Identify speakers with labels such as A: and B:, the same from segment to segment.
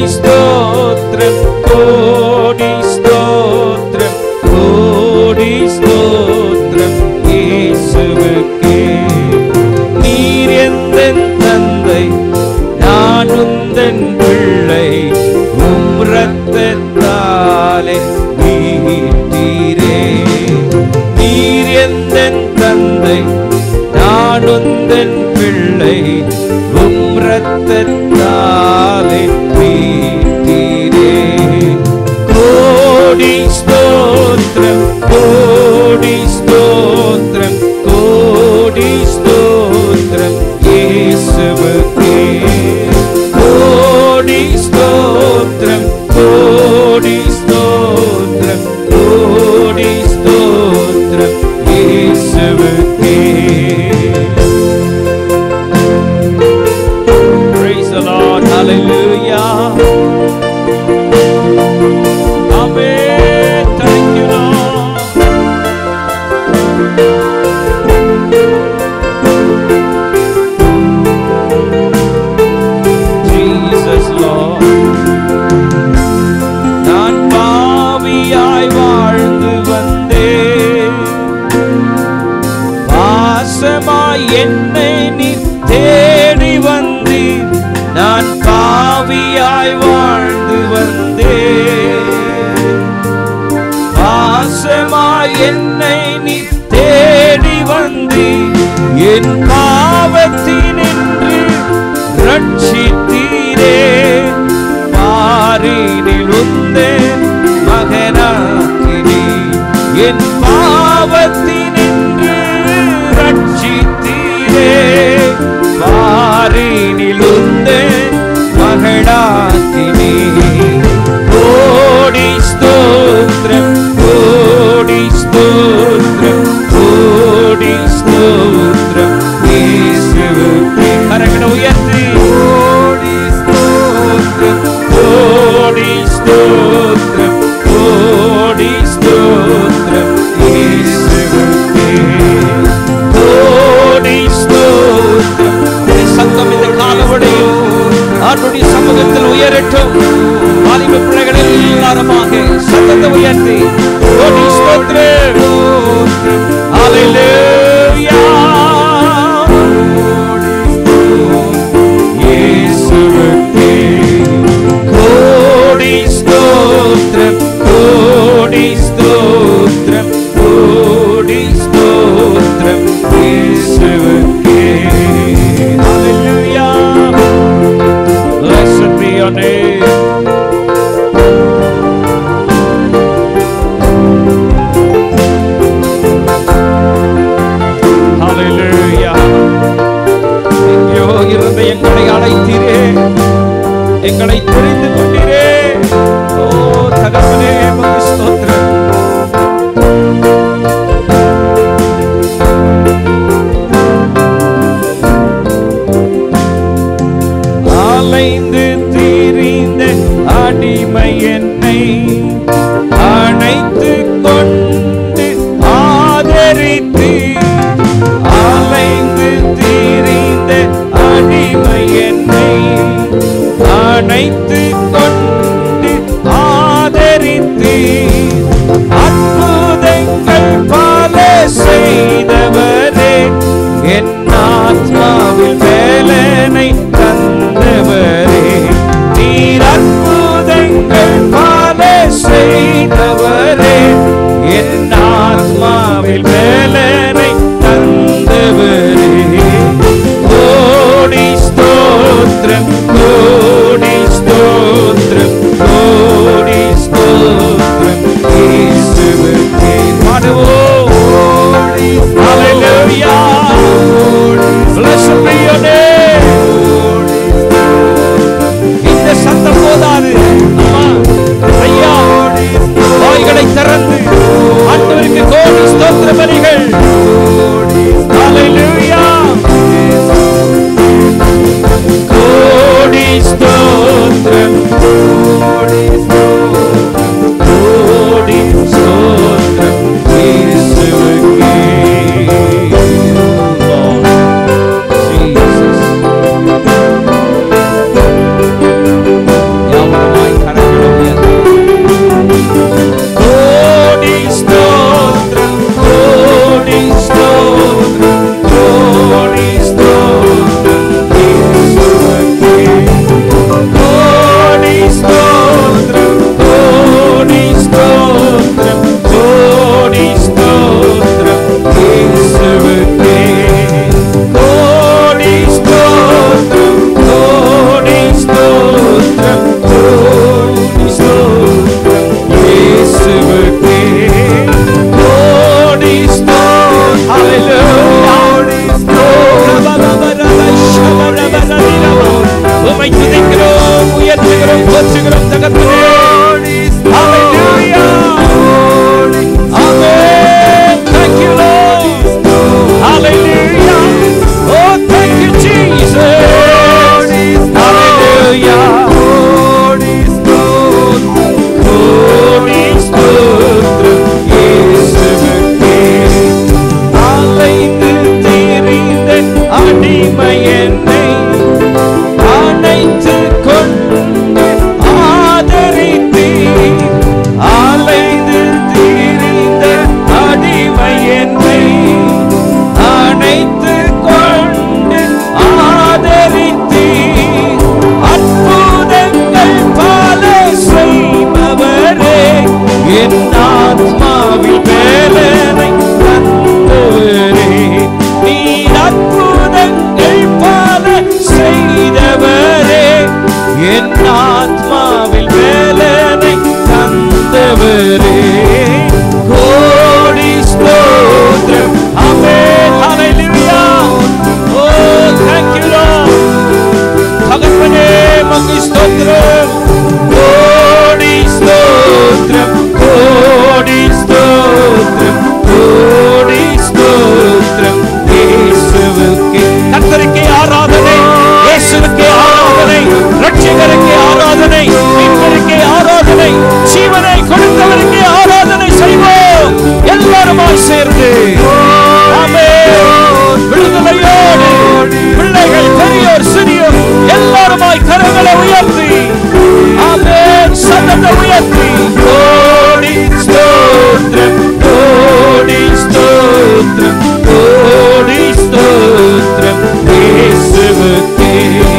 A: ஸ்தோத்திரம் கோடி ஸ்தோத்திரம் கோடி ஸ்தோத்திரம் இயேசுவுக்கே நீர் எந்தன் தந்தை நான் உந்தன் பிள்ளை உம் ரத்தத்தாலே மீட்டீரே நீர் எந்தன் தந்தை நான் உந்தன் பிள்ளை உம் ரத்தத்தாலே மீட்டீரே கோடி ஸ்தோத்திரம் கோடி ஸ்தோத்திரம் கோடி ஸ்தோத்திரம் இயேசுவுக்கே கோடி ஸ்தோத்திரம் கோடி ஸ்தோத்திரம் கோடி ஸ்தோத்திரம் இயேசுவுக்கே Praise the Lord. Hallelujah. Amen. Thank you, Lord. Jesus, Lord. நான் பாவியாய் வாழ்ந்து வந்தேன் பாசமாய் என்னை நீ தேடி வந்தீர் நான் பாவியாய் வாழ்ந்து வந்தேன் பாசமாய் என்னை நீ தேடி வந்தீர் என் பாவத்தினின்று ரட்சித்தீரே பாரினில் உந்தேன் மகனாக்கினி என் பாவத்தினின்று ரட்சித்தீரே பாரினில் உந்தேன் மகனாக்கினி கோடி ஸ்தோத்திரம் கோடி ஸ்தோத்திரம் கோடி ஸ்தோத்திரம் இயேசுவுக்கே கரங்களை உயர்த்தி கோடி ஸ்தோத்திரம் கோடி ஸ்தோத்திரம் கோடி ஸ்தோத்திரம் இயேசுவுக்கே கோடி ஸ்தோத்திரம் இந்த சத்தம் இந்த காலவடையும் ஆண்டுடைய சமூகத்தில் உயரட்டும் வாலிப பிள்ளைகள் எல்லாருமாக சத்தத்தை உயர்த்தி கோடி ஸ்தோத்திரம் ஹalleluya இயேசுவுக்கே கோடி ஸ்தோத்திரம் கோடி ஸ்தோத்திரம் கோடி ஸ்தோத்திரம் இயேசுவுக்கே ஹalleluya Blessed be your name. Hallelujah. எங்கேயோ இருந்த எங்களை அழைத்தீரே எங்களை தெரிந்து கொண்டீரே ஓ தகப்பனே உமக்கு ஸ்தோத்திரம் அலைந்து திரிந்த அடிமை என்னை அணைத்து கொண்டு ஆதரித்து அலைந்து திரிந்த அடிமை என்னை அணைத்து கொண்டு ஆதரித்து அற்புதங்கள் பல செய்தவரே என் ஆத்மாவில் வேலனை தந்தவரே நீர் அற்புதங்கள் பல செய்தவரே என் ஆத்மாவில் வேலனை தந்தவரே கோடி ஸ்தோத்திரம் கோடி ஸ்தோத்திரம் கோடி ஸ்தோத்திரம் இயேசுவுக்கே பாடுவோம் ஹalleluya துதிக்கிறோம் உயர்த்துகிறோம் போற்றுகிறோம் தகப்பனே Hallelujah. Amen. Thank you, Lord. Hallelujah. Oh, thank you, Jesus. Hallelujah. கோடி ஸ்தோத்திரம் இயேசுவுக்கே. அலைந்து திரிந்த அடிமை என்னை அணைத்து கொண்டு ஆதரித்தீர். அலைந்து திரிந்த அடிமை என்னை அணைத்து கொண்டு ஆதரித்தீர். அற்புதங்கள் பல செய்பவரே என் ஆத்மாவில் வேலனை தந்தவரே நீ அற்புதங்கள் பல செய்தவரே என் ஆத்மாவில் வேலனை தந்தவரே கோடி ஸ்தோத்திரம் ஆமென் ஹalleluya ஓ thank you lord தகப்பனே மக்கு ஸ்தோத்திரம் கோடி ஸ்தோத்திரம் கோடி ஸ்தோத்திரம் கோடி ஸ்தோத்திரம் இயேசுவுக்கே கர்த்தருக்கே ஆராதனை இயேசுவுக்கே ஆராதனை ரட்சகருக்கே ஆராதனை மீட்பருக்கே ஆராதனை ஜீவனை கொடுத்தவருக்கே ஆராதனை செய்வோம் எல்லாருமாய் சேர்ந்து ஆமென் விடுதலையோடு பிள்ளைகள் பெரியோர் சிறியோர் எல்லாருமாய் கரங்களை உயர்த்தி ஆமென் சத்தத்தை உயர்த்தி கோடி ஸ்தோத்திரம் கோடி ஸ்தோத்திரம் கோடி ஸ்தோத்திரம் இயேசுவுக்கே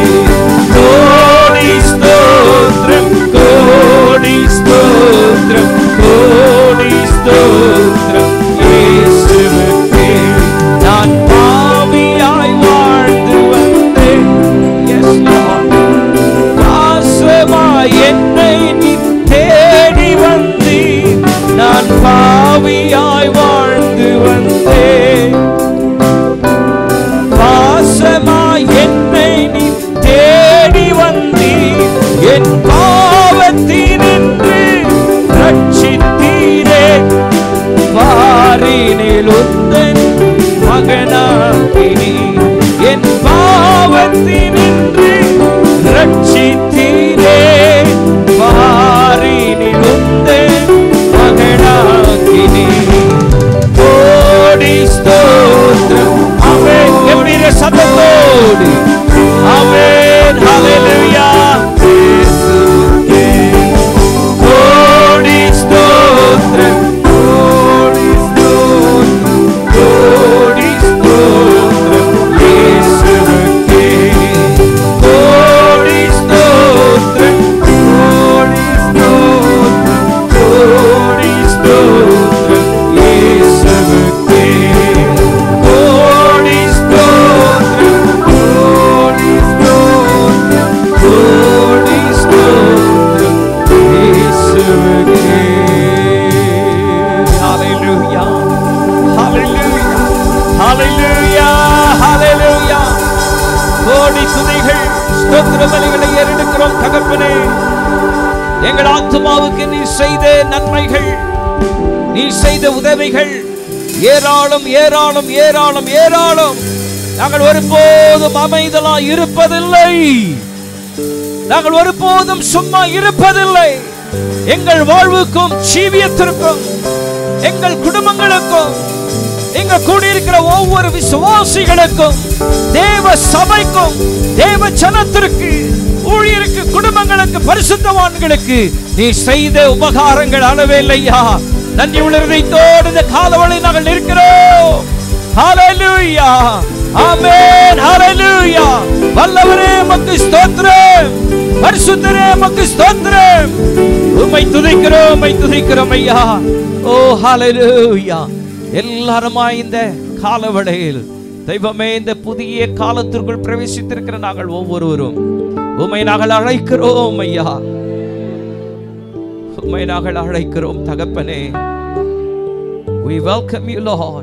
A: கோடி ஸ்தோத்திரம் கோடி ஸ்தோத்திரம் கோடி ஸ்தோத்திரம் இயேசுவுக்கே நான் பாவியாய் வாழ்ந்து வந்தேன் Yes, Lord. பாசமாய் என்னை நீ தேடி வந்தீர் நான் பாவியாய் வாழ்ந்து வந்தேன் பாசமாய் என்னை நீ தேடி வந்தீர் என் பாவத்தினின்று ரட்சித்தீரே பாரினில் உந்தன் மகனாகினி என் பாவத்தினின்று ரட்சித்தீரே பாரினில் உந்தன் மகனாகினி கோடி ஸ்தோத்திரம் ஆமென் கம்பீர சத்தத்தோடு ஆமென் ஹalleluya கோடி ஸ்தோத்திரம் கோடி ஸ்தோத்திரம் கோடி ஸ்தோத்திரம் இயேசுவுக்கே கோடி ஸ்தோத்திரம் கோடி ஸ்தோத்திரம் கோடி ஸ்தோத்திரம் இயேசுவுக்கே கோடி ஸ்தோத்திரம் கோடி ஸ்தோத்திரம் கோடி ஸ்தோத்திரம் இயேசுவுக்கே ஹalleluya ஹalleluya ஹalleluya ஹalleluya கோடி துதிகள் ஸ்தோத்திர பலிகளை ஏறெடுக்கிறோம் தகப்பனே எங்கள் ஆத்மாவுக்கு நீ செய்த நன்மைகள் நீ செய்த உதவிகள் ஏராளம் ஏராளம் ஏராளம் ஏராளம் நாங்கள் ஒருபோதும் அமைதலா இருப்பதில்லை நாங்கள் ஒருபோதும் சும்மா இருப்பதில்லை எங்கள் வாழ்வுக்கும் ஜீவியத்திற்கும் எங்கள் குடும்பங்களுக்கும் இங்க கூடியிருக்கிற ஒவ்வொரு விசுவாசிகளுக்கும் தேவ சபைக்கும் தேவ ஜனத்திற்கு ஊழியருக்கு குடும்பங்களுக்கு பரிசுத்தவான்களுக்கு நீ செய்த உபகாரங்கள் அளவே இல்லையா நன்றி உணர்வைத்தோடு இந்த காலவழி நாங்கள் நிற்கிறோம் ஹalleluya ஆமென் ஹalleluya வல்லவரே மக்கு ஸ்தோத்திரம் பரிசுத்தரே மக்கு ஸ்தோத்திரம் உம்மை துதிக்கிறோம் உம்மை துதிக்கிறோம் ஐயா ஓ ஹalleluya எல்லாருமாய் இந்த காலவடையில் தெய்வமே இந்த புதிய காலத்திற்குள் பிரவேசித்திருக்கிற நாங்கள் ஒவ்வொருவரும் உம்மை நாங்கள் அழைக்கிறோம் ஐயா உம்மை நாங்கள் அழைக்கிறோம் தகப்பனே we welcome you lord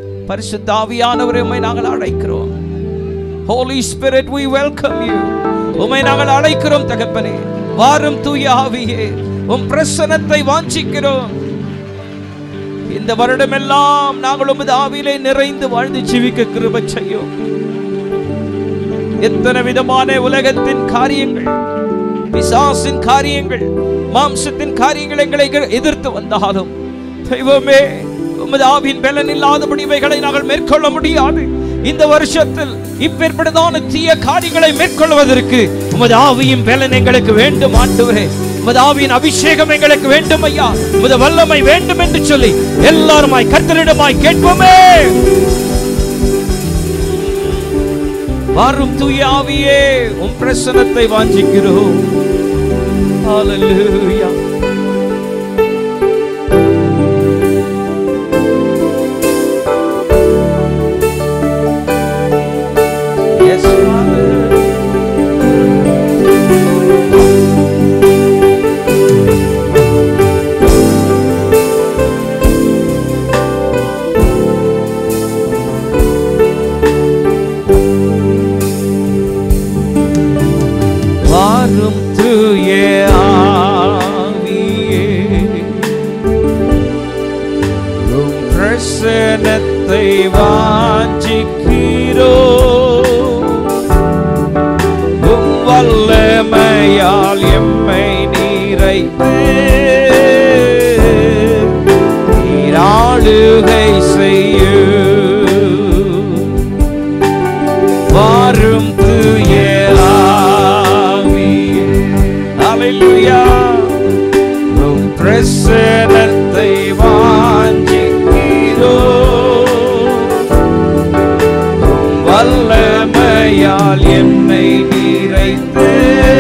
A: பரிசுத்த ஆவியானவரே உம்மை நாங்கள் அழைக்கிறோம் holy spirit we welcome you உம்மை நாங்கள் அழைக்கிறோம் தகப்பனே வாரும் தூய ஆவியே உம் பிரசனத்தை வாஞ்சிக்கிறோம் இந்த வருடமெல்லாம் நாங்கள் உமது ஆவியிலே நிறைந்து வாழ்ந்து ஜீவிக்க கிருபை செய்யும் எத்தனை விதமான உலகத்தின் காரியங்கள் பிசாசின் காரியங்கள் மாம்சத்தின் காரியங்கள் எங்களை எதிர்த்து வந்தாலும் தெய்வமே உமது ஆவியின் பலன் இல்லாதபடி இவைகளை நாங்கள் மேற்கொள்ள முடியாது இந்த வருஷத்தில் இப்பேற்பட்டதான தீய காரியங்களை மேற்கொள்வதற்கு உமது ஆவியின் பலன் எங்களுக்கு வேண்டும் ஆண்டவரே உமது ஆவியின் அபிஷேகம் எங்களுக்கு வேண்டும் ஐயா உமது வல்லமை வேண்டும் என்று சொல்லி எல்லாருமாய் கர்த்தரிடமாய் கேட்போமே வாரும் தூய ஆவியே உம் பிரசனத்தை வாஞ்சிக்கிறோம் Hallelujah. Yes, Father. வாரும் தூய ஆவியே உம் பிரசனத்தை வாஞ்சிக்கிறோ உம் வல்லமையால் எம்மை நீரைத்து நீராளுகை செய்யும் வாரும் தூய ஆவியே ஹalleluya உம் பிரசன்னத்தை வாஞ்சிக்கிறோ உம் வல்லமையால் என்னை நிறைத்து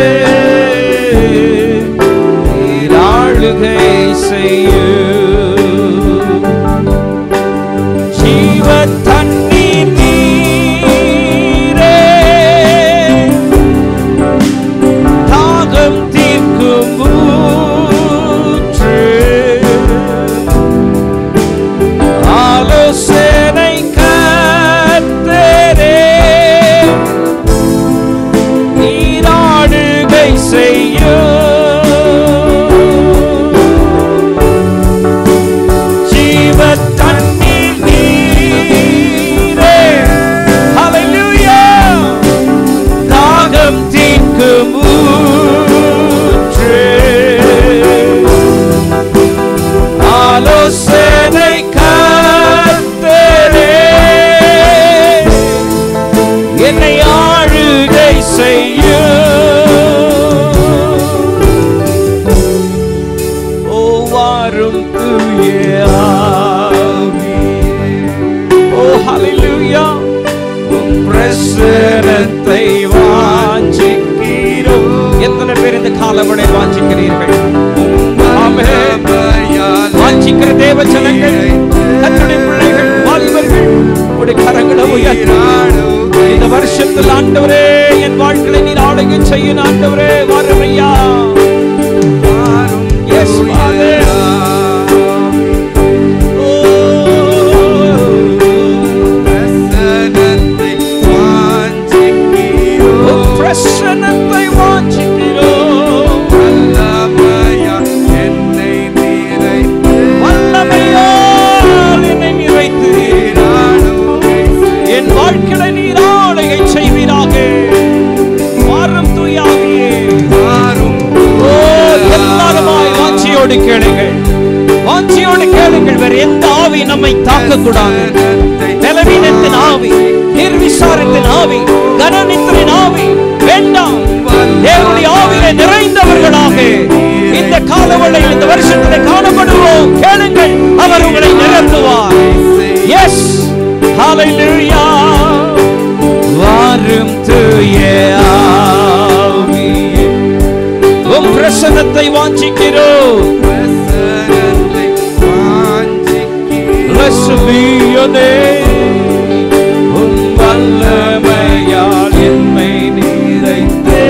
A: நீராளுகை செய்யும் ஜீவ தண்ணீர் நீரே தாகம் தீர்க்கும் ஊற்று ஆலோசனை கர்த்தரே நீராடுகை செய்யும் ஜீவ தண்ணீர் நீரே ஹalleluya தாகம் தீர்க்கும் ஊற்று ஆலோசனை கர்த்தரே என்னை ஆளுகை செய்யும் ஓ வாரும் தூய ஆவியே. ஓ ஹalleluya உம் பிரசனத்தை வாஞ்சிக்கிறோம் எத்தனை பேர் இந்த காலவனை வாஞ்சிக்கிறீர்கள் ஆமென். வாஞ்சிக்கிற தேவ ஜனங்கள் கர்த்தருடைய பிள்ளைகள் வாலிபர்கள் உடைய கரங்களை உயர்த்தி இந்த வருஷத்தில் ஆண்டவரே என் வாழ்க்கையை நீர் ஆளுகை செய்யும் ஆண்டவரே வாருமையா Yes, Father. பிரசனத்தை வாஞ்சிக்கிறோம் வல்லமையால் என்னை நிறைத்து என் வாழ்க்கையில நீர் ஆளுகை செய்வீராக வாரும் தூயாவியே ஓ எல்லாருமாய் வாஞ்சியோடு கேளுங்கள் வாஞ்சியோடு கேளுங்கள் வேற எந்த ஆவி நம்மை தாக்க கூடாது பலவீனத்தின் ஆவி நிர்விசாரத்தின் ஆவி கனநித்திரின் ஆவி வேண்டாம் தேவனுடைய ஆவியிலே நிறைந்தவர்களாக இந்த காலவளையில் இந்த வருஷத்திலே காணப்படுவோம் கேளுங்கள் அவர் உங்களை நிரப்புவார் எஸ் ஹalleluya வாரும் தூய ஆவியே உம் பிரசன்னத்தை வாஞ்சிக்கிறோம் Blessed be your name. உம் வல்லமையால் என்னை நிறைத்தே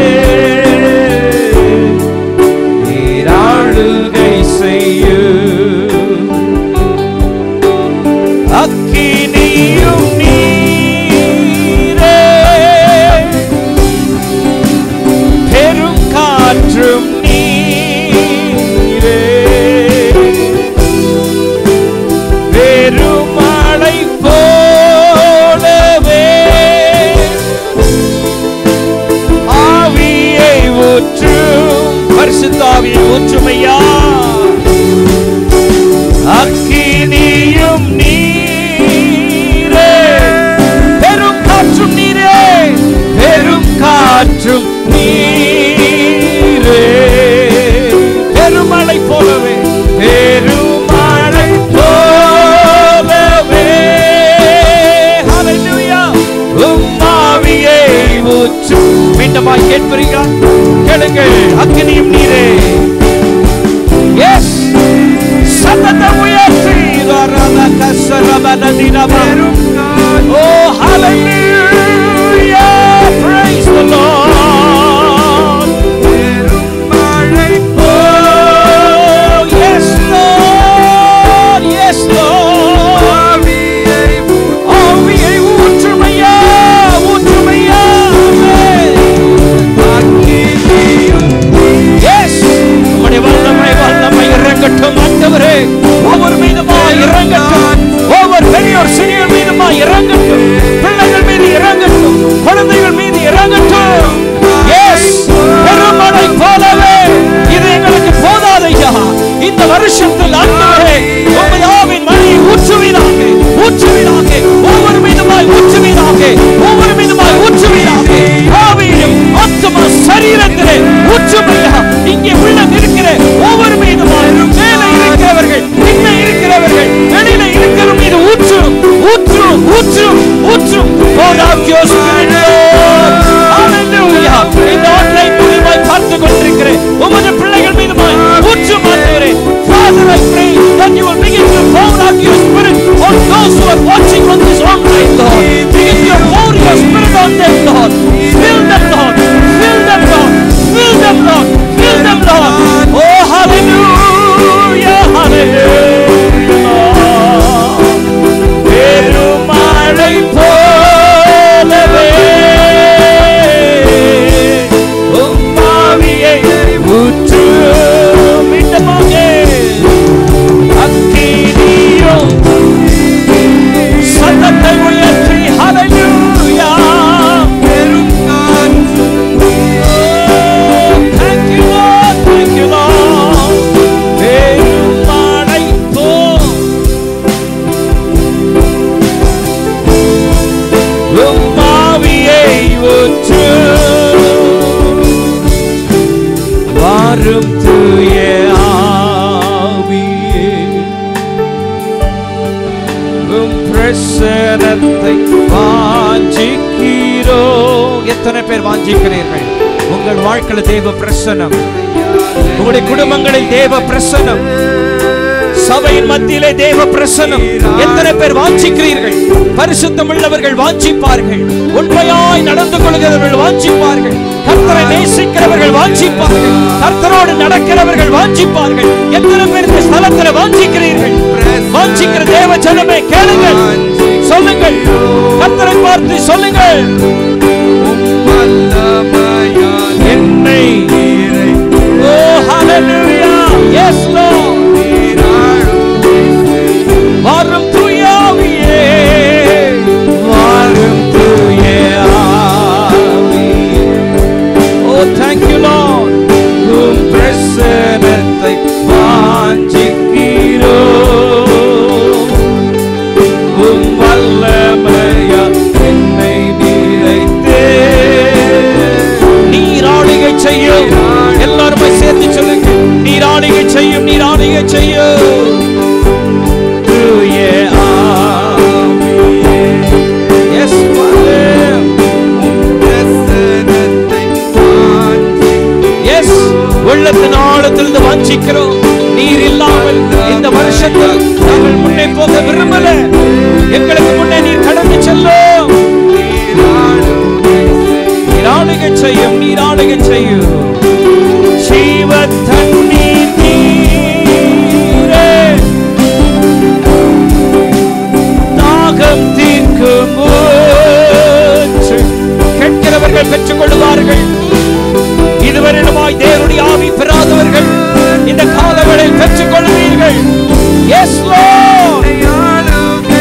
A: நீராளுகை செய்யும் அக்கினியும் நீரே ஆவியை ஊற்றுமையா அக்கினியும் நீரே பெரும் காற்றும் நீரே பெரும் காற்றும் நீரே பெருமழை போலவே பெருமழை போலவே ஹalleluya உம்மாவியை ஊற்று மீண்டுமாய் கேட்பீர்களா கேளுங்கள் அக்கினியும் நீரே எஸ் சத்தத்தை உயர்த்தி ரரத கசரபனதினம Oh, hallelujah! Praise the Lord! Oh, yes, Lord! Yes, Lord! ஆவியை ஊற்றுமையா, ஊற்றுமையா! Yes! உம்முடைய வல்லமை, வல்லமை இறங்கட்டும் ஆண்டவரே. ஒவ்வொரு மீதுமாய் இறங்கட்டும். ஒவ்வொரு பெரியோர் சிறியோர் மீதுமாய் இறங்கட்டும். பிள்ளைகள் மீது இறங்கட்டும். குழந்தைகள் மீது இறங்கட்டும். Yes! பெருமழை போலவே இது எங்களுக்கு போதாதையா இந்த வருஷத்தில் ஆண்டவரே உமது ஆவின் மழையை ஊற்றுவீராக ஊற்றுவீராக ஒவ்வொரு மீதுமாய் ஊற்றுவீராக ஒவ்வொரு மீதுமாய் ஊற்றுவீராக ஆவியிலும் ஆத்மா சரீரத்திலே ஊற்றுமையா இங்கே உள்ள இருக்கிற ஒவ்வொரு மீதுமாய் மேலே இருக்கிறவர்கள் பின்னே இருக்கிறவர்கள் வெளியில இருக்கிற மீது ஊற்றும் ஊற்றும் ஊற்றும் ஊற்றும் pour out your spirit Lord hallelujah இந்த ஆன்லைன் மூலமாய் பார்த்து கொண்டிருக்கிற உமது பிள்ளைகள் மீதுமாய் ஊற்றும் ஆண்டவரே Father I pray that you will begin to pour out your spirit on those who are watching on this online Lord begin to pour your spirit on them Lord fill them Lord fill them Lord fill them Lord fill them Lord oh hallelujah hallelujah Lord பெருமழை போலவே உம்மாவியை ஊற்று மீண்டுமாக அக்கினியும் சத்தத்தை உயர்த்தி ஹalleluya thank you Lord thank you Lord பெருமழை போல் உம்மாவியை ஊற்று வாரும் தூய ஆவியே உம் பிரசனத்தை வாஞ்சிக்கிறோ எத்தனை பேர் வாஞ்சிக்கிறீர்கள் உங்கள் வாழ்க்கையில் தேவ பிரசனம் உங்களுடைய குடும்பங்களில் தேவ பிரசனம் சபையின் மத்தியிலே தேவ பிரசனம் எத்தனை பேர் வாஞ்சிக்கிறீர்கள் பரிசுத்தம் உள்ளவர்கள் வாஞ்சிப்பார்கள் உண்மையாய் நடந்து கொள்கிறவர்கள் வாஞ்சிப்பார்கள் கர்த்தரை நேசிக்கிறவர்கள் வாஞ்சிப்பார்கள் கர்த்தரோடு நடக்கிறவர்கள் வாஞ்சிப்பார்கள் எத்தனை பேர் இந்த ஸ்தலத்தில் வாஞ்சிக்கிறீர்கள் வாஞ்சிக்கிற தேவ ஜனமே கேளுங்கள் சொல்லுங்கள் கர்த்தரை பார்த்து சொல்லுங்கள் என்னை ஓ ஹalleluya எஸ் லார்ட் வாரும் தூயாவியே வாரும் தூயாவியே ஓ thank you lord உம் பிரசன்னத்தை வாஞ்சிக்கிறோ உம் வல்லமையா என்னை நிறைத்தே நீராளிகை செய்யும் எல்லாருமே சேர்த்து சொல்லுங்க நீராளிகை செய்யும் நீராளிகை செய்யும் தூய ஆவியே. Yes, Father. Yes, உள்ளத்தின் ஆழத்திலிருந்து வாஞ்சிக்கிறோம் நீர் இல்லாமல் இந்த வருஷத்தில் நாங்கள் முன்னே போக விரும்பல எங்களுக்கு முன்னே நீர் கடந்து செல்லும் நீராளுகை செய்யும் நீராளுகை செய்யும் ஜீவ தண்ணீர் நீரே தாகம் தீர்க்கும் ஊற்று. கேட்கிறவர்கள் பெற்றுக் கொள்வார்கள் இதுவரையிலுமாய் தேவனுடைய ஆவி பெறாதவர்கள் இந்த காலங்களில் பெற்றுக் கொள்வீர்கள் எஸ்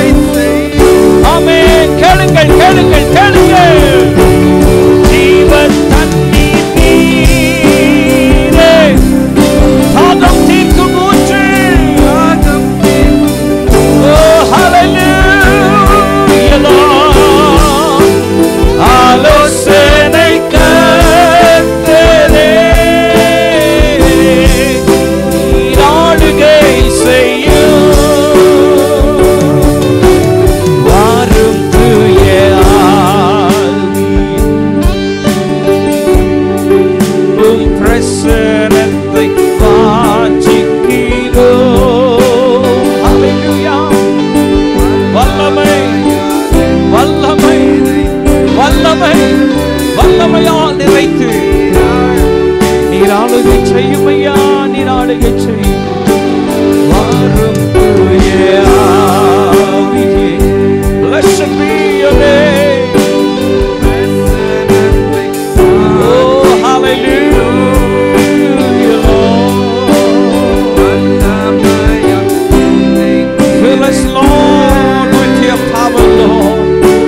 A: பிரசனத்தை வாஞ்சிக்கிறோ Hallelujah. வல்லமை வல்லமை வல்லமை வல்லமையால் நிறைத்து நீர் ஆளுகை செய்யும் ஐயா நீர் ஆளுகை செய்யும் வாரும் தூய ஆவியே. Blessed be your name. Oh, hallelujah, Lord. Fill us, Lord, with your power, Lord.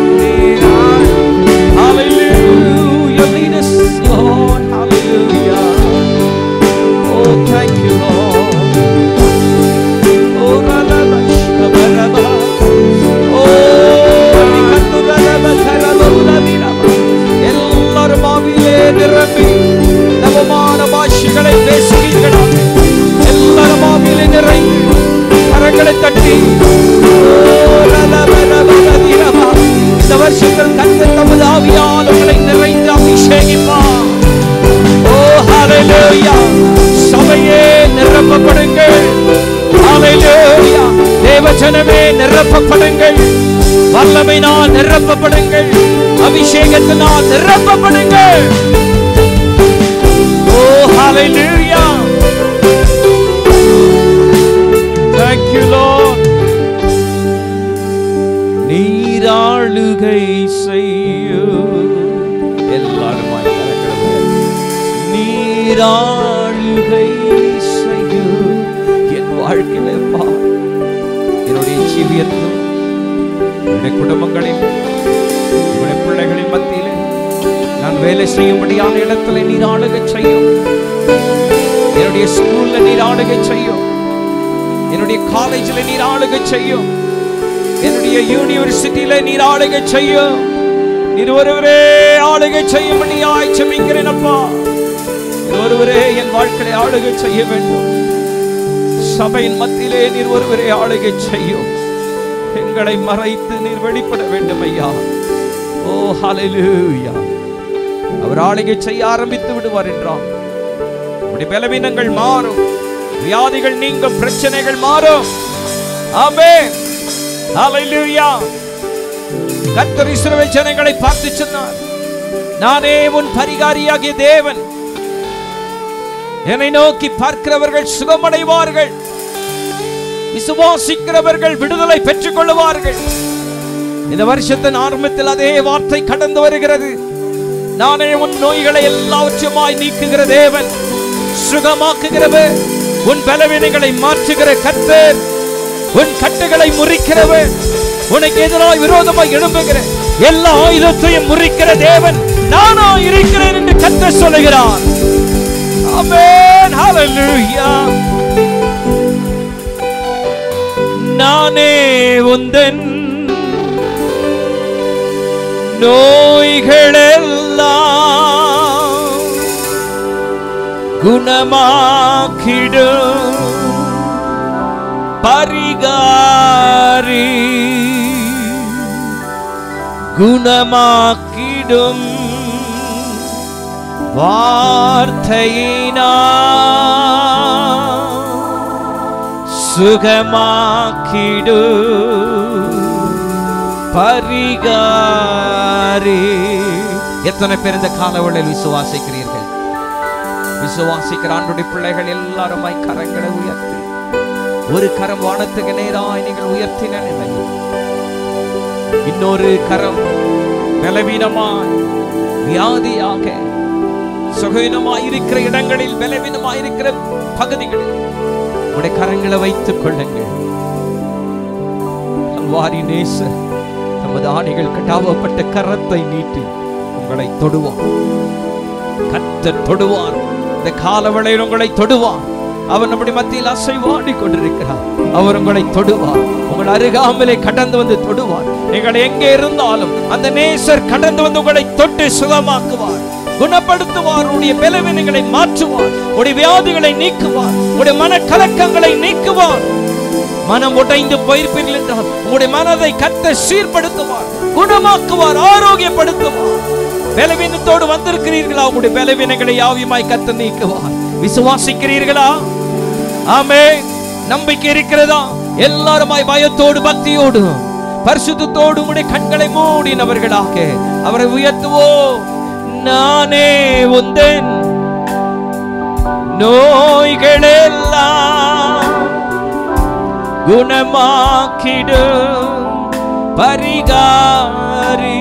A: Hallelujah. Lead us, Lord. Hallelujah. Oh, thank you, Lord. Oh, ralaba, shabaraba. Oh, nikanduralaba, karabaulaliraba. எல்லாரும் ஆவியிலே நிரம்பி நவமான பாஷைகளை பேசுவீர்களாக எல்லாரும் ஆவியிலே நிறைந்து கரங்களை தட்டி ஓ, ரலபலபலதிரபா. இந்த வருஷத்தில் கர்த்தர் தமது ஆவியால் உங்களை நிறைந்து அபிஷேகிப்பார் ஓ ஹalleluya சபையே நிரப்பப்படுங்கள் ஹalleluya தேவஜனமே நிரப்பப்படுங்கள் வல்லமையினால் நிரப்பப்படுங்கள் அபிஷேகத்தினால் நிரப்பப்படுங்கள் ஓ ஹalleluya thank you lord நீராளுகை செய்யும் எல்லாருமாய் கரங்களை உயர்த்தி. நீராளுகை செய்யும் என் வாழ்க்கையில பா என்னுடைய ஜீவியத்திலும் என்னுடைய குடும்பங்களில் என்னுடைய பிள்ளைகளின் மத்தியிலே நான் வேலை செய்யும்படியான இடத்துல நீர் ஆளுகை செய்யும் என்னுடைய ஸ்கூல்ல நீர் ஆளுகை செய்யும் என்னுடைய காலேஜில் நீர் ஆளுகை செய்யும் என்னுடைய யூனிவர்சிட்டியில நீர் ஆளுகை செய்யும் நீர் ஒருவரே ஆளுகை செய்யும்படியாய் செமிக்கிறேன் அப்பா நீர் ஒருவரே என் வாழ்க்கையை ஆளுகை செய்ய வேண்டும் சபையின் மத்தியிலே நீர் ஒருவரே ஆளுகை செய்யும் எங்களை மறைத்து நீர் வெளிப்பட வேண்டும் ஐயா ஓ ஹalleluya அவர் ஆளுகை செய்ய ஆரம்பித்து விடுவார் என்றான் நம்முடைய பலவீனங்கள் மாறும் வியாதிகள் நீங்கும் பிரச்சனைகள் மாறும் ஆமென் ஹalleluya கர்த்தர் இஸ்ரவேல் ஜனங்களை பார்த்து சொன்னார் நானே உன் பரிகாரியாகிய தேவன் என்னை நோக்கி பார்க்கிறவர்கள் சுகமடைவார்கள் விசுவாசிக்கிறவர்கள் விடுதலை பெற்றுக் கொள்ளுவார்கள் இந்த வருஷத்தின் ஆரம்பத்தில் அதே வார்த்தை கடந்து வருகிறது நானே உன் நோய்களை எல்லாவற்றுமாய் நீக்குகிற தேவன் சுகமாக்குகிறவர் உன் பலவீனங்களை மாற்றுகிற கர்த்தர் உன் கட்டுகளை முறிக்கிறவர் உனக்கு எதிராய் விரோதமாய் எழும்புகிற எல்லா ஆயுதத்தையும் முறிக்கிற தேவன் நானா இருக்கிறேன் என்று கர்த்தர் சொல்லுகிறார் ஆமென் ஹalleluya நானே உந்தன் நோய்களெல்லாம் குணமாக்கிடும் பரிகாரி குணமாக்கிடும் வார்த்தையினா சுகமாக்கிடு பரிகாரி எத்தனை பேர் இந்த காலவழியில் விசுவாசிக்கிறீர்கள் விசுவாசிக்கிற ஆண்டுடைய பிள்ளைகள் எல்லாருமாய் கரங்களை உயர்த்தி ஒரு கரம் வானத்துக்கு நேராய் நீங்கள் உயர்த்தின நிலையில் இன்னொரு கரம் பலவீனமாய் வியாதியாக சுகவீனமாய் இருக்கிற இடங்களில் பலவீனமாய் இருக்கிற பகுதிகளில் உடைய கரங்களை வைத்துக் கொள்ளுங்கள் கல்வாரி நேசர் தமது ஆணிகள் கட்டாவப்பட்ட கரத்தை நீட்டி உங்களை தொடுவார் கர்த்தர் தொடுவார் இந்த காலவளையில் உங்களை தொடுவார் அவர் நம்முடைய மத்தியில் அசைவாடி கொண்டிருக்கிறார் அவர் உங்களை தொடுவார் உங்கள் அருகாமலே கடந்து வந்து தொடுவார் நீங்கள் எங்கே இருந்தாலும் அந்த நேசர் கடந்து வந்து உங்களை தொட்டு சுகமாக்குவார் குணப்படுத்துவார் உடைய பலவீனங்களை மாற்றுவார் உடைய வியாதிகளை நீக்குவார் உடைய மனக்கலக்கங்களை நீக்குவார் மனம் உடைந்து போயிருப்பீர்கள் என்றால் உங்களுடைய மனதை கத்த சீர்படுத்துவார் குணமாக்குவார் ஆரோக்கியப்படுத்துவார் பலவீனத்தோடு வந்திருக்கிறீர்களா உங்களுடைய பலவீனங்களை யாவியமாய் கத்த நீக்குவார் விசுவாசிக்கிறீர்களா ஆமே நம்பிக்கை இருக்கிறதா எல்லாருமாய் பயத்தோடு பக்தியோடு பரிசுத்தத்தோடு உடைய கண்களை மூடினவர்களாக அவரை உயர்த்துவோ நானே உந்தன் நோய்களெல்லாம் குணமாக்கிடும் பரிகாரி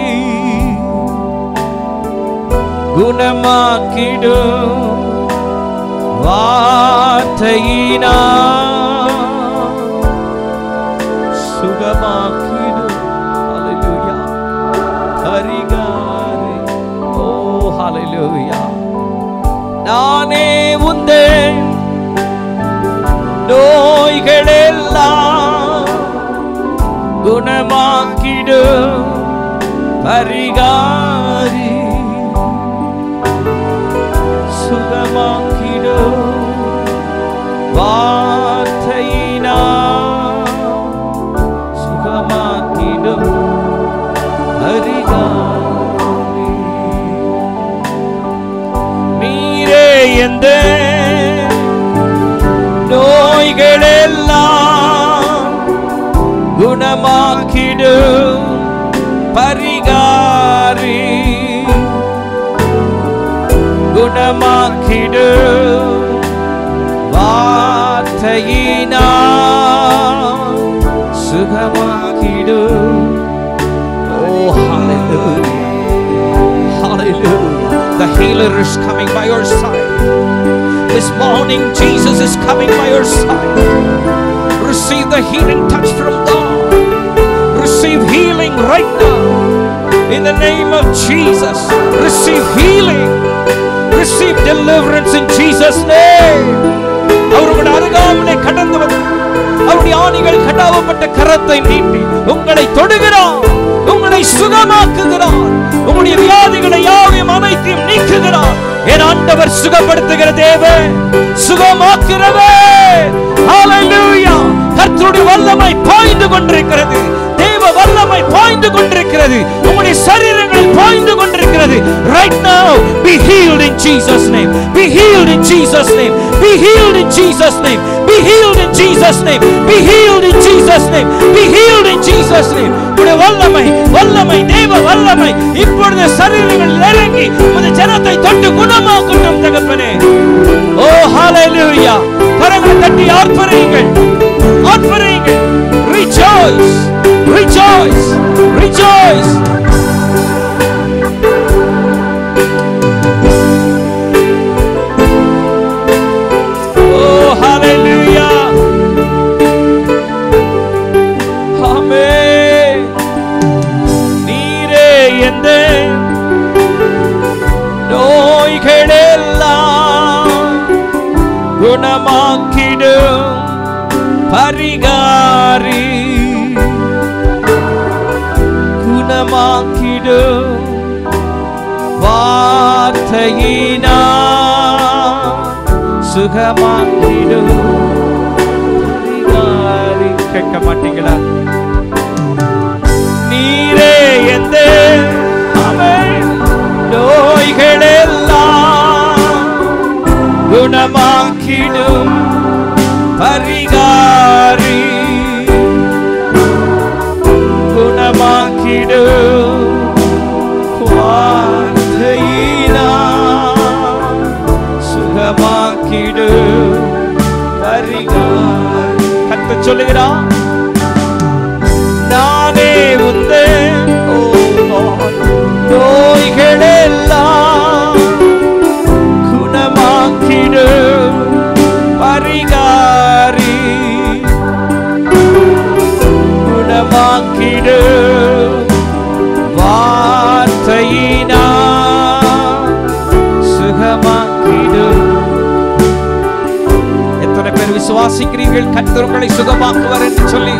A: குணமாக்கிடும் வார்த்தையினா சுகமாக்கிடும் ஹalleluya பரிகாரி ஓ ஹalleluya நானே உந்தேன் நோய்களெல்லாம் குணமாக்கிடும் பரிகாரி சுகமாக்கிடும் வார்த்தையினா சுகமாக்கிடும் பரிகாரி நீரே எந்த நோய்களெல்லாம் குணமாக்கிடும் பரிகாரி குணமாக்கிடும் வார்த்தையினா சுகமாக்கிடும் ஓ hallelujah hallelujah the healer is coming by your side this morning Jesus is coming by your side receive the healing touch from God receive healing right now in the name of Jesus receive healing receive deliverance in Jesus name அவருடைய அருகாமலே கடந்து வந்து அவருடைய ஆணிகள் கட்டாவப்பட்ட கரத்தை நீட்டி உங்களை தொடுகிறார் உங்களை சுகமாக்குகிறார் உங்களுடைய வியாதிகளை யாவையும் அனைத்தையும் நீக்குகிறார் என் ஆண்டவர் சுகப்படுத்துகிற தேவன் சுகமாக்கிறவர் ஹalleluya கர்த்தருடைய வல்லமை பாய்ந்து கொண்டிருக்கிறது தேவ வல்லமை பாய்ந்து கொண்டிருக்கிறது உங்களுடைய சரீரங்களில் பாய்ந்து கொண்டிருக்கிறது right now be healed in Jesus name be healed in Jesus name be healed in Jesus name be healed in Jesus name be healed in Jesus name be healed in Jesus name உடைய வல்லமை வல்லமை தேவ வல்லமை இப்பொழுது சரீரங்களில் இறங்கி உடைய ஜனத்தை தொட்டு குணமாக்கட்டும் தகப்பனே ஓ ஹalleluya கரங்களை தட்டி ஆர்ப்பரியுங்கள் ஆர்ப்பரியுங்கள் rejoice rejoice rejoice Oh, hallelujah. Amen. நீரே எந்த நோய்களெல்லாம் குணமாக்கிடும் பரிகாரி குணமாக்கிடும் வார்த்தையினா சுகமாக்கிடும் பரிகாரி கேட்க மாட்டீங்களா நீரே எந்த ஆமென். நோய்களெல்லாம் குணமாக்கிடும் பரிகாரி குணமாக்கிடும் வார்த்தையினா சுகமாக்கிடும் பரிகாரி கத்த சொல்லுகிறான் நானே உந்தேன் ஓ Lord. நோய்களெல்லாம் குணமாக்கிடும் பரிகாரி குணமாக்கிடும் வார்த்தையினா சுகமாக்கிடும் எத்தனை பேர் விசுவாசிக்கிறீர்கள் கர்த்தர் உங்களை சுகமாக்குவார் என்று சொல்லி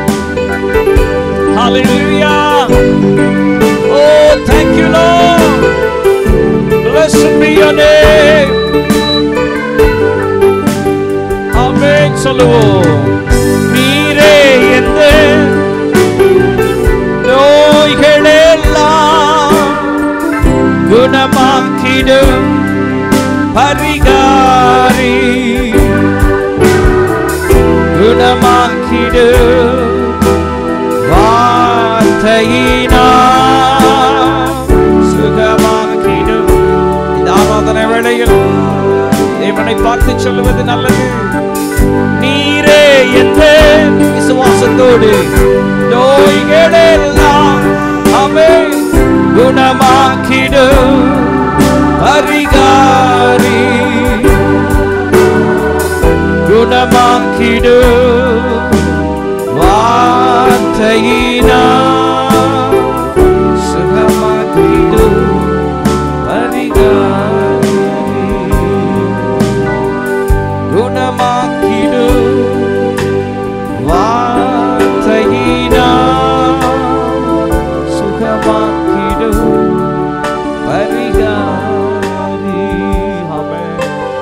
A: Hallelujah. Oh, thank you, Lord. Blessed be your name. Amen. சொல்லுவோம் நீரே எந்த நோய்களெல்லாம் குணமாக்கிடும் பரிகாரி குணமாக்கிடும் வார்த்தையினா சுகமாக்கிடும் இந்த ஆராதனை வேளையில் தேவனை பார்த்து சொல்லுவது நல்லது நீரே என்ற விசுவாசத்தோடு நோய்களெல்லாம் அவை குணமாக்கிடும் பரிகாரி குணமாக்கிடும் வார்த்தையினா சுகமாக்கிடும் பரிகாரி குணமாக்கிடும் வார்த்தையினா சுகமாக்கிடும் பரிகாரி ஆமென்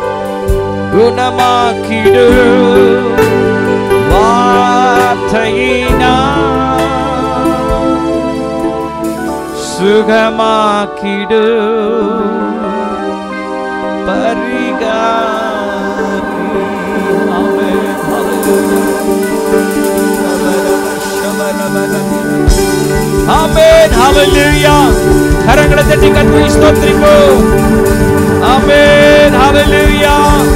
A: குணமாக்கிடும் வார்த்தையினா சுகமாக்கிடும் பரிகாரி ஆமென் ஆமென் ஹalleluya கரங்களை தட்டி கர்த்தரை ஸ்தோத்திரிப்போ ஆமென் ஹalleluya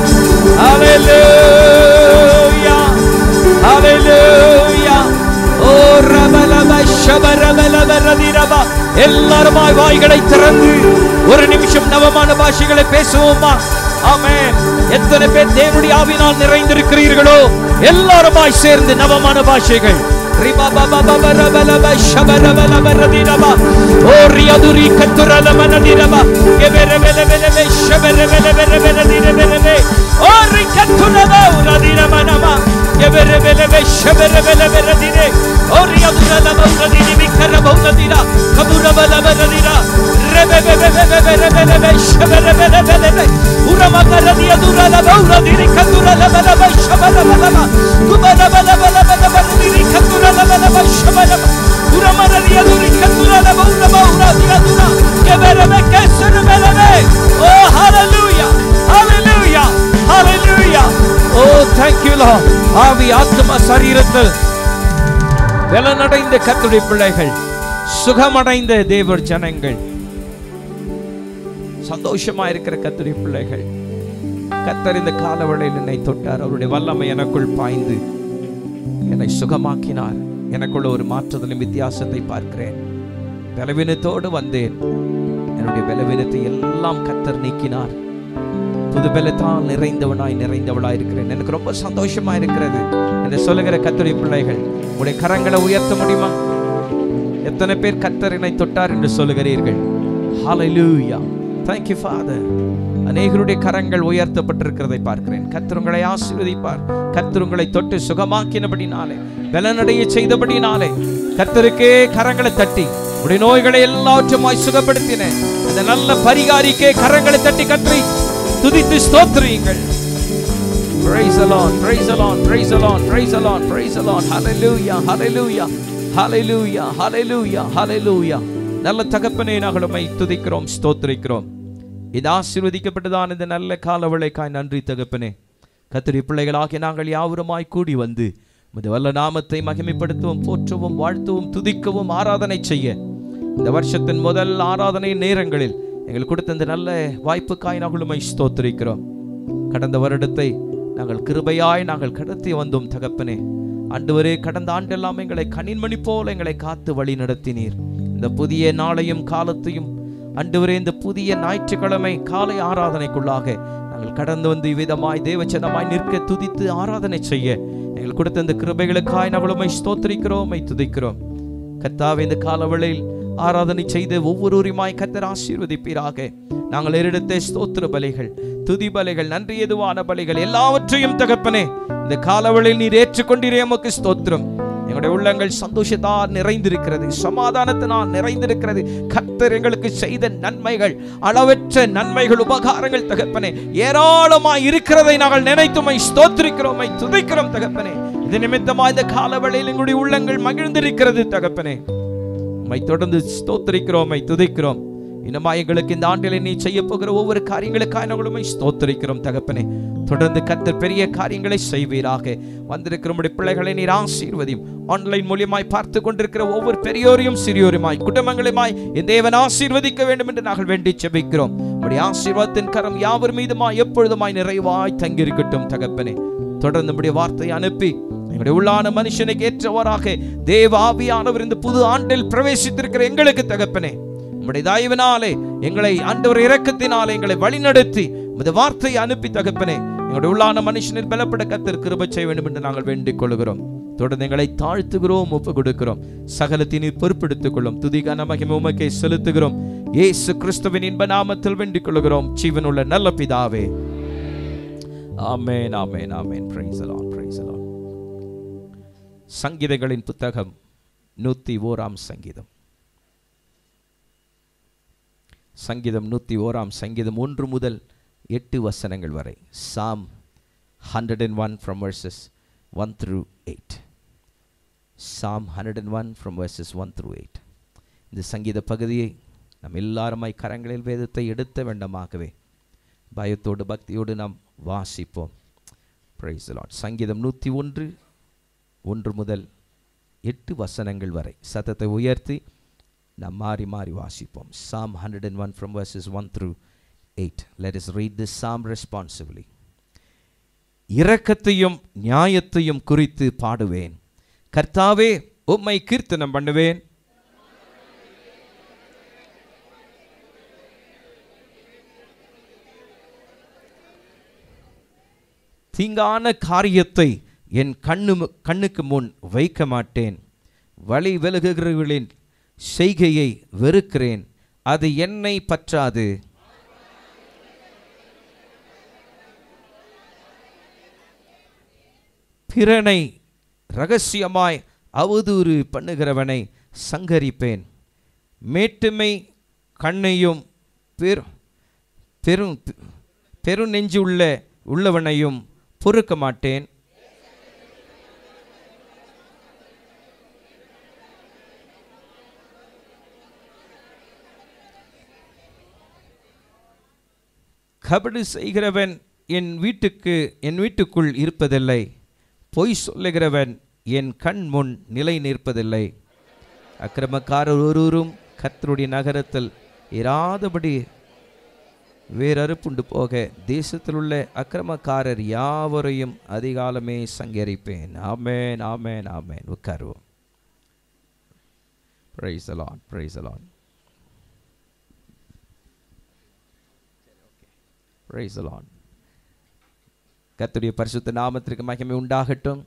A: ஹalleluya ஹalleluya ஓ ரபலப ஷபரபலப ரதிரப எல்லாருமாய் வாய்களை திறந்து ஒரு நிமிஷம் நவமான பாஷைகளை பேசுவோமா ஆமென் எத்தனை பேர் தேவனுடைய ஆவினால் நிறைந்திருக்கிறீர்களோ எல்லாருமாய் சேர்ந்து நவமான பாஷைகள் ரிபபபபபரபலப ஷபரபலப ரதிரப ஓ ரியதுரி கத்துரலம நதிரப எபெரபெலபெலபெ ஷபரபெலபெலபெலதிரபெலபெ ஓ ரிகத்துரப ரதிரமனம எபெரபெலபெ ஷபரபெலபெலதிரே ஓ ரியதுரலப ரதிரி விக்கரப ரதிரா கபுரபலப ரதிரா ரெபெபெபெபெபெபெபெ ஷபரபெலபெலபெ உரமகரதிய துரலப ரதிரி கத்துரலபலப ஷபரபலப குபரபலபலபலப ரதிரி கத்துரலபலப ஷபரப உரமரதிய துரி கத்துரலப உரப உரதிய துரா எபெரபெ கெசரபெலபெ ஓ ஹalleluya ஹalleluya ஹalleluya ஓ thank you lord ஆவி ஆத்மா சரீரத்தில் பலனடைந்த கர்த்தருடைய பிள்ளைகள் சுகமடைந்த தேவர் ஜனங்கள் சந்தோஷமா இருக்கிற கர்த்தருடைய பிள்ளைகள் கர்த்தர் இந்த காலவளையில் என்னை தொட்டார் அவருடைய வல்லமை எனக்குள் பாய்ந்து என்னை சுகமாக்கினார் எனக்குள்ள ஒரு மாற்றுதலும் வித்தியாசத்தை பார்க்கிறேன் பலவீனத்தோடு வந்தேன் என்னுடைய பலவீனத்தை எல்லாம் கர்த்தர் நீக்கினார் புது பலத்தால் நிறைந்தவனாய் நிறைந்தவளாய் இருக்கிறேன் எனக்கு ரொம்ப சந்தோஷமா இருக்கிறது என்று சொல்லுகிற கர்த்தருடைய பிள்ளைகள் உடைய கரங்களை உயர்த்த முடியுமா எத்தனை பேர் கர்த்தர் என்னை தொட்டார் என்று சொல்லுகிறீர்கள் ஹalleluya thank you father அநேகருடைய கரங்கள் உயர்த்தப்பட்டிருக்கிறதை பார்க்கிறேன் கர்த்தர் உங்களை ஆசீர்வதிப்பார் கர்த்தர் உங்களை தொட்டு சுகமாக்கினபடினாலே பலனடைய செய்தபடினாலே கர்த்தருக்கே கரங்களை தட்டி உடைய நோய்களை எல்லாவற்றுமாய் சுகப்படுத்தினேன் அந்த நல்ல பரிகாரிக்கே கரங்களை தட்டி கற்றி துதித்து ஸ்தோத்திரியுங்கள் Praise the Lord, praise the Lord, praise the Lord, praise the Lord, praise the Lord. Hallelujah, hallelujah, hallelujah, hallelujah, hallelujah. நல்ல தகப்பனே நாங்கள் உம்மை துதிக்கிறோம் ஸ்தோத்திரிக்கிறோம் இது ஆசீர்வதிக்கப்பட்டதான இந்த நல்ல காலவளைக்காய் நன்றி தகப்பனே கத்திரி பிள்ளைகளாகிய நாங்கள் யாவருமாய் கூடி வந்து உமது வல்ல நாமத்தை மகிமைப்படுத்தவும் போற்றவும் வாழ்த்தவும் துதிக்கவும் ஆராதனை செய்ய இந்த வருஷத்தின் முதல் ஆராதனை நேரங்களில் எங்களுக்கு கொடுத்த இந்த நல்ல வாய்ப்புக்காய் நாங்கள் உம்மை ஸ்தோத்திரிக்கிறோம் கடந்த வருடத்தை நாங்கள் கிருபையாய் நாங்கள் கடத்தி வந்தோம் தகப்பனே ஆண்டவரே கடந்த ஆண்டெல்லாம் எங்களை கனின்மணி போல எங்களை காத்து வழி நடத்தினீர் இந்த புதிய நாளையும் காலத்தையும் ஆண்டவரே இந்த புதிய ஞாயிற்றுக்கிழமை காலை ஆராதனைக்குள்ளாக நாங்கள் கடந்து வந்து இவ்விதமாய் தேவச்சனமாய் நிற்க துதித்து ஆராதனை செய்ய எங்கள் கொடுத்த இந்த கிருபைகளுக்காய் நாங்கள் உம்மை ஸ்தோத்திரிக்கிறோம் உம்மை துதிக்கிறோம் கர்த்தாவே இந்த காலவளையில் ஆராதனை செய்து ஒவ்வொருவருமாய் கத்தர் ஆசீர்வதிப்பீராக நாங்கள் ஏறெடுத்த ஸ்தோத்திர பலிகள் துதி பலிகள் நன்றி எதுவான பலிகள் எல்லாவற்றையும் தகப்பனே இந்த காலவளையில் நீர் ஏற்றுக்கொண்டீரே உமக்கு ஸ்தோத்திரம் எங்களுடைய உள்ளங்கள் சந்தோஷத்தால் நிறைந்திருக்கிறது சமாதானத்தினால் நிறைந்திருக்கிறது கர்த்தர் எங்களுக்கு செய்த நன்மைகள் அளவற்ற நன்மைகள் உபகாரங்கள் தகப்பனே ஏராளமாய் இருக்கிறதை நாங்கள் நினைத்துமை ஸ்தோத்திரிக்கிறோமை துதிக்கிறோம் தகப்பனே இது நிமித்தமா இந்த காலவளையில் எங்களுடைய உள்ளங்கள் மகிழ்ந்திருக்கிறது தகப்பனே உம்மை தொடர்ந்து ஸ்தோத்திரிக்கிறோம் உம்மை துதிக்கிறோம் இன்னமா எங்களுக்கு இந்த ஆண்டில் நீ செய்ய போகிற ஒவ்வொரு காரியங்களுக்காக நாங்களுமே ஸ்தோத்தரிக்கிறோம் தகப்பனே தொடர்ந்து கத்தர் பெரிய காரியங்களை செய்வீராக வந்திருக்கிற நம்முடைய பிள்ளைகளை நீர் ஆசீர்வதியும் ஆன்லைன் மூலியமாய் பார்த்து கொண்டிருக்கிற ஒவ்வொரு பெரியோரையும் சிறியோருமாய் குடும்பங்களுமாய் என் தேவன் ஆசீர்வதிக்க வேண்டும் என்று நாங்கள் வேண்டி செபிக்கிறோம் நம்முடைய ஆசீர்வாதத்தின் கரம் யாவர் மீதுமாய் எப்பொழுதுமாய் நிறைவாய் தங்கியிருக்கட்டும் தகப்பனே தொடர்ந்து நம்முடைய வார்த்தையை அனுப்பி எங்களுடைய உள்ளான மனுஷனுக்கு ஏற்றவராக தேவ ஆவியானவர் இந்த புது ஆண்டில் பிரவேசித்திருக்கிற எங்களுக்கு தகப்பனே உம்முடைய தயவினாலே எங்களை ஆண்டவர் இரக்கத்தினாலே எங்களை வழிநடத்தி உமது வார்த்தையை அனுப்பி தகப்பனே எங்களுடைய உள்ளான மனுஷனில் பலப்பட கத்தர் கிருபை செய்ய வேண்டும் என்று நாங்கள் வேண்டிக் கொள்கிறோம் தொடர்ந்து எங்களை தாழ்த்துகிறோம் ஒப்பு கொடுக்கிறோம் சகலத்தினை பொறுப்பெடுத்துக் கொள்ளும் துதிகான மகிமை உமக்கே செலுத்துகிறோம் இயேசு கிறிஸ்துவின் இன்ப நாமத்தில் வேண்டிக் கொள்கிறோம் ஜீவனுள்ள நல்ல பிதாவே ஆமென் ஆமென் ஆமென் பிரைஸ் அலான் பிரைஸ் அலான் சங்கீதங்களின் புத்தகம் நூத்தி ஓராம் சங்கீதம் சங்கீதம் நூத்தி ஓராம் சங்கீதம் ஒன்று முதல் எட்டு வசனங்கள் வரை psalm hundred and one from verses one through eight psalm hundred and one from verses one through eight இந்த சங்கீத பகுதியை நம் எல்லாருமாய் கரங்களில் வேதத்தை எடுத்த வேண்டமாகவே பயத்தோடு பக்தியோடு நாம் வாசிப்போம் பிரைஸ் லாட் சங்கீதம் நூற்றி ஒன்று ஒன்று முதல் எட்டு வசனங்கள் வரை சத்தத்தை உயர்த்தி நாம் மாறி மாறி வாசிப்போம் psalm hundred and one from verses one through eight let us read this psalm responsibly இரக்கத்தையும் நியாயத்தையும் குறித்து பாடுவேன் கர்த்தாவே உம்மை கீர்த்தனம் பண்ணுவேன் தீங்கான காரியத்தை என் கண்ணு கண்ணுக்கு முன் வைக்க மாட்டேன் வழி விலகுகிறவர்களின் செய்கையை வெறுக்கிறேன் அது என்னை பற்றாது பிறனை ரகசியமாய் அவதூறு பண்ணுகிறவனை சங்கரிப்பேன் மேட்டுமை கண்ணையும் பெரு பெரும் பெரு நெஞ்சு உள்ள உள்ளவனையும் பொறுக்க மாட்டேன் கபடு செய்கிறவன் என் வீட்டுக்கு என் வீட்டுக்குள் இருப்பதில்லை பொய் சொல்லுகிறவன் என் கண் முன் நிலை நிற்பதில்லை அக்கிரமக்காரர் ஒருவரும் கர்த்தருடைய நகரத்தில் இராதபடி வேறறுப்புண்டு போக தேசத்தில் உள்ள அக்கிரமக்காரர் யாவரையும் அதிகாலமே சங்கரிப்பேன் ஆமேன் ஆமேன் ஆமேன் உட்காருவோம் பிரைஸ் அலான் பிரைஸ் அலான் பிரைஸ் அலான் கர்த்தருடைய பரிசுத்த நாமத்திற்கு மகிமை உண்டாகட்டும்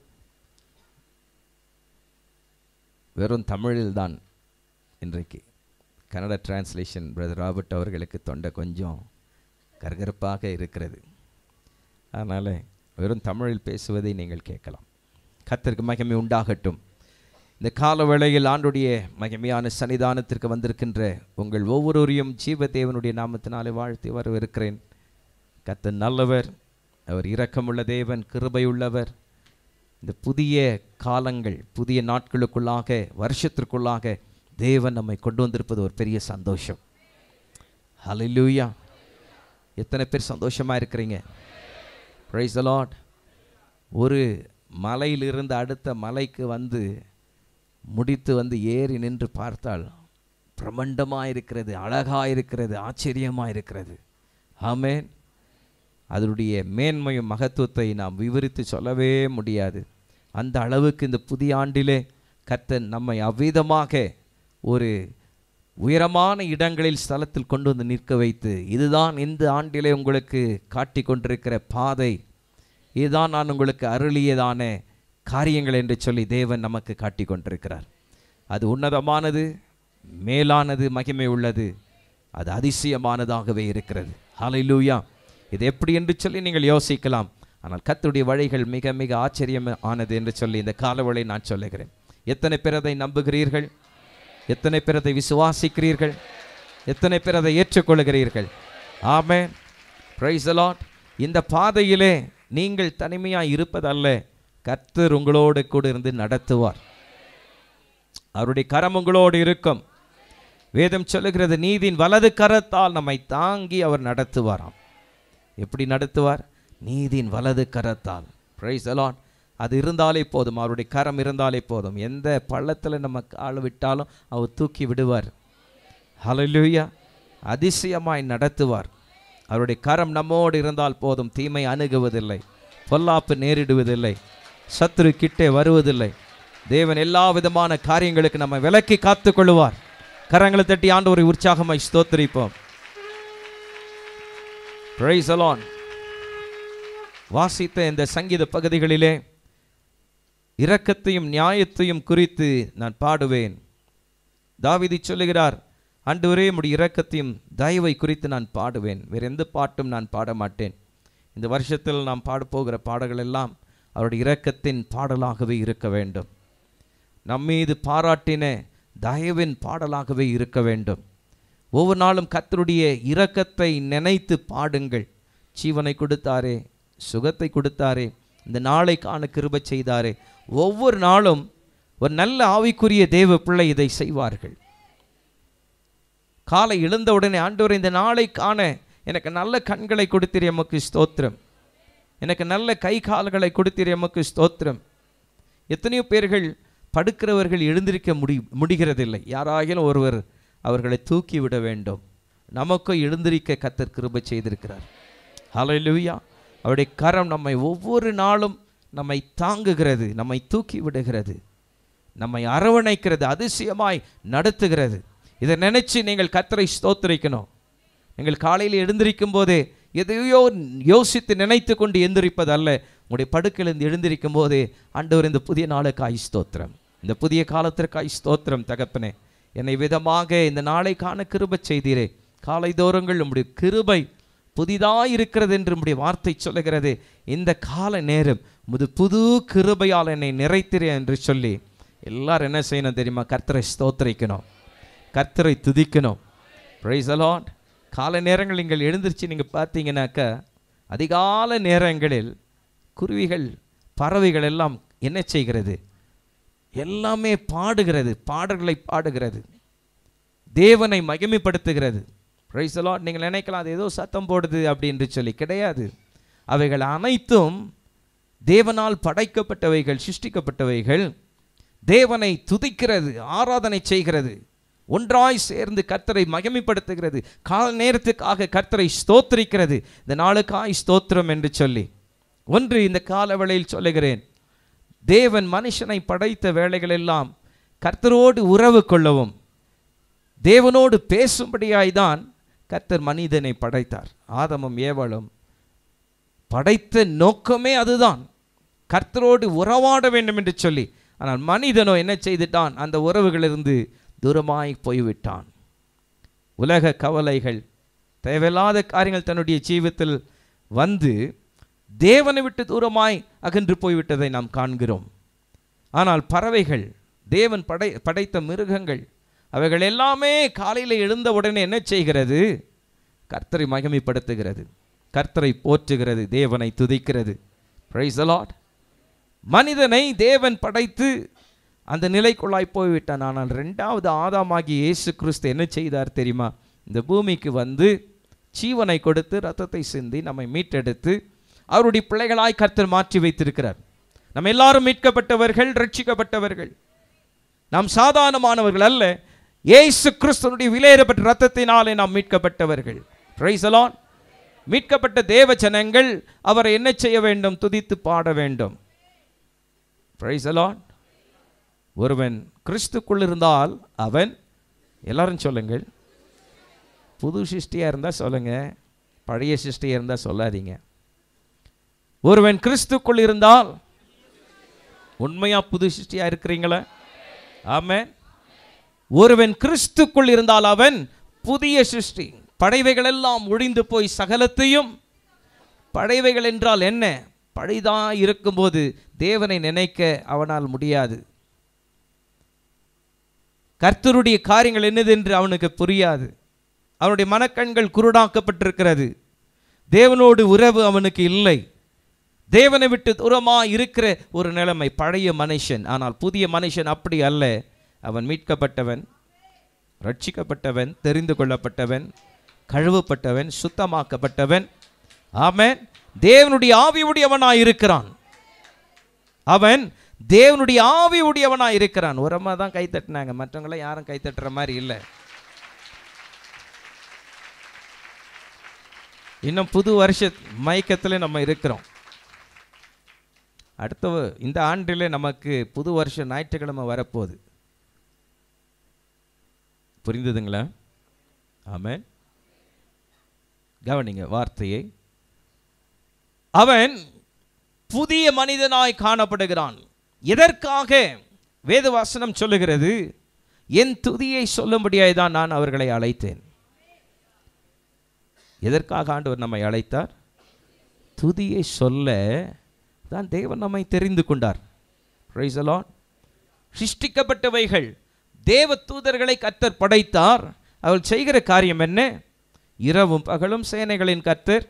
A: வெறும் தமிழில் தான் இன்றைக்கு கன்னட டிரான்ஸ்லேஷன் பிரதர் ராபர்ட் அவர்களுக்கு தொண்டை கொஞ்சம் கரகரப்பாக இருக்கிறது அதனால் வெறும் தமிழில் பேசுவதை நீங்கள் கேட்கலாம் கர்த்தருக்கு மகிமை உண்டாகட்டும் இந்த கால வேளையில் ஆண்டுடைய மகிமையான சன்னிதானத்திற்கு வந்திருக்கின்ற உங்கள் ஒவ்வொருவரையும் ஜீவதேவனுடைய நாமத்தினாலே வாழ்த்தி வரவிருக்கிறேன் கர்த்தர் நல்லவர் அவர் இரக்கமுள்ள தேவன் கிருபையுள்ளவர் இந்த புதிய காலங்கள் புதிய நாட்களுக்குள்ளாக வருஷத்திற்குள்ளாக தேவன் நம்மை கொண்டு வந்திருப்பது ஒரு பெரிய சந்தோஷம் ஹalleluya எத்தனை பேர் சந்தோஷமா இருக்கிறீங்க பிரைஸ் the Lord ஒரு மலையிலிருந்து அடுத்த மலைக்கு வந்து முடித்து வந்து ஏறி நின்று பார்த்தால் பிரமண்டமாக இருக்கிறது அழகாக இருக்கிறது ஆச்சரியமாக இருக்கிறது ஆமென் அதனுடைய மேன்மையும் மகத்துவத்தை நாம் விவரித்து சொல்லவே முடியாது அந்த அளவுக்கு இந்த புதிய ஆண்டிலே கர்த்தன் நம்மை அவ்விதமாக ஒரு உயரமான இடங்களில் ஸ்தலத்தில் கொண்டு வந்து நிற்க வைத்து இதுதான் இந்த ஆண்டிலே உங்களுக்கு காட்டி கொண்டிருக்கிற பாதை இதுதான் நான் உங்களுக்கு அருளியதான காரியங்கள் என்று சொல்லி தேவன் நமக்கு காட்டி கொண்டிருக்கிறார் அது உன்னதமானது மேலானது மகிமை உள்ளது அது அதிசயமானதாகவே இருக்கிறது ஹalleluya இது எப்படி என்று சொல்லி நீங்கள் யோசிக்கலாம் ஆனால் கர்த்தருடைய வழிகள் மிக மிக ஆச்சரியமானது என்று சொல்லி இந்த காலவழி நான் சொல்லுகிறேன் எத்தனை பேர் அதை நம்புகிறீர்கள் எத்தனை பேர் அதை விசுவாசிக்கிறீர்கள் எத்தனை பேர் அதை ஏற்றுக்கொள்கிறீர்கள் ஆமென் பிரைஸ் லாட் இந்த பாதையிலே நீங்கள் தனிமையாக இருப்பதல்ல கர்த்தர் உங்களோடு கூட இருந்து நடத்துவார் அவருடைய கரம் உங்களோடு இருக்கும் வேதம் சொல்லுகிறது நீதியின் வலது கரத்தால் நம்மை தாங்கி அவர் நடத்துவாராம் எப்படி நடத்துவார் நீதியின் வலது கரத்தால் பிரைஸ் அலான் அது இருந்தாலே போதும் அவருடைய கரம் இருந்தாலே போதும் எந்த பள்ளத்தில் நம்ம கால் விட்டாலும் அவர் தூக்கி விடுவார் ஹalleluya அதிசயமாய் நடத்துவார் அவருடைய கரம் நம்மோடு இருந்தால் போதும் தீமை அணுகுவதில்லை பொல்லாப்பு நேரிடுவதில்லை சத்துரு கிட்டே வருவதில்லை தேவன் எல்லா விதமான காரியங்களுக்கு நம்ம விலக்கி காத்துக் கொள்ளுவார் கரங்களை தட்டி ஆண்டவரை உற்சாகமாய் ஸ்தோத்திரிப்போம் பிரைஸ் அலான் வாசித்த இந்த சங்கீத பகுதிகளிலே இரக்கத்தையும் நியாயத்தையும் குறித்து நான் பாடுவேன் தாவீது சொல்லுகிறார் ஆண்டவரே உம்முடைய இரக்கத்தையும் தயவை குறித்து நான் பாடுவேன் வேறு எந்த பாட்டும் நான் பாட மாட்டேன் இந்த வருஷத்தில் நாம் பாடப்போகிற பாடல்கள் எல்லாம் அவருடைய இரக்கத்தின் பாடலாகவே இருக்க வேண்டும் நம்மீது பாராட்டின தயவின் பாடலாகவே இருக்க வேண்டும் ஒவ்வொரு நாளும் கர்த்தருடைய இரக்கத்தை நினைத்து பாடுங்கள் ஜீவனை கொடுத்தாரே சுகத்தை கொடுத்தாரே இந்த நாளை காண கிருபை செய்தாரே ஒவ்வொரு நாளும் ஒரு நல்ல ஆவிக்குரிய தேவ பிள்ளை இதை செய்வார்கள் காலை எழுந்த உடனே ஆண்டவர் இந்த நாளை காண எனக்கு நல்ல கண்களை கொடுத்தீர் எமக்கு ஸ்தோத்திரம் எனக்கு நல்ல கை கால்களை கொடுத்தீர் எமக்கு ஸ்தோத்திரம் எத்தனையோ பேர்கள் படுக்கிறவர்கள் எழுந்திருக்க முடி முடிகிறதில்லை யாராகிலும் ஒருவர் அவர்களை தூக்கி விட வேண்டும் நமக்கோ எழுந்திருக்க கத்தர் கிருபை செய்திருக்கிறார் ஹalleluya அவருடைய கரம் நம்மை ஒவ்வொரு நாளும் நம்மை தாங்குகிறது நம்மை தூக்கி விடுகிறது நம்மை அரவணைக்கிறது அதிசயமாய் நடத்துகிறது இதை நினைச்சு நீங்கள் கத்தரை ஸ்தோத்திரிக்கணும் நீங்கள் காலையில் எழுந்திருக்கும் போதே எதையோ யோசித்து நினைத்து கொண்டு எந்திரிப்பது அல்ல உங்களுடைய படுக்கையிலிருந்து எழுந்திருக்கும் போதே ஆண்டவர் இந்த புதிய நாளுக்காய் ஸ்தோத்திரம் இந்த புதிய காலத்திற்காய் ஸ்தோத்திரம் தகப்பனே என்னை விதமாக இந்த நாளை காண கிருபை செய்தீரே காலை தோறுங்கள் உம்முடைய கிருபை புதிதாய் இருக்கிறது என்று உம்முடைய வார்த்தை சொல்லுகிறது இந்த கால நேரம் முது புது கிருபையால் என்னை நிறைத்திரே என்று சொல்லி எல்லாரும் என்ன செய்யணும் தெரியுமா கர்த்தரை ஸ்தோத்திரிக்கணும் கர்த்தரை துதிக்கணும் பிரைஸ் அலாட் காலை நேரங்கள் நீங்கள் எழுந்திருச்சு நீங்கள் பார்த்தீங்கன்னாக்கா அதிகால நேரங்களில் குருவிகள் பறவைகள் எல்லாம் என்ன செய்கிறது எல்லாமே பாடுகிறது பாடல்களை பாடுகிறது தேவனை மகிமைப்படுத்துகிறது பிரைஸ் அலாட் நீங்கள் நினைக்கலாம் அது ஏதோ சத்தம் போடுது அப்படின்னு சொல்லி கிடையாது அவைகள் அனைத்தும் தேவனால் படைக்கப்பட்டவைகள் சிருஷ்டிக்கப்பட்டவைகள் தேவனை துதிக்கிறது ஆராதனை செய்கிறது ஒன்றாய் சேர்ந்து கர்த்தரை மகிமைப்படுத்துகிறது கால நேரத்துக்காக கர்த்தரை ஸ்தோத்திரிக்கிறது இந்த நாளுக்காய் ஸ்தோத்திரம் என்று சொல்லி ஒன்று இந்த கால வேளையில் சொல்லுகிறேன் தேவன் மனுஷனை படைத்த வேளைகளெல்லாம் கர்த்தரோடு உறவு கொள்ளவும் தேவனோடு பேசும்படியாய்தான் கர்த்தர் மனிதனை படைத்தார் ஆதமும் ஏவலும் படைத்த நோக்கமே அதுதான் கர்த்தரோடு உறவாட வேண்டும் என்று சொல்லி ஆனால் மனிதனோ என்ன செய்துட்டான் அந்த உறவுகளிலிருந்து தூரமாய் போய்விட்டான் உலக கவலைகள் தேவையில்லாத காரியங்கள் தன்னுடைய ஜீவித்தில் வந்து தேவனை விட்டு தூரமாய் அகன்று போய்விட்டதை நாம் காண்கிறோம் ஆனால் பறவைகள் தேவன் படை படைத்த மிருகங்கள் அவைகள் எல்லாமே காலையில் எழுந்த உடனே என்ன செய்கிறது கர்த்தரை மகிமைப்படுத்துகிறது கர்த்தரை போற்றுகிறது தேவனை துதிக்கிறது பிரைஸ் அலாட் மனிதனை தேவன் படைத்து அந்த நிலைக்குள்ளாய் போய்விட்டான் ஆனால் ரெண்டாவது ஆதாமாகி இயேசு கிறிஸ்து என்ன செய்தார் தெரியுமா இந்த பூமிக்கு வந்து ஜீவனை கொடுத்து ரத்தத்தை சிந்தி நம்மை மீட்டெடுத்து அவருடைய பிள்ளைகளாய் கர்த்தர் மாற்றி வைத்திருக்கிறார் நம்ம எல்லாரும் மீட்கப்பட்டவர்கள் ரட்சிக்கப்பட்டவர்கள் நாம் சாதாரணமானவர்கள் அல்ல இயேசு கிறிஸ்துவனுடைய விலையேறப்பட்ட ரத்தத்தினாலே நாம் மீட்கப்பட்டவர்கள் Praise the Lord. மீட்கப்பட்ட தேவ ஜனங்கள் அவரை என்ன செய்ய வேண்டும் துதித்து பாட வேண்டும் Praise the Lord. ஒருவன் கிறிஸ்துக்குள் இருந்தால் அவன் எல்லாரும் சொல்லுங்கள் புது சிருஷ்டியாக இருந்தால் சொல்லுங்க பழைய சிருஷ்டியாக இருந்தால் சொல்லாதீங்க ஒருவன் கிறிஸ்துக்குள் இருந்தால் உண்மையா புது சிருஷ்டியா இருக்கிறீங்களா ஆமென் ஒருவன் கிறிஸ்துக்குள் இருந்தால் அவன் புதிய சிருஷ்டி படைவைகள் எல்லாம் ஒழிந்து போய் சகலத்தையும் படைவைகள் என்றால் என்ன பழைதா இருக்கும்போது தேவனை நினைக்க அவனால் முடியாது கர்த்தருடைய காரியங்கள் என்னது என்று அவனுக்கு புரியாது அவனுடைய மனக்கண்கள் குருடாக்கப்பட்டிருக்கிறது தேவனோடு உறவு அவனுக்கு இல்லை தேவனை விட்டு தூரமா இருக்கிற ஒரு நிலைமை பழைய மனுஷன் ஆனால் புதிய மனுஷன் அப்படி அல்ல அவன் மீட்கப்பட்டவன் ரட்சிக்கப்பட்டவன் தெரிந்து கொள்ளப்பட்டவன் கழுவப்பட்டவன் சுத்தமாக்கப்பட்டவன் ஆமென் தேவனுடைய ஆவி உடையவனாய் இருக்கிறான் அவன் தேவனுடைய ஆவி உடையவனாய் இருக்கிறான் ஒரு அம்மா தான் கை தட்டினாங்க மற்றவங்களாம் யாரும் கை தட்டுற மாதிரி இல்லை இன்னும் புது வருஷ மயக்கத்தில் நம்ம இருக்கிறோம் அடுத்த வ- இந்த ஆண்டிலே நமக்கு புது வருஷம் ஞாயிற்றுக்கிழமை வரப்போகுது புரிந்ததுங்களா ஆமென் கவனிங்க வார்த்தையை அவன் புதிய மனிதனாய் காணப்படுகிறான் எதற்காக வேதவாசனம் சொல்லுகிறது என் துதியை சொல்லும்படியாய் தான் நான் அவர்களை அழைத்தேன் எதற்காக ஆண்டவர் நம்மை அழைத்தார் துதியை சொல்ல தான் தேவன் நம்மை தெரிந்து கொண்டார் Praise the Lord. சிருஷ்டிக்கப்பட்டவைகள் தேவ தூதர்களை கர்த்தர் படைத்தார் அவள் செய்கிற காரியம் என்ன இரவும் பகலும் சேனைகளின் கர்த்தர்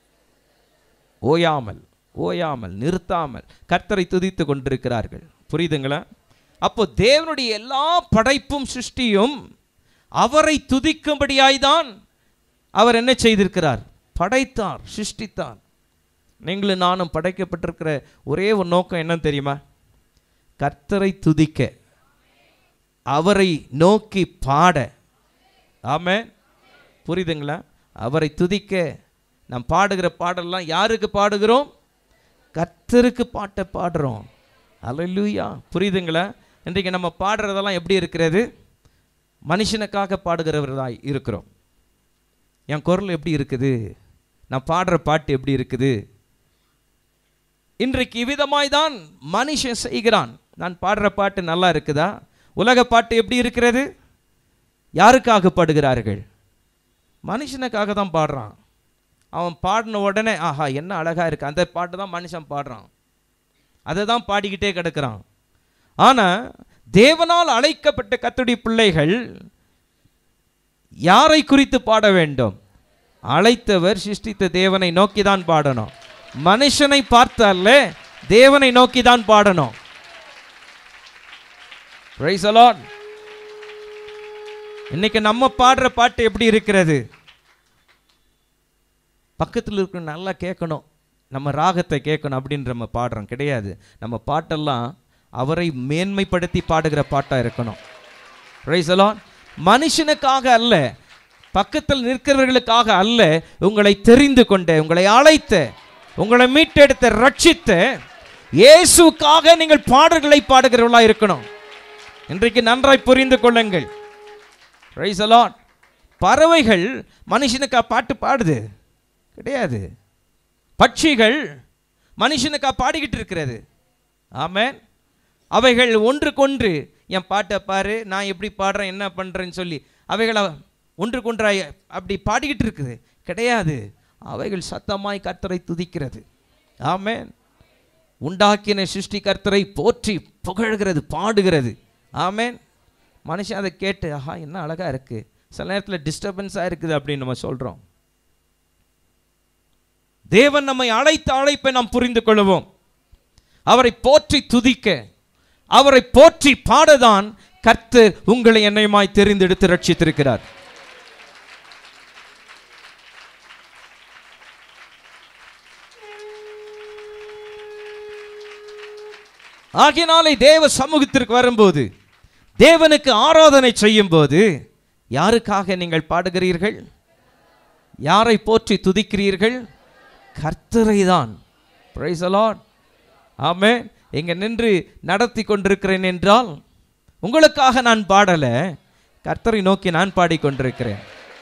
A: ஓயாமல் ஓயாமல் நிறுத்தாமல் கர்த்தரை துதித்து கொண்டிருக்கிறார்கள் புரியுதுங்களா அப்போ தேவனுடைய எல்லா படைப்பும் சிருஷ்டியும் அவரை துதிக்கும்படியாய்தான் அவர் என்ன செய்திருக்கிறார் படைத்தார் சிருஷ்டித்தார் நீங்களும் நானும் படைக்கப்பட்டிருக்கிற ஒரே ஒரு நோக்கம் என்ன தெரியுமா கர்த்தரை துதிக்க அவரை நோக்கி பாட ஆமே புரியுதுங்களா அவரை துதிக்க நாம் பாடுகிற பாடலாம் யாருக்கு பாடுகிறோம் கர்த்தருக்கு பாட்டை பாடுறோம் அல்லேலூயா புரியுதுங்களா இன்றைக்கு நம்ம பாடுறதெல்லாம் எப்படி இருக்கிறது மனுஷனுக்காக பாடுகிறவர்களாய் இருக்கிறோம் என் குரல் எப்படி இருக்குது நான் பாடுற பாட்டு எப்படி இருக்குது இன்றைக்கு இவ்விதமாய் தான் மனுஷன் செய்கிறான் நான் பாடுற பாட்டு நல்லா இருக்குதா உலக பாட்டு எப்படி இருக்கிறது யாருக்காக பாடுகிறார்கள் மனுஷனுக்காக தான் பாடுறான் அவன் பாடின உடனே ஆஹா என்ன அழகா இருக்கு அந்த பாட்டு தான் மனுஷன் பாடுறான் அதை தான் பாடிக்கிட்டே கிடக்கிறான் ஆனால் தேவனால் அழைக்கப்பட்ட கத்துடைய பிள்ளைகள் யாரை குறித்து பாட வேண்டும் அழைத்தவர் சிருஷ்டித்த தேவனை நோக்கி தான் பாடணும் மனுஷனை பார்த்தால தேவனை நோக்கி தான் பாடணும் Praise the Lord. இன்னைக்கு நம்ம பாடுற பாட்டு எப்படி இருக்கிறது பக்கத்தில் இருக்கிற நல்லா கேட்கணும் நம்ம ராகத்தை கேட்கணும் அப்படின்னு நம்ம பாடுறோம் கிடையாது நம்ம பாட்டெல்லாம் அவரை மேன்மைப்படுத்தி பாடுகிற பாட்டாக இருக்கணும் Praise the Lord. மனுஷனுக்காக அல்ல பக்கத்தில் நிற்கிறவர்களுக்காக அல்ல உங்களை தெரிந்து கொண்ட உங்களை அழைத்த உங்களை மீட்டெடுத்த ரட்சித்த இயேசுக்காக நீங்கள் பாடல்களை பாடுகிறவர்களா இருக்கணும் இன்றைக்கு நன்றாய் புரிந்து கொள்ளுங்கள் Praise the Lord. பறவைகள் மனுஷனுக்கா பாட்டு பாடுது கிடையாது பட்சிகள் மனுஷனுக்கா பாடிக்கிட்டு இருக்கிறது ஆமென் அவைகள் ஒன்றுக்கொன்று என் பாட்டை பாரு நான் எப்படி பாடுறேன் என்ன பண்ணுறேன்னு சொல்லி அவைகளை ஒன்றுக்கொன்றாய் அப்படி பாடிக்கிட்டு இருக்குது கிடையாது அவைகள் சத்தமாய் கர்த்தரை துதிக்கிறது ஆமென் உண்டாக்கின சிருஷ்டி கர்த்தரை போற்றி புகழ்கிறது பாடுகிறது ஆமென் மனுஷன் அதை கேட்டு ஆஹா என்ன அழகா இருக்கு சில நேரத்தில் டிஸ்டர்பன்ஸாக இருக்குது அப்படின்னு நம்ம சொல்கிறோம் தேவன் நம்மை அழைத்த அழைப்பை நாம் புரிந்து கொள்வோம் அவரை போற்றி துதிக்க அவரை போற்றி பாடதான் கர்த்தர் உங்களை என்னையுமாய் தெரிந்தெடுத்து ரட்சித்திருக்கிறார் ஆகையினாலே தேவ சமூகத்திற்கு வரும்போது தேவனுக்கு ஆராதனை செய்யும்போது யாருக்காக நீங்கள் பாடுகிறீர்கள் யாரை போற்றி துதிக்கிறீர்கள் கர்த்தரை தான் பிரைஸ் அலாட் ஆமே இங்க நின்று நடத்தி கொண்டிருக்கிறேன் என்றால் உங்களுக்காக நான் பாடல கர்த்தரை நோக்கி நான் பாடிக்கொண்டிருக்கிறேன்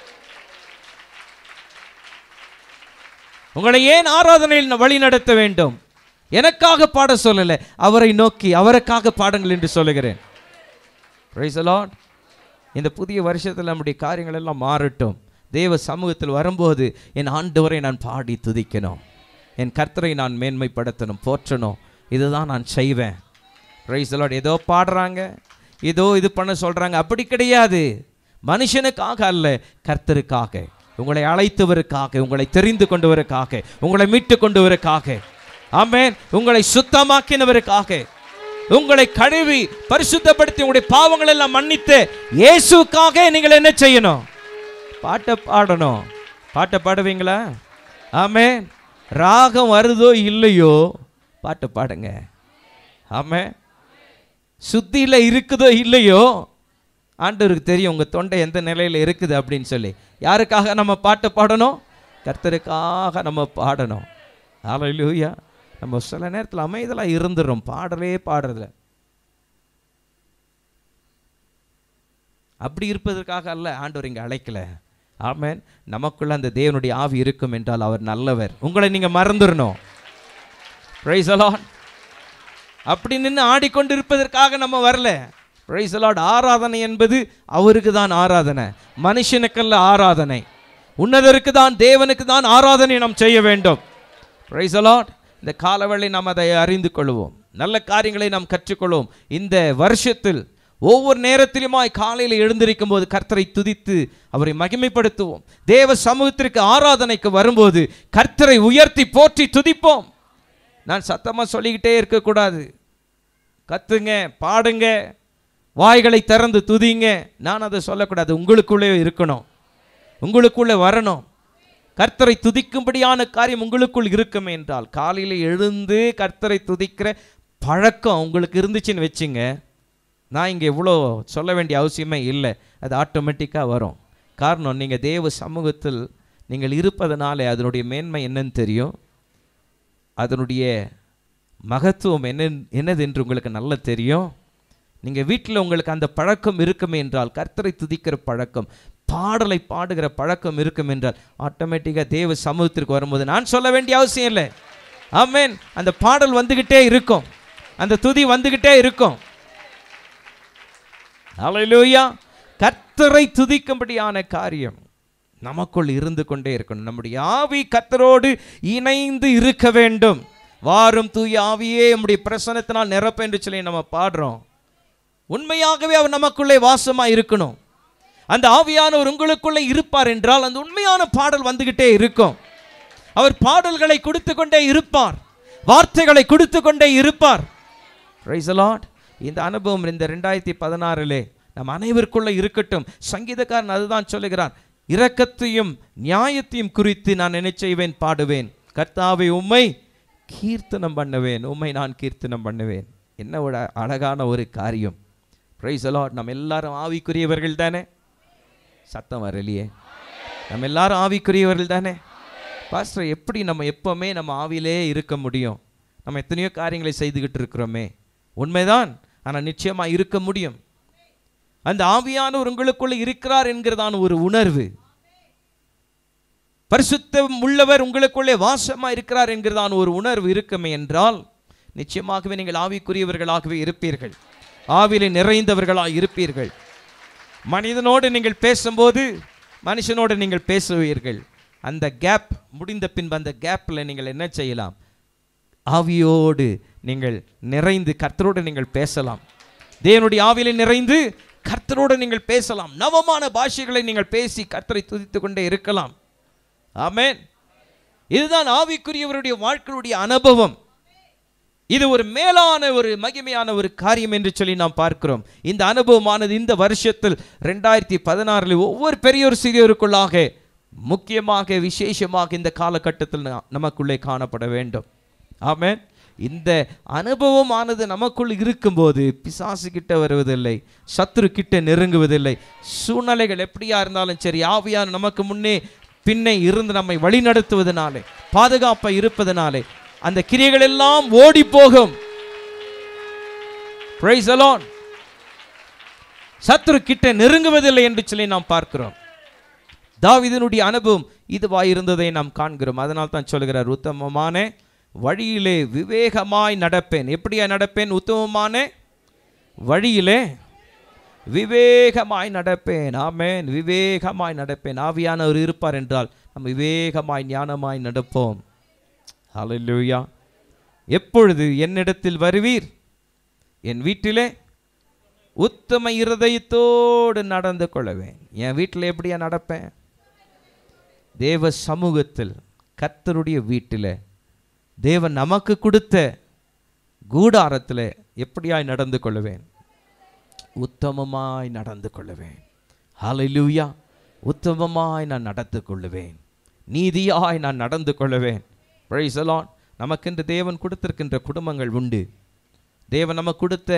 A: உங்களை ஏன் ஆராதனையில் வழி நடத்த வேண்டும் எனக்காக பாட சொல்லல அவரை நோக்கி அவருக்காக பாடுங்கள் என்று சொல்லுகிறேன் Praise the Lord. இந்த புதிய வருஷத்தில் நம்முடைய காரியங்கள் எல்லாம் மாறட்டும் தேவ சமூகத்தில் வரும்போது என் ஆண்டவரை நான் பாடி துதிக்கணும் என் கர்த்தரை நான் மேன்மைப்படுத்தணும் போற்றணும் இதுதான் நான் செய்வேன் Praise the Lord. ஏதோ பாடுறாங்க ஏதோ இது பண்ண சொல்றாங்க அப்படி கிடையாது மனுஷனுக்காக அல்ல கர்த்தருக்காக உங்களை அழைத்தவருக்காக உங்களை தெரிந்து கொண்டவருக்காக உங்களை மீட்டு கொண்டவருக்காக ஆமென் உங்களை சுத்தமாக்கினவருக்காக உங்களை கழுவி பரிசுத்தப்படுத்தி உங்களுடைய பாவங்கள் எல்லாம் மன்னித்து இயேசுக்காக நீங்கள் என்ன செய்யணும் பாட்டை பாடணும் பாட்டை பாடுவீங்களா ஆமே ராகம் வருதோ இல்லையோ பாட்டு பாடுங்க ஆமே சுத்தியில் இருக்குதோ இல்லையோ ஆண்டவருக்கு தெரியும் உங்கள் தொண்டை எந்த நிலையில் இருக்குது அப்படின்னு சொல்லி யாருக்காக நம்ம பாட்டு பாடணும் கர்த்தருக்காக நம்ம பாடணும் ஹalleluya நம்ம சில நேரத்தில் அமைதலாக இருந்துடும் பாடலே பாடுறதில்ல அப்படி இருப்பதற்காக அல்ல ஆண்டவர் இங்கே அழைக்கல ஆமென் நமக்குள்ள அந்த தேவனுடைய ஆவி இருக்கும் என்றால் அவர் நல்லவர் உங்களை நீங்க மறந்துடணும் பிரைஸ் அலாட் அப்படி நின்று ஆடிக்கொண்டு இருப்பதற்காக நம்ம வரல பிரைஸ் அலாட் ஆராதனை என்பது அவருக்கு தான் ஆராதனை மனுஷனுக்கல்ல ஆராதனை உன்னதருக்கு தான் தேவனுக்கு தான் ஆராதனை நாம் செய்ய வேண்டும் பிரைஸ் அலாட் இந்த காலவேளை நாம் அதை அறிந்து கொள்வோம் நல்ல காரியங்களை நாம் கற்றுக்கொள்வோம் இந்த வருஷத்தில் ஒவ்வொரு நேரத்திலுமாய் காலையில் எழுந்திருக்கும் போது கர்த்தரை துதித்து அவரை மகிமைப்படுத்துவோம் தேவ சமூகத்திற்கு ஆராதனைக்கு வரும்போது கர்த்தரை உயர்த்தி போற்றி துதிப்போம் நான் சத்தமாக சொல்லிக்கிட்டே இருக்கக்கூடாது கத்துங்க பாடுங்க வாய்களை திறந்து துதிங்க நான் அதை சொல்லக்கூடாது உங்களுக்குள்ளே இருக்கணும் உங்களுக்குள்ளே வரணும் கர்த்தரை துதிக்கும்படியான காரியம் உங்களுக்குள் இருக்கும் என்றால் காலையில் எழுந்து கர்த்தரை துதிக்கிற பழக்கம் உங்களுக்கு இருந்துச்சுன்னு வச்சுங்க நான் இங்கே இவ்வளோ சொல்ல வேண்டிய அவசியமே இல்லை அது ஆட்டோமேட்டிக்காக வரும் காரணம் நீங்கள் தேவ சமூகத்தில் நீங்கள் இருப்பதனாலே அதனுடைய மேன்மை என்னன்னு தெரியும் அதனுடைய மகத்துவம் என்ன என்னது என்று உங்களுக்கு நல்லா தெரியும் நீங்கள் வீட்டில் உங்களுக்கு அந்த பழக்கம் இருக்குமே என்றால் கர்த்தரை துதிக்கிற பழக்கம் பாடலை பாடுகிற பழக்கம் இருக்கும் என்றால் ஆட்டோமேட்டிக்காக தேவ சமூகத்திற்கு வரும்போது நான் சொல்ல வேண்டிய அவசியம் இல்லை ஆமென் அந்த பாடல் வந்துக்கிட்டே இருக்கும் அந்த துதி வந்துக்கிட்டே இருக்கும் ஹalleluya கர்த்தரை துதிக்கும்படியான காரியம் நமக்குள் இருந்து கொண்டே இருக்கணும் நம்முடைய ஆவி கர்த்தரோடு இணைந்து இருக்க வேண்டும் வாரும் தூய ஆவியே நம்முடைய பிரசனத்தினால் நிரப்ப என்று சொல்லி நம்ம பாடுறோம் உண்மையாகவே அவர் நமக்குள்ளே வாசமா இருக்கணும் அந்த ஆவியானவர் உங்களுக்குள்ளே இருப்பார் என்றால் அந்த உண்மையான பாடல் வந்துகிட்டே இருக்கும் அவர் பாடல்களை கொடுத்து கொண்டே இருப்பார் வார்த்தைகளை கொடுத்து கொண்டே இருப்பார் Praise the Lord. இந்த அனுபவம் இந்த ரெண்டாயிரத்தி பதினாறிலே நம் அனைவருக்குள்ள இருக்கட்டும் சங்கீதக்காரன் அதுதான் சொல்லுகிறார் இரக்கத்தையும் நியாயத்தையும் குறித்து நான் என்ன செய்வேன் பாடுவேன் கர்த்தாவை உம்மை கீர்த்தனம் பண்ணுவேன் உம்மை நான் கீர்த்தனம் பண்ணுவேன் என்ன ஒரு அழகான ஒரு காரியம் பிரைஸ் அலாட் நம்ம எல்லாரும் ஆவிக்குரியவர்கள் தானே சத்தம் வரலையே நம்ம எல்லாரும் ஆவிக்குரியவர்கள் தானே பாஸ்டர் எப்படி நம்ம எப்பவுமே நம்ம ஆவியிலே இருக்க முடியும் நம்ம எத்தனையோ காரியங்களை செய்துக்கிட்டு இருக்கிறோமே உண்மைதான் ஆனால் நிச்சயமாக இருக்க முடியும் அந்த ஆவியானவர் உங்களுக்குள்ள இருக்கிறார் என்கிறதான ஒரு உணர்வு பரிசுத்தம் உள்ளவர் உங்களுக்குள்ளே வாசமா இருக்கிறார் என்கிறதான ஒரு உணர்வு இருக்குமே என்றால் நிச்சயமாகவே நீங்கள் ஆவிக்குரியவர்களாகவே இருப்பீர்கள் ஆவிலே நிறைந்தவர்களாக இருப்பீர்கள் மனிதனோடு நீங்கள் பேசும்போது மனுஷனோடு நீங்கள் பேசுவீர்கள் அந்த கேப் முடிந்த பின்பு அந்த கேப்பில் நீங்கள் என்ன செய்யலாம் ஆவியோடு நீங்கள் நிறைந்து கர்த்தரோடு நீங்கள் பேசலாம் தேவனுடைய ஆவியிலே நிறைந்து கர்த்தரோடு நீங்கள் பேசலாம் நவமான பாஷைகளை நீங்கள் பேசி கர்த்தரை துதித்து கொண்டே இருக்கலாம் ஆமென் இதுதான் ஆவிக்குரியவருடைய வாழ்க்கையுடைய அனுபவம் இது ஒரு மேலான ஒரு மகிமையான ஒரு காரியம் என்று சொல்லி நாம் பார்க்கிறோம் இந்த அனுபவமானது இந்த வருஷத்தில் ரெண்டாயிரத்தி பதினாறில் ஒவ்வொரு பெரியோர் சிறியோருக்குள்ளாக முக்கியமாக விசேஷமாக இந்த காலகட்டத்தில் நா- நமக்குள்ளே காணப்பட வேண்டும் ஆமென் இந்த அனுபவமானது நமக்குள் இருக்கும்போது பிசாசு கிட்ட வருவதில்லை சத்துரு கிட்ட நெருங்குவதில்லை சூழ்நிலைகள் எப்படியா இருந்தாலும் சரி ஆவியான நமக்கு முன்னே பின்னே இருந்து நம்மை வழிநடத்துவதனாலே பாதுகாப்பா இருப்பதனாலே அந்த கிரியைகள் எல்லாம் ஓடி போகும் Praise the Lord. சத்துரு கிட்ட நெருங்குவதில்லை என்று சொல்லி நாம் பார்க்கிறோம் தாவீதினுடைய அனுபவம் இதுவாய் இருந்ததை நாம் காண்கிறோம் அதனால் தான் சொல்கிறார் உத்தமமான வழியிலே விவேகமாய் நடப்பேன் எப்படியா நடப்பேன் உத்தமமான வழியிலே விவேகமாய் நடப்பேன் ஆமென் விவேகமாய் நடப்பேன் ஆவியானவர் இருப்பார் என்றால் நம்ம விவேகமாய் ஞானமாய் நடப்போம் ஹalleluya எப்பொழுது என்னிடத்தில் வருவீர் என் வீட்டிலே உத்தம இருதயத்தோடு நடந்து கொள்வேன் என் வீட்டில் எப்படியா நடப்பேன் தேவ சமூகத்தில் கர்த்தருடைய வீட்டில் தேவன் நமக்கு கொடுத்த கூடாரத்தில் எப்படியாய் நடந்து கொள்ளுவேன் உத்தமமாய் நடந்து கொள்ளுவேன் ஹalleluya உத்தமமாய் நான் நடந்து கொள்ளுவேன் நீதியாய் நான் நடந்து கொள்ளுவேன் பிரைஸ் அலான் நமக்கென்று தேவன் கொடுத்திருக்கின்ற குடும்பங்கள் உண்டு தேவன் நமக்கு கொடுத்த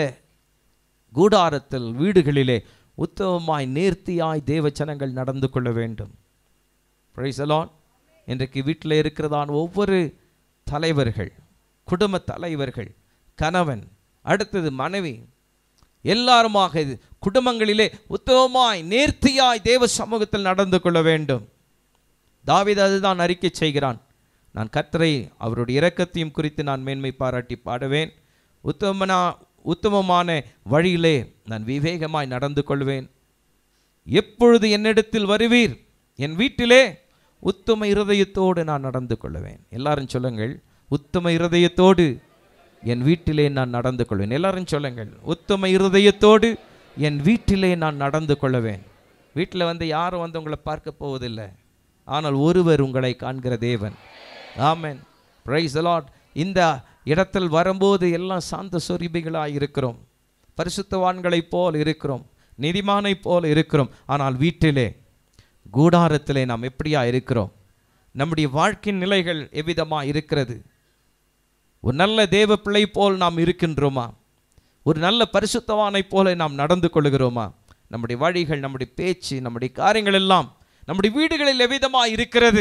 A: கூடாரத்தில் வீடுகளிலே உத்தமமாய் நேர்த்தியாய் தேவச்சனங்கள் நடந்து கொள்ள வேண்டும் பிரைஸ் அலான் இன்றைக்கு வீட்டில் இருக்கிறதான ஒவ்வொரு தலைவர்கள் குடும்ப தலைவர்கள் கணவன் அடுத்தது மனைவி எல்லாருமாக இது குடும்பங்களிலே உத்தமமாய் நேர்த்தியாய் தேவ சமூகத்தில் நடந்து கொள்ள வேண்டும் தாவீது அதுதான் அறிக்கை செய்கிறான் நான் கர்த்தரை அவருடைய இரக்கத்தையும் குறித்து நான் மேன்மை பாராட்டி பாடுவேன் உத்தமனா உத்தமமான வழியிலே நான் விவேகமாய் நடந்து கொள்வேன் எப்பொழுது என்னிடத்தில் வருவீர் என் வீட்டிலே உத்தம இருதயத்தோடு நான் நடந்து கொள்வேன் எல்லாரும் சொல்லுங்கள் உத்தம இருதயத்தோடு என் வீட்டிலே நான் நடந்து கொள்வேன் எல்லாரும் சொல்லுங்கள் உத்தம இருதயத்தோடு என் வீட்டிலே நான் நடந்து கொள்வேன் வீட்டில் வந்து யாரும் வந்து உங்களை பார்க்க போவதில்லை ஆனால் ஒருவர் உங்களை காண்கிற தேவன் ஆமென் பிரைஸ் லார்ட் இந்த இடத்தில் வரும்போது எல்லாம் சாந்த சொரிபிகளாக இருக்கிறோம் பரிசுத்தவான்களைப் போல் இருக்கிறோம் நீதிமானைப் போல் இருக்கிறோம் ஆனால் வீட்டிலே கூடாரத்திலே நாம் எப்படியா இருக்கிறோம் நம்முடைய வாழ்க்கையின் நிலைகள் எவ்விதமா இருக்கிறது ஒரு நல்ல தேவ பிள்ளை போல் நாம் இருக்கின்றோமா ஒரு நல்ல பரிசுத்தவானைப் போல நாம் நடந்து கொள்கிறோமா நம்முடைய வழிகள் நம்முடைய பேச்சு நம்முடைய காரியங்கள் எல்லாம் நம்முடைய வீடுகளில் எவ்விதமா இருக்கிறது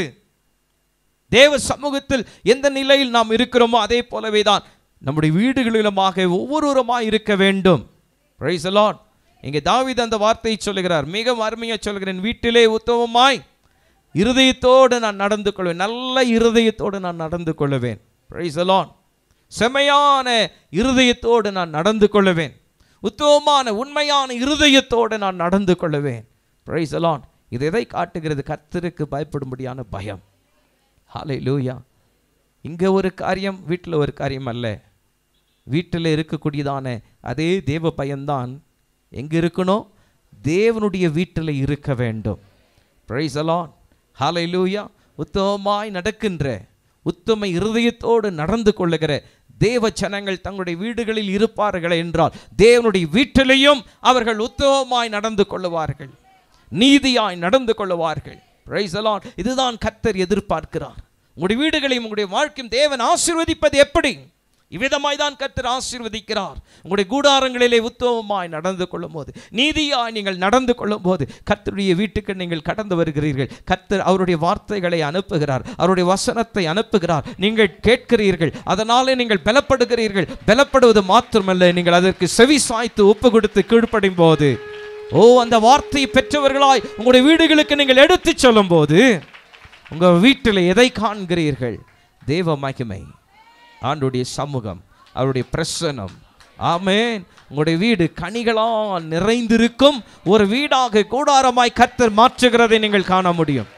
A: தேவ சமூகத்தில் எந்த நிலையில் நாம் இருக்கிறோமோ அதே போலவே தான் நம்முடைய வீடுகளிலுமாக ஒவ்வொருவருமாய் இருக்க வேண்டும் பிரைஸ் லார்ட் இங்கே தாவீது அந்த வார்த்தையை சொல்லுகிறார் மிக அருமையாக சொல்கிறேன் வீட்டிலே உத்தமமாய் இருதயத்தோடு நான் நடந்து கொள்வேன் நல்ல இருதயத்தோடு நான் நடந்து கொள்வேன் பிரைஸ் லார்ட் செமையான இருதயத்தோடு நான் நடந்து கொள்வேன் உத்தமமான உண்மையான இருதயத்தோடு நான் நடந்து கொள்வேன் பிரைஸ் லார்ட் இது எதை காட்டுகிறது கர்த்தருக்கு பயப்படும்படியான பயம் ஹாலே லூயா இங்கே ஒரு காரியம் வீட்டில் ஒரு காரியம் அல்ல வீட்டில் இருக்கக்கூடியதான அதே தேவ பயம்தான் எங்கே இருக்கணும் தேவனுடைய வீட்டில் இருக்க வேண்டும் பிரைஸ் அலான் ஹாலை லூயா உத்தமமாய் நடக்கின்ற உத்தம இருதயத்தோடு நடந்து கொள்ளுகிற தேவ ஜனங்கள் தங்களுடைய வீடுகளில் இருப்பார்கள் என்றால் தேவனுடைய வீட்டிலேயும் அவர்கள் உத்தமமாய் நடந்து கொள்ளுவார்கள் நீதியாய் நடந்து கொள்ளுவார்கள் Praise the Lord. இதுதான் கர்த்தர் எதிர்பார்க்கிறார் உங்களுடைய வீடுகளையும் உங்களுடைய வாழ்க்கையும் தேவன் ஆசீர்வதிப்பது எப்படி இவ்விதமாய் தான் கர்த்தர் ஆசீர்வதிக்கிறார் உங்களுடைய கூடாரங்களிலே உத்தமமாய் நடந்து கொள்ளும் போது நீதியாய் நீங்கள் நடந்து கொள்ளும் போது கர்த்தருடைய வீட்டுக்கு நீங்கள் கடந்து வருகிறீர்கள் கர்த்தர் அவருடைய வார்த்தைகளை அனுப்புகிறார் அவருடைய வசனத்தை அனுப்புகிறார் நீங்கள் கேட்கிறீர்கள் அதனாலே நீங்கள் பலப்படுகிறீர்கள் பலப்படுவது மாத்திரமல்ல நீங்கள் அதற்கு செவி சாய்த்து ஒப்பு கொடுத்து கீழ்ப்படும் போது ஓ அந்த வார்த்தையை பெற்றவர்களாய் உங்களுடைய வீடுகளுக்கு நீங்கள் எடுத்துச் சொல்லும் போது உங்கள் வீட்டில் எதை காண்கிறீர்கள் தேவ மகிமை ஆண்டுடைய சமூகம் அவருடைய பிரசனம் ஆமென் உங்களுடைய வீடு கனிகளால் நிறைந்திருக்கும் ஒரு வீடாக கூடாரமாய் கர்த்தர் மாற்றுகிறதை நீங்கள் காண முடியும்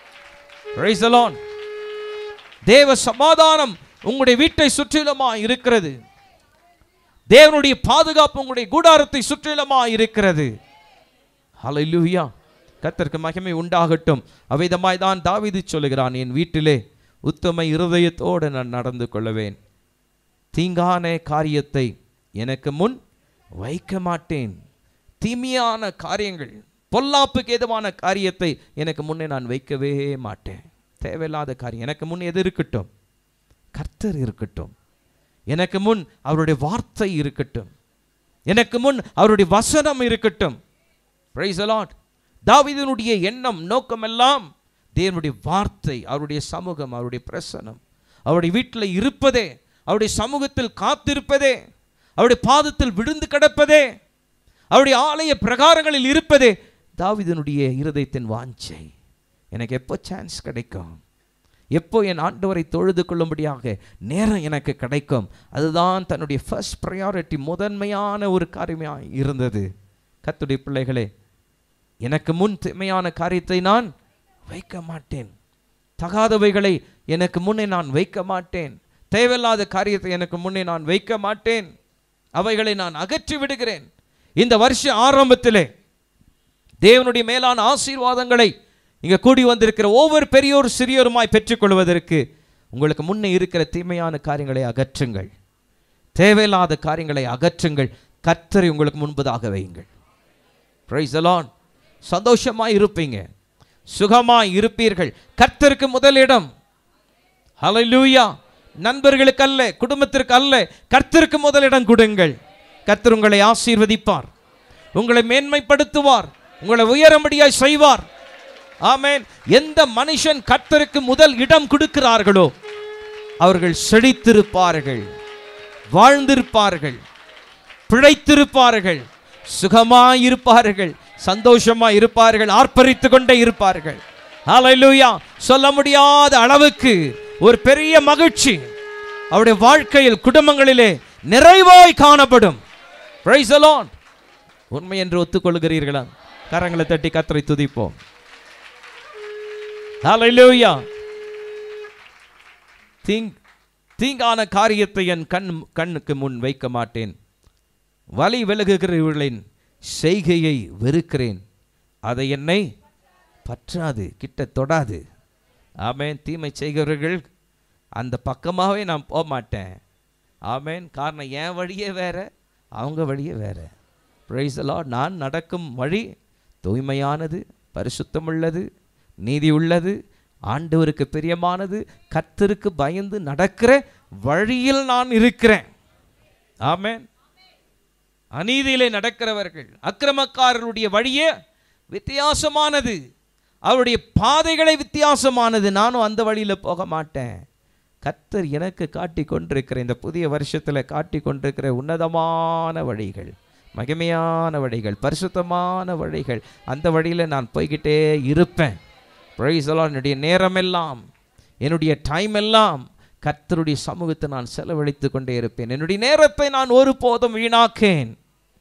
A: Praise the Lord. தேவ சமாதானம் உங்களுடைய வீட்டை சுற்றிலுமா இருக்கிறது தேவனுடைய பாதுகாப்பு உங்களுடைய கூடாரத்தை சுற்றிலுமா இருக்கிறது ஹalleluya கர்த்தருக்கு மகிமை உண்டாகட்டும் அவ்விதமாய் தான் தாவீது சொல்லுகிறான் என் வீட்டிலே உத்தம இருதயத்தோடு நான் நடந்து கொள்ளுவேன் தீங்கான காரியத்தை எனக்கு முன் வைக்க மாட்டேன் தீமையான காரியங்கள் பொல்லாப்புக்கு ஏதுவான காரியத்தை எனக்கு முன்னே நான் வைக்கவே மாட்டேன் தேவையில்லாத காரியம் எனக்கு முன் எது இருக்கட்டும் கர்த்தர் இருக்கட்டும் எனக்கு முன் அவருடைய வார்த்தை இருக்கட்டும் எனக்கு முன் அவருடைய வசனம் இருக்கட்டும் பிரைஸ் அலாட் தாவீதினுடைய எண்ணம் நோக்கமெல்லாம் தேவனுடைய வார்த்தை அவருடைய சமூகம் அவருடைய பிரசனம் அவருடைய வீட்டில் இருப்பதே அவருடைய சமூகத்தில் காத்திருப்பதே அவருடைய பாதத்தில் விழுந்து கிடப்பதே அவருடைய ஆலய பிரகாரங்களில் இருப்பதே தாவீதினுடைய இருதயத்தின் வாஞ்சை எனக்கு எப்போ சான்ஸ் கிடைக்கும் எப்போ என் ஆண்டவரை தொழுது கொள்ளும்படியாக நேரம் எனக்கு கிடைக்கும் அதுதான் தன்னுடைய ஃபர்ஸ்ட் ப்ரையாரிட்டி முதன்மையான ஒரு காரியமாக இருந்தது கத்துடைய பிள்ளைகளே எனக்கு முன் திமையான காரியத்தை நான் வைக்க மாட்டேன் தகாதவைகளை எனக்கு முன்னே நான் வைக்க மாட்டேன் தேவையில்லாத காரியத்தை எனக்கு முன்னே நான் வைக்க மாட்டேன் அவைகளை நான் அகற்றி விடுகிறேன் இந்த வருஷ ஆரம்பத்திலே தேவனுடைய மேலான ஆசீர்வாதங்களை இங்கே கூடி வந்திருக்கிற ஒவ்வொரு பெரியோர் சிறியோருமாய் பெற்றுக்கொள்வதற்கு உங்களுக்கு முன்னே இருக்கிற தீமையான காரியங்களை அகற்றுங்கள் தேவையில்லாத காரியங்களை அகற்றுங்கள் கர்த்தரை உங்களுக்கு முன்பதாக வையுங்கள் பிரைஸ் அலான் சந்தோஷமாய் இருப்பீங்க சுகமாய் இருப்பீர்கள் கர்த்தருக்கு முதலிடம் ஹalleluya நண்பர்களுக்கு அல்ல குடும்பத்திற்கு அல்ல கர்த்தருக்கு முதலிடம் கொடுங்கள் கர்த்தர் உங்களை ஆசீர்வதிப்பார் உங்களை மேன்மைப்படுத்துவார் உங்களை உயரம்படியாய் செய்வார் ஆமென் எந்த மனுஷன் கர்த்தருக்கு முதல் இடம் கொடுக்கிறார்களோ அவர்கள் செழித்திருப்பார்கள் வாழ்ந்திருப்பார்கள் பிழைத்திருப்பார்கள் சுகமாயிருப்பார்கள் சந்தோஷமா இருப்பார்கள் ஆர்ப்பரித்து கொண்டே இருப்பார்கள் ஹalleluya சொல்ல முடியாத அளவுக்கு ஒரு பெரிய மகிழ்ச்சி அவருடைய வாழ்க்கையில் குடும்பங்களிலே நிறைவாய் காணப்படும் பிரைஸ் அலான் உண்மை என்று ஒத்துக்கொள்கிறீர்களா கரங்களை தட்டி கத்தரை துதிப்போம் ஹalleluya தீங் தீங்கான காரியத்தை என் கண் கண்ணுக்கு முன் வைக்க மாட்டேன் வழி விலகுகிறவர்களின் செய்கையை வெறுக்கிறேன் அதை என்னை பற்றாது கிட்ட தொடாது ஆமென் தீமை செய்கிறவர்கள் அந்த பக்கமாகவே நான் போக மாட்டேன் ஆமென் காரணம் என் வழியே வேற அவங்க வழியே வேற பிரைஸ் நான் நடக்கும் வழி தூய்மையானது பரிசுத்தமுள்ளது நீதி உள்ளது ஆண்டவருக்கு பிரியமானது கர்த்தருக்கு பயந்து நடக்கிற வழியில் நான் இருக்கிறேன் ஆமென் அநீதியிலே நடக்கிறவர்கள் அக்கிரமக்காரருடைய வழியே வித்தியாசமானது அவருடைய பாதைகளை வித்தியாசமானது நானும் அந்த வழியில் போக மாட்டேன் கர்த்தர் எனக்கு காட்டி கொண்டிருக்கிற இந்த புதிய வருஷத்தில் காட்டி கொண்டிருக்கிற உன்னதமான வழிகள் மகிமையான வழிகள் பரிசுத்தமான வழிகள் அந்த வழியில் நான் போய்கிட்டே இருப்பேன் பிரைஸ் என்னுடைய நேரமெல்லாம் என்னுடைய டைம் எல்லாம் கர்த்தருடைய சமூகத்தை நான் செலவழித்து கொண்டே இருப்பேன் என்னுடைய நேரத்தை நான் ஒருபோதும் வீணாக்கேன்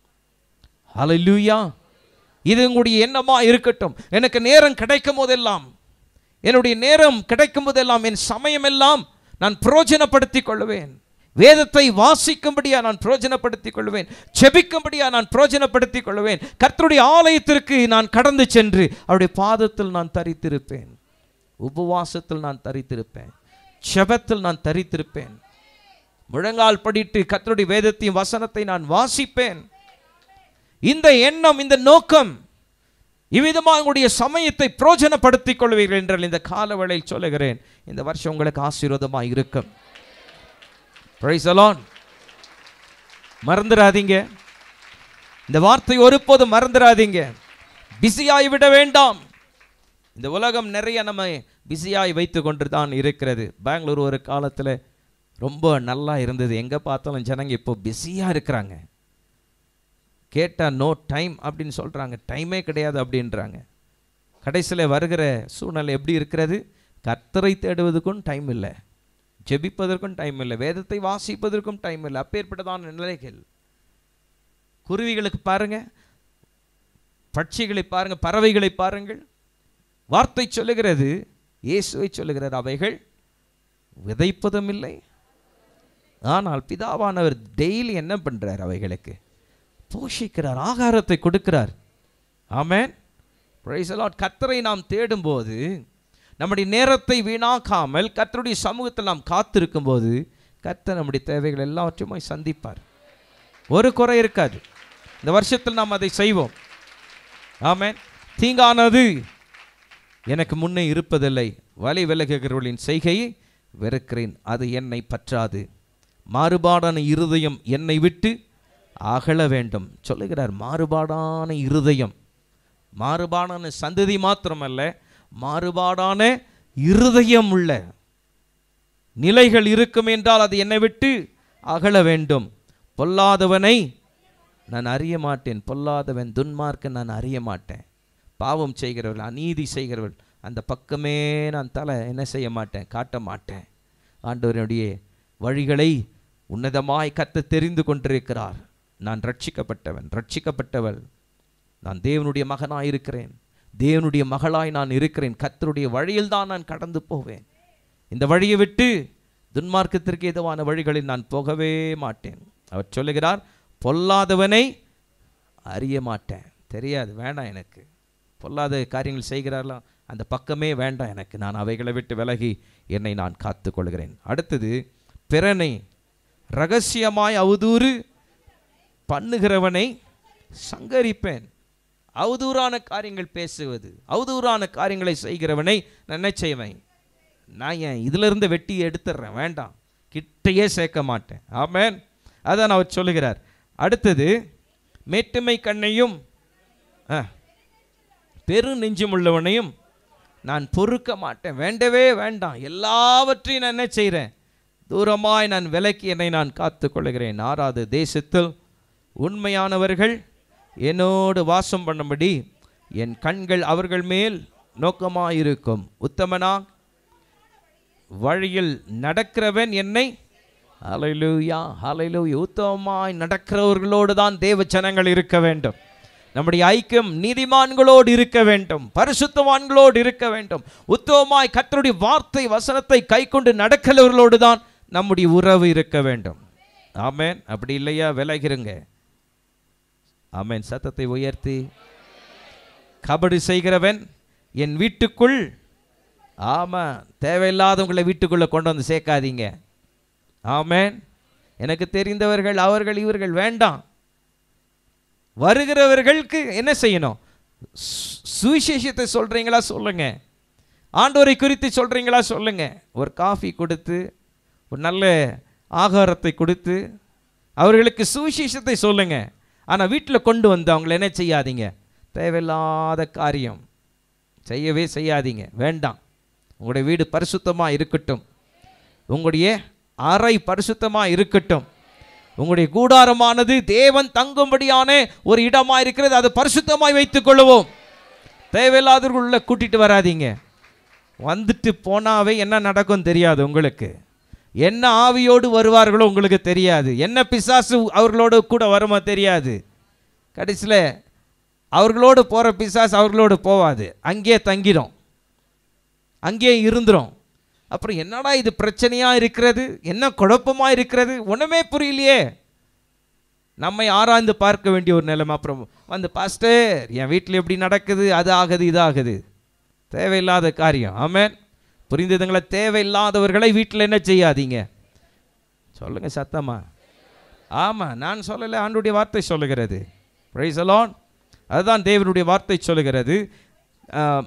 A: ஹalleluya இது உங்களுடைய எண்ணமா இருக்கட்டும் எனக்கு நேரம் கிடைக்கும் போதெல்லாம் என்னுடைய நேரம் கிடைக்கும் போதெல்லாம் என் சமயமெல்லாம் நான் பிரயோஜனப்படுத்திக் கொள்வேன் வேதத்தை வாசிக்கும்படியா நான் பிரயோஜனப்படுத்திக் கொள்வேன் செபிக்கும்படியா நான் பிரயோஜனப்படுத்திக் கொள்வேன் கர்த்தருடைய ஆலயத்திற்கு நான் கடந்து சென்று அவருடைய பாதத்தில் நான் தரித்திருப்பேன் உபவாசத்தில் நான் தரித்திருப்பேன் செபத்தில் நான் தரித்திருப்பேன் முழங்கால் படிட்டு கர்த்தருடைய வேதத்தையும் வசனத்தை நான் வாசிப்பேன் இந்த எண்ணம் இந்த நோக்கம் இவ்விதமாக உங்களுடைய சமயத்தை பிரோஜனப்படுத்திக் கொள்வீர்கள் என்றால் இந்த காலவேளையில் சொல்லுகிறேன் இந்த வருஷம் உங்களுக்கு ஆசீர்வாதமாக இருக்கும் Praise the Lord. மறந்துடாதீங்க இந்த வார்த்தை ஒருபோதும் மறந்துடாதீங்க பிஸியாய் விட வேண்டாம் இந்த உலகம் நிறைய நம்ம பிஸியாய் வைத்து கொண்டு தான் இருக்கிறது பெங்களூர் ஒரு காலத்தில் ரொம்ப நல்லா இருந்தது எங்கே பார்த்தாலும் ஜனங்க இப்போ பிஸியாக இருக்கிறாங்க கேட்டால் நோ டைம் அப்படின்னு சொல்கிறாங்க டைமே கிடையாது அப்படின்றாங்க கடைசியில் வருகிற சூழ்நிலை எப்படி இருக்கிறது கர்த்தரை தேடுவதற்கும் டைம் இல்லை ஜெபிப்பதற்கும் டைம் இல்லை வேதத்தை வாசிப்பதற்கும் டைம் இல்லை அப்பேற்பட்டதான நிலைகள் குருவிகளுக்கு பாருங்க பட்சிகளை பாருங்க பறவைகளை பாருங்கள் வார்த்தை சொல்லுகிறது இயேசுவை சொல்லுகிறார் அவைகள் விதைப்பதும் இல்லை ஆனால் பிதாவானவர் டெய்லி என்ன பண்றார் அவைகளுக்கு போஷிக்கிறார் ஆகாரத்தை கொடுக்கிறார் ஆமென் பிரைஸ் லார்ட் கர்த்தரை நாம் தேடும்போது நம்முடைய நேரத்தை வீணாக்காமல் கர்த்தருடைய சமூகத்தில் நாம் காத்திருக்கும் போது கர்த்தர் நம்முடைய தேவைகள் எல்லாவற்றையுமே சந்திப்பார் ஒரு குறை இருக்காது இந்த வருஷத்தில் நாம் அதை செய்வோம் ஆமென் தீங்கானது எனக்கு முன்னே இருப்பதில்லை வழி விலகுகிறவர்களின் செய்கையை வெறுக்கிறேன் அது என்னை பற்றாது மாறுபாடான இருதயம் என்னை விட்டு அகல வேண்டும் சொல்லுகிறார் மாறுபாடான இருதயம் மாறுபாடான சந்ததி மாத்திரமல்ல மாறுபாடான இருதயம் உள்ள நிலைகள் இருக்கும் என்றால் அது என்னை விட்டு அகல வேண்டும் பொல்லாதவனை நான் அறிய மாட்டேன் பொல்லாதவன் துன்மார்க்க நான் அறிய மாட்டேன் பாவம் செய்கிறவர்கள் அநீதி செய்கிறவர்கள் அந்த பக்கமே நான் தலை என்ன செய்ய மாட்டேன் காட்ட மாட்டேன் ஆண்டவருடைய வழிகளை உன்னதமாய் கத்த தெரிந்து கொண்டிருக்கிறார் நான் ரட்சிக்கப்பட்டவன் ரட்சிக்கப்பட்டவள் நான் தேவனுடைய மகனாய் இருக்கிறேன் தேவனுடைய மகளாய் நான் இருக்கிறேன் கர்த்தருடைய வழியில் தான் நான் கடந்து போவேன் இந்த வழியை விட்டு துன்மார்க்கத்திற்கு ஏதுவான வழிகளில் நான் போகவே மாட்டேன் அவர் சொல்லுகிறார் பொல்லாதவனை அறிய மாட்டேன் தெரியாது வேண்டாம் எனக்கு பொல்லாத காரியங்கள் செய்கிறார்களா அந்த பக்கமே வேண்டாம் எனக்கு நான் அவைகளை விட்டு விலகி என்னை நான் காத்து கொள்கிறேன் அடுத்தது பிறனை ரகசியமாய் அவதூறு பண்ணுகிறவனை சங்கரிப்பேன் அவதூறான காரியங்கள் பேசுவது அவதூறான காரியங்களை செய்கிறவனை நான் என்ன செய்வேன் நான் ஏன் இதிலிருந்து வெட்டி எடுத்துடுறேன் வேண்டாம் கிட்டையே சேர்க்க மாட்டேன் ஆமென் அதான் அவர் சொல்லுகிறார் அடுத்தது மேட்டுமை கண்ணையும் ஆ, பெரு நெஞ்சுமுள்ளவனையும் நான் பொறுக்க மாட்டேன் வேண்டவே வேண்டாம் எல்லாவற்றையும் நான் என்ன செய்கிறேன் தூரமாய் நான் விலக்கி என்னை நான் காத்துக்கொள்கிறேன் ஆறாவது தேசத்தில் உண்மையானவர்கள் என்னோடு வாசம் பண்ணும்படி என் கண்கள் அவர்கள் மேல் நோக்கமாயிருக்கும் உத்தமனா வழியில் நடக்கிறவன் என்னை ஹalleluya ஹalleluya உத்தமமாய் நடக்கிறவர்களோடு தான் தேவ ஜனங்கள் இருக்க வேண்டும் நம்முடைய ஐக்கியம் நீதிமான்களோடு இருக்க வேண்டும் பரிசுத்தவான்களோடு இருக்க வேண்டும் உத்தமமாய் கர்த்தருடைய வார்த்தை வசனத்தை கைக்கொண்டு நடக்கிறவர்களோடு தான் நம்முடைய உறவு இருக்க வேண்டும் ஆமென் அப்படி இல்லையா விலகிருங்க ஆமென் சத்தத்தை உயர்த்தி கபடி செய்கிறவன் என் வீட்டுக்குள் ஆமாம் தேவையில்லாதவங்களை வீட்டுக்குள்ளே கொண்டு வந்து சேர்க்காதீங்க ஆமென் எனக்கு தெரிந்தவர்கள் அவர்கள் இவர்கள் வேண்டாம் வருகிறவர்களுக்கு என்ன செய்யணும் சு- சுவிசேஷத்தை சொல்கிறீங்களா சொல்லுங்க ஆண்டவரை குறித்து சொல்கிறீங்களா சொல்லுங்க ஒரு காஃபி கொடுத்து ஒரு நல்ல ஆகாரத்தை கொடுத்து அவர்களுக்கு சுவிசேஷத்தை சொல்லுங்க ஆனால் வீட்டில் கொண்டு வந்து அவங்கள என்ன செய்யாதீங்க தேவையில்லாத காரியம் செய்யவே செய்யாதீங்க வேண்டாம் உங்களுடைய வீடு பரிசுத்தமாக இருக்கட்டும் உங்களுடைய அறை பரிசுத்தமாக இருக்கட்டும் உங்களுடைய கூடாரமானது தேவன் தங்கும்படியான ஒரு இடமாக இருக்கிறது அதை பரிசுத்தமாய் வைத்துக் கொள்ளுவோம் தேவையில்லாதவர்கள் உள்ள கூட்டிட்டு வராதீங்க வந்துட்டு போனாவே என்ன நடக்கும் தெரியாது உங்களுக்கு என்ன ஆவியோடு வருவார்களோ உங்களுக்கு தெரியாது என்ன பிசாசு அவர்களோடு கூட வருமோ தெரியாது கடைசியில் அவர்களோடு போகிற பிசாசு அவர்களோடு போவாது அங்கேயே தங்கிடும் அங்கேயே இருந்துரும் அப்புறம் என்னடா இது பிரச்சனையாக இருக்கிறது என்ன குழப்பமாக இருக்கிறது ஒன்றுமே புரியலையே நம்மை ஆராய்ந்து பார்க்க வேண்டிய ஒரு நிலைமை அப்புறம் வந்து பாஸ்டர் என் வீட்டில் எப்படி நடக்குது அது ஆகுது இது ஆகுது தேவையில்லாத காரியம் ஆமென் புரிந்ததுங்களா தேவையில்லாதவர்களை வீட்டில் என்ன செய்யாதீங்க சொல்லுங்க சத்தமா ஆமாம் நான் சொல்லலை ஆண்டுடைய வார்த்தை சொல்லுகிறது பிரைஸ் அலான் அதுதான் தேவனுடைய வார்த்தை சொல்லுகிறது ஆ,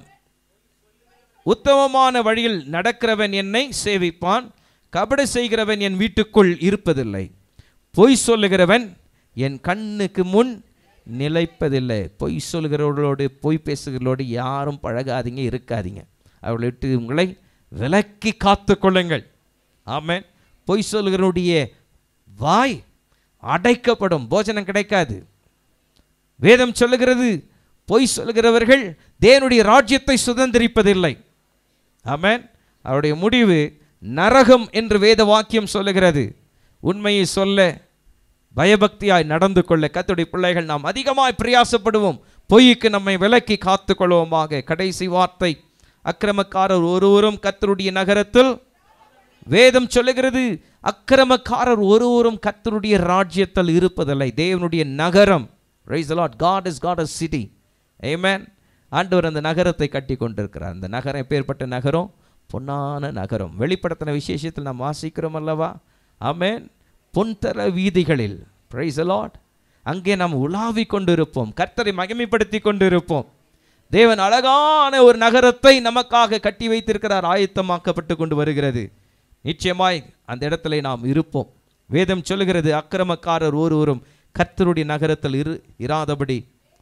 A: உத்தமமான வழியில் நடக்கிறவன் என்னை சேவிப்பான் கபட செய்கிறவன் என் வீட்டுக்குள் இருப்பதில்லை பொய் சொல்லுகிறவன் என் கண்ணுக்கு முன் நிலைப்பதில்லை பொய் சொல்லுகிறவர்களோடு பொய் பேசுகிறவர்களோடு யாரும் பழகாதீங்க இருக்காதீங்க அவர்களை விட்டு உங்களை விலக்கி காத்து கொள்ளுங்கள் ஆமென் பொய் சொல்லுகிறவருடைய வாய் அடைக்கப்படும் போஜனம் கிடைக்காது வேதம் சொல்லுகிறது பொய் சொல்லுகிறவர்கள் தேவனுடைய ராஜ்யத்தை சுதந்திரிப்பதில்லை ஆமென் அவருடைய முடிவு நரகம் என்று வேத வாக்கியம் சொல்லுகிறது உண்மையை சொல்ல பயபக்தியாய் நடந்து கொள்ள கத்துடைய பிள்ளைகள் நாம் அதிகமாய் பிரயாசப்படுவோம் பொய்க்கு நம்மை விலக்கி காத்து கொள்வோமாக கடைசி வார்த்தை அக்கிரமக்காரர் ஒருவரும் கத்தருடைய நகரத்தில் வேதம் சொல்லுகிறது அக்கிரமக்காரர் ஒருவரும் கர்த்தருடைய ராஜ்யத்தில் இருப்பதில்லை தேவனுடைய நகரம் rise Lord God is God a city ஏமேன் ஆண்டவர் அந்த நகரத்தை கட்டி கொண்டிருக்கிறார் அந்த நகரம் எப்பேற்பட்ட நகரம் பொன்னான நகரம் வெளிப்படுத்தின விசேஷத்தில் நாம் வாசிக்கிறோம் அல்லவா ஆமென் பொன்தர வீதிகளில் பிரைஸ் லாட் அங்கே நாம் உலாவி கொண்டிருப்போம் கர்த்தரை மகிமைப்படுத்தி கொண்டிருப்போம் தேவன் அழகான ஒரு நகரத்தை நமக்காக கட்டி வைத்திருக்கிறார் ஆயத்தமாக்கப்பட்டு கொண்டு வருகிறது நிச்சயமாய் அந்த இடத்துல நாம் இருப்போம் வேதம் சொல்லுகிறது அக்கிரமக்காரர் ஒருவரும் கர்த்தருடைய நகரத்தில் இரு இராதபடி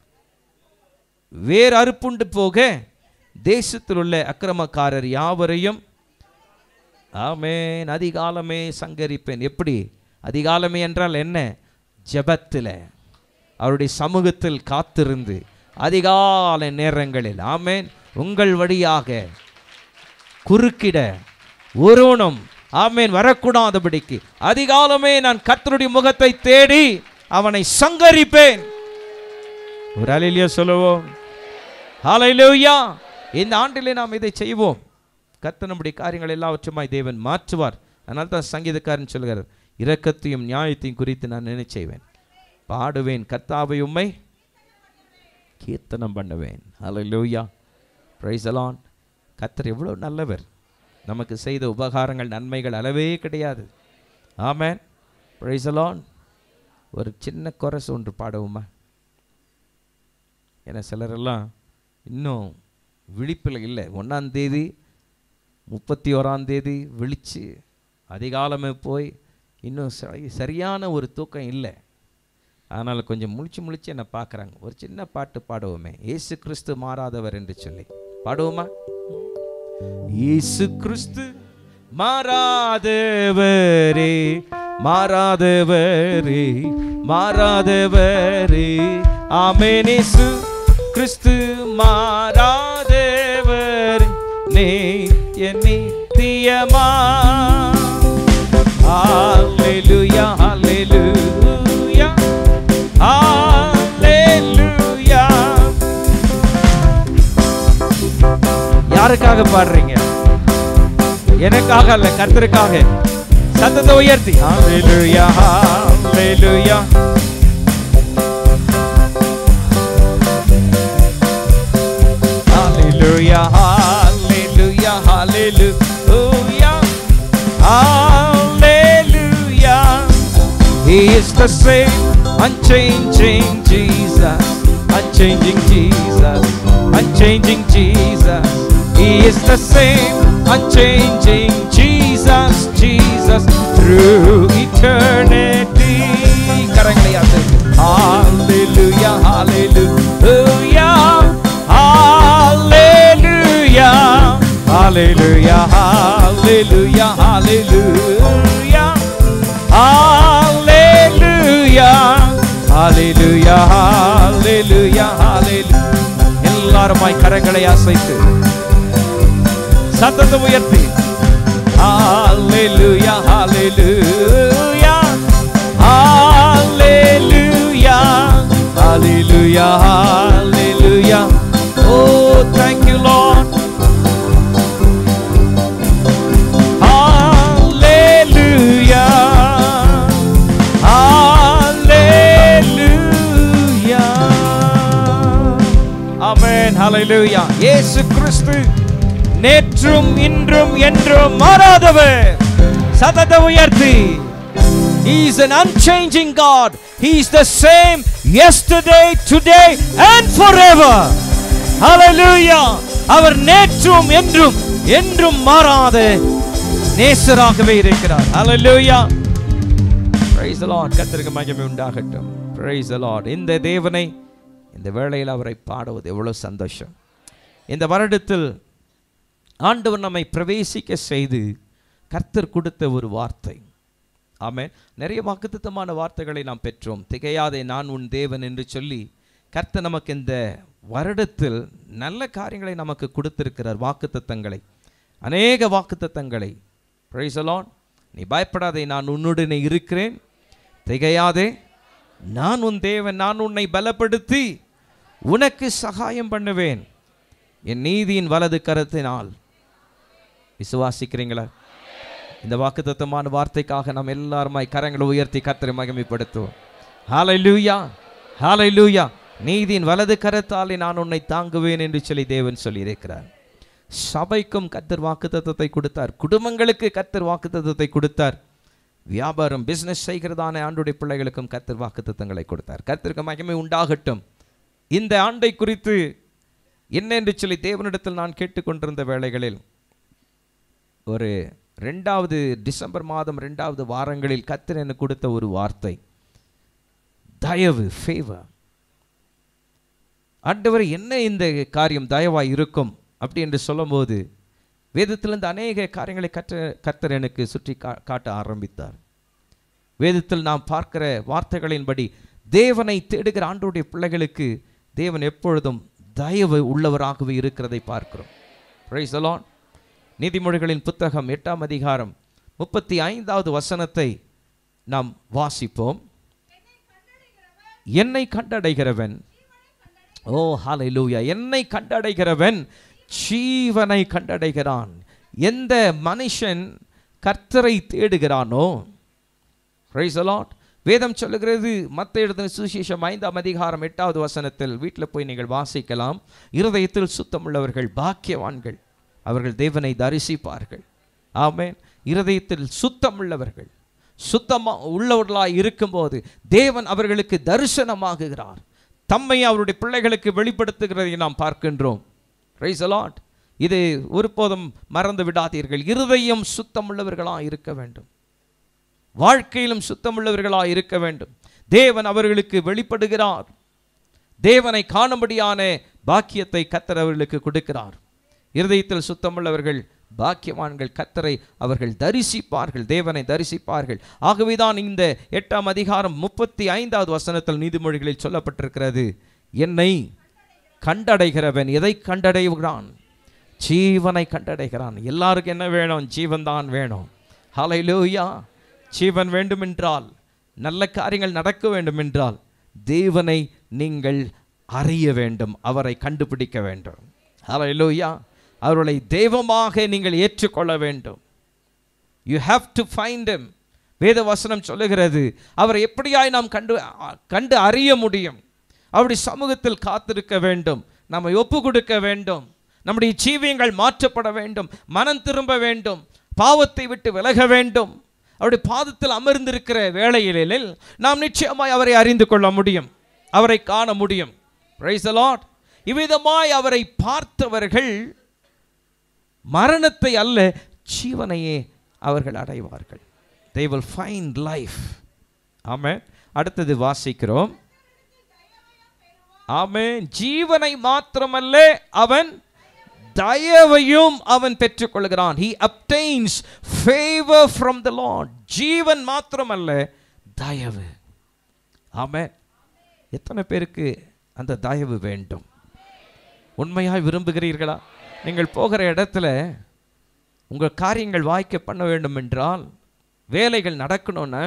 A: வேறு அறுப்புண்டு போக தேசத்தில் உள்ள அக்கிரமக்காரர் யாவரையும் ஆமேன் அதிகாலமே சங்கரிப்பேன் எப்படி அதிகாலமே என்றால் என்ன ஜெபத்தில் அவருடைய சமூகத்தில் காத்திருந்து அதிகாலை நேரங்களில் ஆமேன் உங்கள் வழியாக குறுக்கிட ஒருவனும் ஆமேன் வரக்கூடாதபடிக்கு அதிகாலமே நான் கர்த்தருடைய முகத்தை தேடி அவனை சங்கரிப்பேன் ஒரு அலையிலேயே சொல்லுவோம் ஹalleluya இந்த ஆண்டிலே நாம் இதை செய்வோம் கர்த்தர் நம்முடைய காரியங்கள் எல்லாவற்றுமாய் தேவன் மாற்றுவார் அதனால தான் சங்கீதக்காரன் சொல்கிறார் இரக்கத்தையும் நியாயத்தையும் குறித்து நான் நினைச்செய்வேன் பாடுவேன் கர்த்தாவை உம்மை கீர்த்தனம் பண்ணுவேன் ஹalleluya praise the lord கர்த்தர் எவ்வளோ நல்லவர் நமக்கு செய்த உபகாரங்கள் நன்மைகள் அளவே கிடையாது ஆமென் பிரைசலான் ஒரு சின்ன கொரஸ் ஒன்று பாடுவோமா ஏன்னா சிலரெல்லாம் இன்னும் விழிப்பில் இல்லை ஒன்றாம் தேதி முப்பத்தி ஓராம் தேதி விழிச்சு அதிகாலமே போய் இன்னும் சரி சரியான ஒரு தூக்கம் இல்லை அதனால் கொஞ்சம் முழிச்சு முழிச்சு என்னை பார்க்குறாங்க ஒரு சின்ன பாட்டு பாடுவோமே இயேசு கிறிஸ்து மாறாதவர் என்று சொல்லி பாடுவோமா இயேசு கிறிஸ்து மாறாதவரே மாறாதவரே மாறாதவரே ஆமெனேசு கிறிஸ்து மாறாதவர் நே என் நித்தியமா ஹalleluya ஹalleluya ஹalleluya யாருக்காக பாடுறீங்க எனக்காக அல்ல கர்த்தருக்காக சத்தத்தை உயர்த்தி ஹalleluya ஹalleluya ஹalleluya ஹalleluya ஹalleluya ஹalleluya He is the same unchanging Jesus unchanging Jesus unchanging Jesus He is the same unchanging Jesus Jesus through eternity கரங்களை ஆத்து Hallelujah Hallelujah Hallelujah Hallelujah Hallelujah Hallelujah Hallelujah Hallelujah Hallelujah Hallelujah எல்லாருமாய் கரங்களை அசைத்து சத்தத்தை உயர்த்தி Hallelujah Hallelujah Hallelujah Hallelujah Hallelujah Oh thank you Lord Hallelujah Hallelujah Amen Hallelujah இயேசு கிறிஸ்து நேற்றும் இன்றும் என்றும் மாறாதவர் சதத்தை உயர்த்தி He is an unchanging God. He is the same yesterday, today and forever. Hallelujah. அவர் நேற்றும் என்றும் என்றும் மாறாத நேசராகவே இருக்கிறார் Hallelujah. Praise the Lord. கர்த்தருக்கு மகிமை உண்டாகட்டும் Praise the Lord. இந்த தேவனை இந்த வேளையில் அவரை பாடுவது எவ்வளவு சந்தோஷம் இந்த வருடத்தில் ஆண்டவர் நம்மை பிரவேசிக்க செய்து கர்த்தர் கொடுத்த ஒரு வார்த்தை ஆமென் நிறைய வாக்குத்தத்தமான வார்த்தைகளை நாம் பெற்றோம் திகையாதே நான் உன் தேவன் என்று சொல்லி கர்த்தர் நமக்கு இந்த வருடத்தில் நல்ல காரியங்களை நமக்கு கொடுத்திருக்கிறார் வாக்குத்தத்தங்களை அநேக வாக்குத்தத்தங்களை பிரைசலான் நீ பயப்படாதே நான் உன்னுடனே இருக்கிறேன் திகையாதே நான் உன் தேவன் நான் உன்னை பலப்படுத்தி உனக்கு சகாயம் பண்ணுவேன் என் நீதியின் வலது கரத்தினால் விசுவாசிக்கிறீங்களா இந்த வாக்குத்தத்தமான வார்த்தைக்காக நாம் எல்லாருமாய் கரங்களை உயர்த்தி கர்த்தரை மகிமைப்படுத்துவோம் ஹalleluya ஹalleluya நீதியின் வலது கரத்தாலே நான் உன்னை தாங்குவேன் என்று சொல்லி தேவன் சொல்லியிருக்கிறார் சபைக்கும் கர்த்தர் வாக்குத்தத்தத்தை கொடுத்தார் குடும்பங்களுக்கு கர்த்தர் வாக்குத்தத்தத்தை கொடுத்தார் வியாபாரம் பிசினஸ் செய்கிறதான ஆண்டுடைய பிள்ளைகளுக்கும் கர்த்தர் வாக்குத்தத்தங்களை கொடுத்தார் கர்த்தருக்கு மகிமை உண்டாகட்டும் இந்த ஆண்டை குறித்து என்ன என்று சொல்லி தேவனிடத்தில் நான் கேட்டுக்கொண்டிருந்த வேளைகளில் ஒரு ரெண்டாவது டிசம்பர் மாதம் ரெண்டாவது வாரங்களில் கர்த்தர் எனக்கு கொடுத்த ஒரு வார்த்தை தயவு ஃபேவர் ஆண்டவர் என்ன இந்த காரியம் தயவாய் இருக்கும் அப்படி என்று சொல்லும்போது வேதத்திலிருந்து அநேக காரியங்களை கற்ற கர்த்தர் எனக்கு சுற்றி கா காட்ட ஆரம்பித்தார் வேதத்தில் நாம் பார்க்கிற வார்த்தைகளின்படி தேவனை தேடுகிற ஆண்டோடைய பிள்ளைகளுக்கு தேவன் எப்பொழுதும் தயவு உள்ளவராகவே இருக்கிறதை பார்க்கிறோம் Praise the Lord. நீதிமொழிகளின் புத்தகம் எட்டாம் அதிகாரம் முப்பத்தி ஐந்தாவது வசனத்தை நாம் வாசிப்போம் என்னை கண்டடைகிறவன் ஓ ஹalleluya என்னை கண்டடைகிறவன் ஜீவனை கண்டடைகிறான் எந்த மனுஷன் கர்த்தரை தேடுகிறானோ Praise the Lord. வேதம் சொல்லுகிறது மத்த எழுதின சுவிசேஷம் ஐந்தாம் அதிகாரம் எட்டாவது வசனத்தில் வீட்டில் போய் நீங்கள் வாசிக்கலாம் இருதயத்தில் சுத்தமுள்ளவர்கள் பாக்கியவான்கள் அவர்கள் தேவனை தரிசிப்பார்கள் ஆமென் இருதயத்தில் சுத்தமுள்ளவர்கள் சுத்தமா உள்ளவர்களாய் இருக்கும்போது தேவன் அவர்களுக்கு தரிசனமாகுகிறார் தம்மை அவருடைய பிள்ளைகளுக்கு வெளிப்படுத்துகிறதை நாம் பார்க்கின்றோம் ரைஸ் அலாட் இது ஒருபோதும் மறந்து விடாதீர்கள் இருதயம் சுத்தமுள்ளவர்களாக இருக்க வேண்டும் வாழ்க்கையிலும் சுத்தமுள்ளவர்களாக இருக்க வேண்டும் தேவன் அவர்களுக்கு வெளிப்படுகிறார் தேவனை காணும்படியான பாக்கியத்தை கத்தர் அவர்களுக்கு கொடுக்கிறார் இருதயத்தில் சுத்தமுள்ளவர்கள் பாக்கியவான்கள் கத்தரை அவர்கள் தரிசிப்பார்கள் தேவனை தரிசிப்பார்கள் ஆகவேதான் இந்த எட்டாம் அதிகாரம் முப்பத்தி ஐந்தாவது வசனத்தில் நீதிமொழிகளில் சொல்லப்பட்டிருக்கிறது என்னை கண்டடைகிறவன் எதை கண்டடைகிறான் ஜீவனை கண்டடைகிறான் எல்லாருக்கும் என்ன வேணும் ஜீவன் தான் வேணும் ஹalleluya ஜீவன் வேண்டுமென்றால் நல்ல காரியங்கள் நடக்க வேண்டுமென்றால் தேவனை நீங்கள் அறிய வேண்டும் அவரை கண்டுபிடிக்க வேண்டும் ஹalleluya அவர்களை தெய்வமாக நீங்கள் ஏற்றுக்கொள்ள வேண்டும் you have to find him வேத வசனம் சொல்லுகிறது அவரை எப்படியாய் நாம் கண்டு கண்டு அறிய முடியும் அவருடைய சமூகத்தில் காத்திருக்க வேண்டும் நம்மை ஒப்பு கொடுக்க வேண்டும் நம்முடைய ஜீவியங்கள் மாற்றப்பட வேண்டும் மனம் திரும்ப வேண்டும் பாவத்தை விட்டு விலக வேண்டும் அவருடைய பாதத்தில் அமர்ந்திருக்கிற வேளையிலில் நாம் நிச்சயமாய் அவரை அறிந்து கொள்ள முடியும் அவரை காண முடியும் Praise the Lord. இவ்விதமாய் அவரை பார்த்தவர்கள் மரணத்தை அல்ல ஜீவனையே அவர்கள் அடைவார்கள் they will find life ஆமென் அடுத்தது வாசிக்கிறோம் ஆமென் ஜீவனை மாத்திரமல்ல அவன் தயவையும் அவன் பெற்றுக்கொள்கிறான் he obtains favor from the lord ஜீவன் மாத்திரமல்ல தயவு ஆமென் எத்தனை பேருக்கு அந்த தயவு வேண்டும் உண்மையாய் விரும்புகிறீர்களா நீங்கள் போகிற இடத்துல உங்கள் காரியங்கள் வாய்க்க பண்ண வேண்டும் என்றால் வேலைகள் நடக்கணும்னா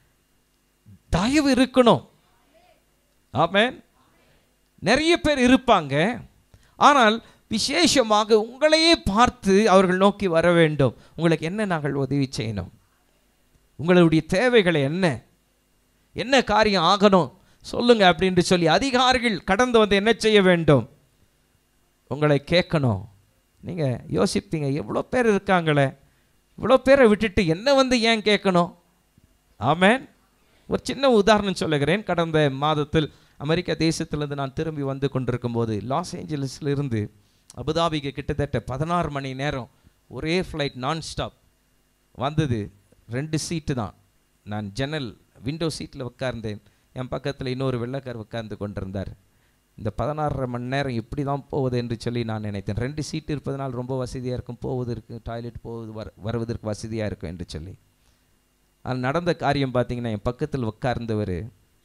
A: தயவு இருக்கணும் ஆமென் நிறைய பேர் இருப்பாங்க ஆனால் விசேஷமாக உங்களையே பார்த்து அவர்கள் நோக்கி வர வேண்டும் உங்களுக்கு என்ன நாங்கள் உதவி செய்யணும் உங்களுடைய தேவைகளை என்ன என்ன காரியம் ஆகணும் சொல்லுங்க அப்படின்ட்டு சொல்லி அதிகாரிகள் கடந்து வந்து என்ன செய்ய வேண்டும் உங்களை கேட்கணும் நீங்கள் யோசிப்பீங்க எவ்வளோ பேர் இருக்காங்களே இவ்வளோ பேரை விட்டுட்டு என்ன வந்து ஏன் கேட்கணும் ஆமென் ஒரு சின்ன உதாரணம் சொல்லுகிறேன் கடந்த மாதத்தில் அமெரிக்க தேசத்திலிருந்து நான் திரும்பி வந்து கொண்டிருக்கும் போது லாஸ் ஏஞ்சலஸ்ல இருந்து அபுதாபிக்கு கிட்டத்தட்ட பதினாறு மணி நேரம் ஒரே ஃப்ளைட் நான் ஸ்டாப் வந்தது ரெண்டு சீட்டு தான் நான் ஜன்னல் விண்டோ சீட்டில் உட்கார்ந்தேன் என் பக்கத்தில் இன்னொரு வெள்ளைக்கார் உட்கார்ந்து கொண்டிருந்தார் இந்த பதினாறரை மணி நேரம் இப்படி தான் போகுது என்று சொல்லி நான் நினைத்தேன் ரெண்டு சீட்டு இருப்பதனால் ரொம்ப வசதியாக இருக்கும் போவதற்கு டாய்லெட் போவது வர வருவதற்கு வசதியாக இருக்கும் என்று சொல்லி அது நடந்த காரியம் பார்த்தீங்கன்னா என் பக்கத்தில் உட்கார்ந்தவர்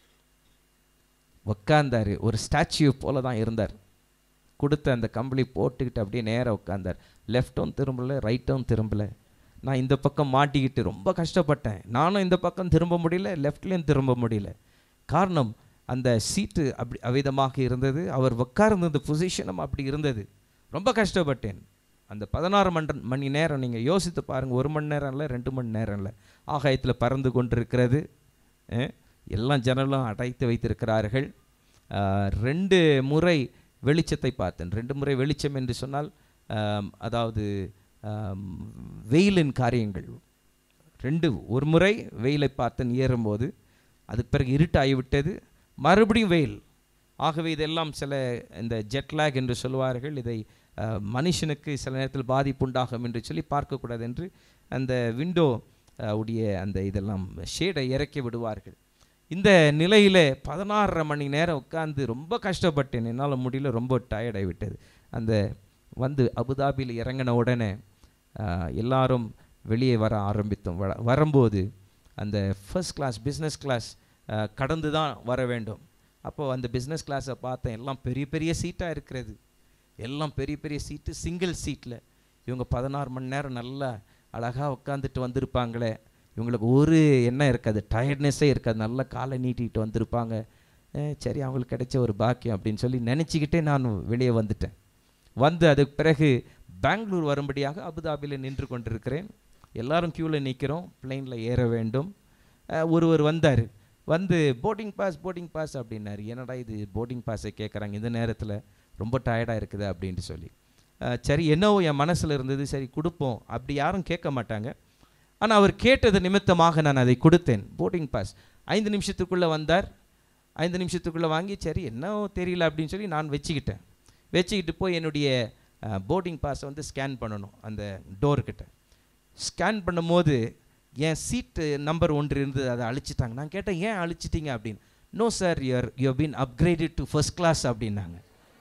A: உட்கார்ந்தாரு ஒரு ஸ்டாச்சு போல தான் இருந்தார் கொடுத்த அந்த கம்பளி போட்டுக்கிட்டு அப்படியே நேராக உட்கார்ந்தார் லெஃப்ட்டும் திரும்பல ரைட்டும் திரும்பல நான் இந்த பக்கம் மாட்டிக்கிட்டு ரொம்ப கஷ்டப்பட்டேன் நானும் இந்த பக்கம் திரும்ப முடியல லெஃப்ட்லேயும் திரும்ப முடியல காரணம் அந்த சீட்டு அப்படி அவ்விதமாக இருந்தது அவர் உட்கார்ந்த பொசிஷனும் அப்படி இருந்தது ரொம்ப கஷ்டப்பட்டேன் அந்த பதினாறு மணி மணி நேரம் நீங்கள் யோசித்து பாருங்கள் ஒரு மணி நேரம் இல்லை ரெண்டு மணி நேரம் இல்லை ஆகாயத்தில் பறந்து கொண்டிருக்கிறது அஹ், எல்லாம் ஜன்னலும் அடைத்து வைத்திருக்கிறார்கள் ஆஹ், ரெண்டு முறை வெளிச்சத்தை பார்த்தேன் ரெண்டு முறை வெளிச்சம் என்று சொன்னால் ஆம், அதாவது ஆம், வெயிலின் காரியங்கள் ரெண்டு ஒரு முறை வெயிலை பார்த்தேன் ஏறும்போது அதுக்கு பிறகு இருட்டாகிவிட்டது மறுபடியும் வெயில் ஆகவே இதெல்லாம் சில இந்த ஜெட்லாக் என்று சொல்வார்கள் இதை அஹ், மனுஷனுக்கு சில நேரத்தில் பாதிப்பு உண்டாகும் என்று சொல்லி பார்க்கக்கூடாது என்று அந்த விண்டோ உடைய அந்த இதெல்லாம் ஷேடை இறக்கி விடுவார்கள் இந்த நிலையில் பதினாறரை மணி நேரம் உட்கார்ந்து ரொம்ப கஷ்டப்பட்டேன் என்னால் முடியல ரொம்ப டயர்டாகி விட்டது அந்த வந்து அபுதாபியில் இறங்கின உடனே ஆஹ், எல்லாரும் வெளியே வர ஆரம்பித்தோம் வர- வரும்போது அந்த ஃபர்ஸ்ட் கிளாஸ் பிஸ்னஸ் கிளாஸ் கடந்து தான் வர வேண்டும் அப்போது அந்த பிஸ்னஸ் கிளாஸை பார்த்தேன் எல்லாம் பெரிய பெரிய சீட்டாக இருக்கிறது எல்லாம் பெரிய பெரிய சீட்டு சிங்கிள் சீட்டில் இவங்க பதினாறு மணி நேரம் நல்லா அழகாக உட்காந்துட்டு வந்திருப்பாங்களே இவங்களுக்கு ஒரு எண்ணம் இருக்காது டயர்ட்னஸே இருக்காது நல்லா காலை நீட்டிக்கிட்டு வந்திருப்பாங்க அஹ் சரி அவங்களுக்கு கிடைச்ச ஒரு பாக்கியம் அப்படின்னு சொல்லி நினச்சிக்கிட்டே நான் வெளியே வந்துட்டேன் வந்து அதுக்கு பிறகு பெங்களூர் வரும்படியாக அபுதாபியில் நின்று கொண்டிருக்கிறேன் எல்லாரும் க்யூவில் நிற்கிறோம் பிளெயினில் ஏற வேண்டும் அஹ் ஒருவர் வந்தார் வந்து போர்டிங் பாஸ் போர்டிங் பாஸ் அப்படின்னாரு என்னடா இது போர்டிங் பாஸை கேட்குறாங்க இந்த நேரத்தில் ரொம்ப டயர்டாக இருக்குது அப்படின்ட்டு சொல்லி அஹ் சரி என்னவோ என் மனசில் இருந்தது சரி கொடுப்போம் அப்படி யாரும் கேட்க மாட்டாங்க ஆனால் அவர் கேட்டது நிமித்தமாக நான் அதை கொடுத்தேன் போர்டிங் பாஸ் ஐந்து நிமிஷத்துக்குள்ளே வந்தார் ஐந்து நிமிஷத்துக்குள்ளே வாங்கி சரி என்னவோ தெரியல அப்படின்னு சொல்லி நான் வச்சுக்கிட்டேன் வச்சுக்கிட்டு போய் என்னுடைய போர்டிங் பாஸை வந்து ஸ்கேன் பண்ணணும் அந்த டோர்கிட்ட ஸ்கேன் பண்ணும்போது என் சீட்டு நம்பர் ஒன்று இருந்தது அதை அழிச்சிட்டாங்க நான் கேட்டேன் ஏன் அழிச்சிட்டீங்க அப்படின்னு no sir you're you been upgraded to first class அப்படின்னாங்க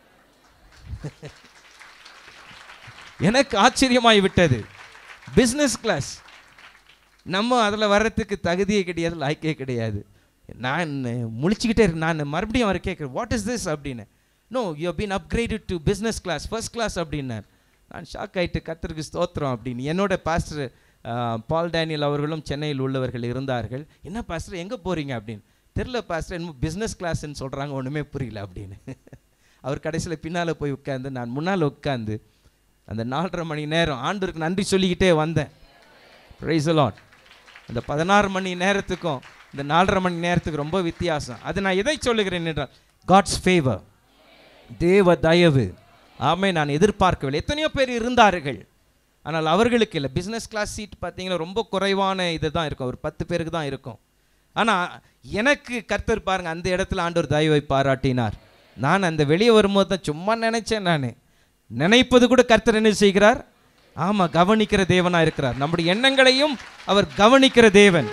A: எனக்கு ஆச்சரியமாய் விட்டது பிஸ்னஸ் கிளாஸ் நம்ம அதில் வர்றதுக்கு தகுதியே கிடையாது லாய்க்கே கிடையாது நான் முழிச்சுக்கிட்டே இரு- நான் மறுபடியும் அவர் கேட்குறேன் வாட் இஸ் திஸ் அப்படின்னு no you been upgraded to business class first class அப்படின்னார் நான் ஷாக் ஆயிட்டு கத்தருக்கு ஸ்தோத்திரம் அப்படின்னு என்னோட பாஸ்டர் பால் டேனியல் அவர்களும் சென்னையில் உள்ளவர்கள் இருந்தார்கள் என்ன பாஸ்டர் எங்கே போகிறீங்க அப்படின்னு தெரில பாஸ்டர் என்னமோ பிஸ்னஸ் கிளாஸ்ன்னு சொல்கிறாங்க ஒன்றுமே புரியல அப்படின்னு அவர் கடைசியில் பின்னால் போய் உட்காந்து நான் முன்னால் உட்காந்து அந்த நாலரை மணி நேரம் ஆண்டவருக்கு நன்றி சொல்லிக்கிட்டே வந்தேன் ப்ரைஸ் லாட் அந்த பதினாறு மணி நேரத்துக்கும் இந்த நாலரை மணி நேரத்துக்கு ரொம்ப வித்தியாசம் அது நான் எதை சொல்லுகிறேன் என்றால் காட்ஸ் ஃபேவர் தேவ தயவு ஆமே நான் எதிர்பார்க்கவில்லை எத்தனையோ பேர் இருந்தார்கள் ஆனால் அவர்களுக்கு இல்லை பிஸ்னஸ் கிளாஸ் சீட் பார்த்தீங்கன்னா ரொம்ப குறைவான இது தான் இருக்கும் ஒரு பத்து பேருக்கு தான் இருக்கும் ஆனால் எனக்கு கர்த்தர் பாருங்க அந்த இடத்துல ஆண்டவர் தயவை பாராட்டினார் நான் அந்த வெளியே வரும்போது தான் சும்மா நினைச்சேன் நான் நினைப்பது கூட கர்த்தர் என்ன செய்கிறார் ஆமாம் கவனிக்கிற தேவனா இருக்கிறார் நம்முடைய எண்ணங்களையும் அவர் கவனிக்கிற தேவன்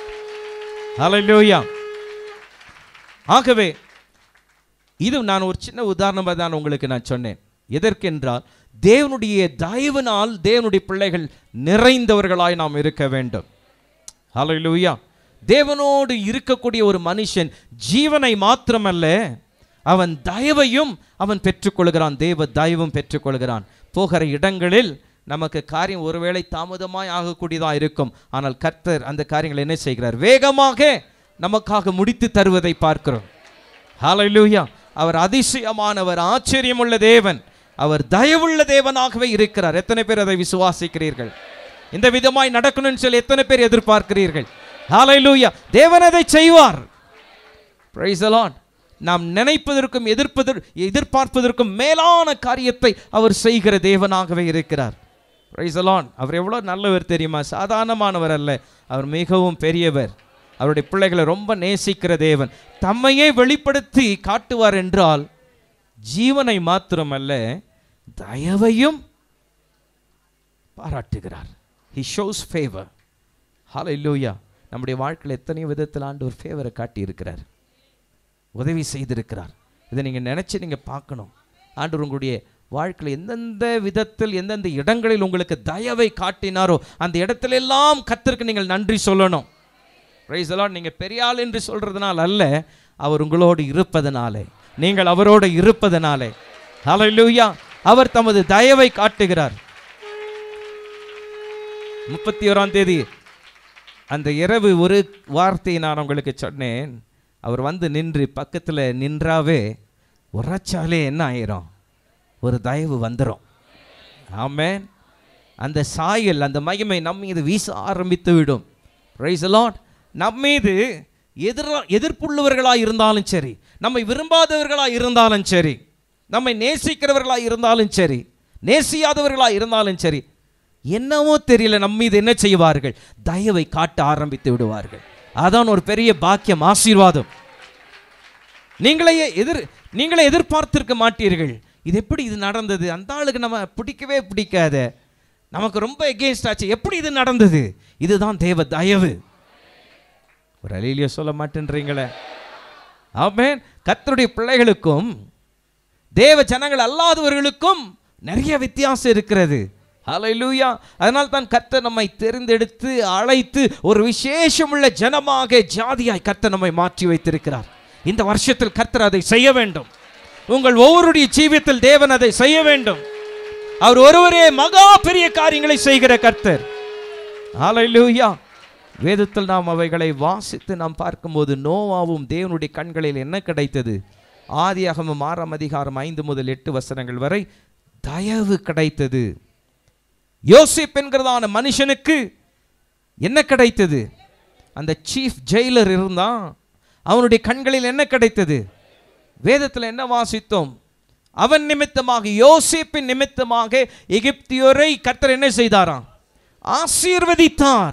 A: ஹalleluya ஆகவே இது நான் ஒரு சின்ன உதாரணமாக தான் உங்களுக்கு நான் சொன்னேன் எதற்கென்றால் தேவனுடைய தயவினால் தேவனுடைய பிள்ளைகள் நிறைந்தவர்களாய் நாம் இருக்க வேண்டும் ஹalleluya தேவனோடு இருக்கக்கூடிய ஒரு மனுஷன் ஜீவனை மாத்திரமல்ல அவன் தயவையும் அவன் பெற்றுக்கொள்கிறான் தேவ தயவும் பெற்றுக்கொள்கிறான் போகிற இடங்களில் நமக்கு காரியம் ஒருவேளை தாமதமாய் ஆகக்கூடியதாக இருக்கும் ஆனால் கர்த்தர் அந்த காரியங்களை என்ன செய்கிறார் வேகமாக நமக்காக முடித்து தருவதை பார்க்கிறோம் ஹalleluya அவர் அதிசயமானவர் ஆச்சரியமுள்ள தேவன் அவர் தயவுள்ள தேவனாகவே இருக்கிறார் எத்தனை பேர் அதை விசுவாசிக்கிறீர்கள் இந்த விதமாய் நடக்கணும்னு சொல்லி எத்தனை பேர் எதிர்பார்க்கிறீர்கள் ஹalleluya தேவன் அதை செய்வார் Praise the Lord. நாம் நினைப்பதற்கும் எதிர்ப்பதற் எதிர்பார்ப்பதற்கும் மேலான காரியத்தை அவர் செய்கிற தேவனாகவே இருக்கிறார் Praise the Lord. அவர் எவ்வளோ நல்லவர் தெரியுமா சாதாரணமானவர் அல்ல அவர் மிகவும் பெரியவர் அவருடைய பிள்ளைகளை ரொம்ப நேசிக்கிற தேவன் தம்மையே வெளிப்படுத்தி காட்டுவார் என்றால் ஜீவனை மாத்திரமல்ல தயவையும் பாராட்டுகிறார் ஹி ஷோஸ் ஃபேவர் ஹalleluya நம்முடைய வாழ்க்கையில் எத்தனையோ விதத்தில் ஆண்டு ஒரு ஃபேவரை காட்டி இருக்கிறார் உதவி செய்திருக்கிறார் இதை நீங்கள் நினச்சி நீங்கள் பார்க்கணும் ஆண்டவர் உங்களுடைய வாழ்க்கையில் எந்தெந்த விதத்தில் எந்தெந்த இடங்களில் உங்களுக்கு தயவை காட்டினாரோ அந்த இடத்துல எல்லாம் கத்திற்கு நீங்கள் நன்றி சொல்லணும் பிரைஸ் எல்லாம் நீங்கள் பெரிய ஆள் என்று சொல்கிறதுனால அல்ல அவர் உங்களோடு இருப்பதனாலே நீங்கள் அவரோடு இருப்பதனாலே ஹalleluya அவர் தமது தயவை காட்டுகிறார் முப்பத்தி ஓராம் தேதி அந்த இரவு ஒரு வார்த்தையை நான் உங்களுக்கு சொன்னேன் அவர் வந்து நின்று பக்கத்தில் நின்றாவே உரைச்சாலே என்ன ஆயிரும் ஒரு தயவு வந்துடும் ஆமென் அந்த சாயல் அந்த மகிமை நம் மீது வீச ஆரம்பித்து விடும் ரைஸ் லாட் நம் மீது எதிர எதிர்ப்புள்ளவர்களாக இருந்தாலும் சரி நம்மை விரும்பாதவர்களாக இருந்தாலும் சரி நம்மை நேசிக்கிறவர்களாக இருந்தாலும் சரி நேசியாதவர்களாக இருந்தாலும் சரி என்னவோ தெரியல நம்ம மீது என்ன செய்வார்கள் தயவை காட்ட ஆரம்பித்து விடுவார்கள் அதான் ஒரு பெரிய பாக்கியம் ஆசீர்வாதம் நீங்களே எதிர் நீங்களே எதிர்பார்த்திருக்க மாட்டீர்கள் இது எப்படி இது நடந்தது அந்த ஆளுக்கு நம்ம பிடிக்கவே பிடிக்காத நமக்கு ரொம்ப எகேன்ஸ்ட் ஆச்சு எப்படி இது நடந்தது இதுதான் தேவ தயவு ஒரு அலையிலேயே சொல்ல மாட்டேன்றீங்களே ஆமென் கர்த்தருடைய பிள்ளைகளுக்கும் தேவ ஜனங்கள் அல்லாதவர்களுக்கும் நிறைய வித்தியாசம் இருக்கிறது ஹalleluya அதனால் தான் கர்த்தர் நம்மை தெரிந்தெடுத்து அழைத்து ஒரு விசேஷமுள்ள ஜனமாக ஜாதியாய் கர்த்தர் நம்மை மாற்றி வைத்திருக்கிறார் இந்த வருஷத்தில் கர்த்தர் அதை செய்ய வேண்டும் உங்கள் ஒவ்வொருடைய ஜீவியத்தில் தேவன் அதை செய்ய வேண்டும் அவர் ஒருவரே மகா பெரிய காரியங்களை செய்கிற கர்த்தர் ஹalleluya வேதத்தில் நாம் அவைகளை வாசித்து நாம் பார்க்கும்போது நோவாவும் தேவனுடைய கண்களில் என்ன கிடைத்தது ஆதியாகமம் ஆறாம் அதிகாரம் ஐந்து முதல் எட்டு வசனங்கள் வரை தயவு கிடைத்தது யோசிப் என்கிறதான மனுஷனுக்கு என்ன கிடைத்தது அந்த சீஃப் ஜெயிலர் இருந்தான் அவனுடைய கண்களில் என்ன கிடைத்தது வேதத்தில் என்ன வாசித்தோம் அவன் நிமித்தமாக யோசிப்பின் நிமித்தமாக எகிப்தியோரை கர்த்தர் என்ன செய்தாராம் ஆசீர்வதித்தார்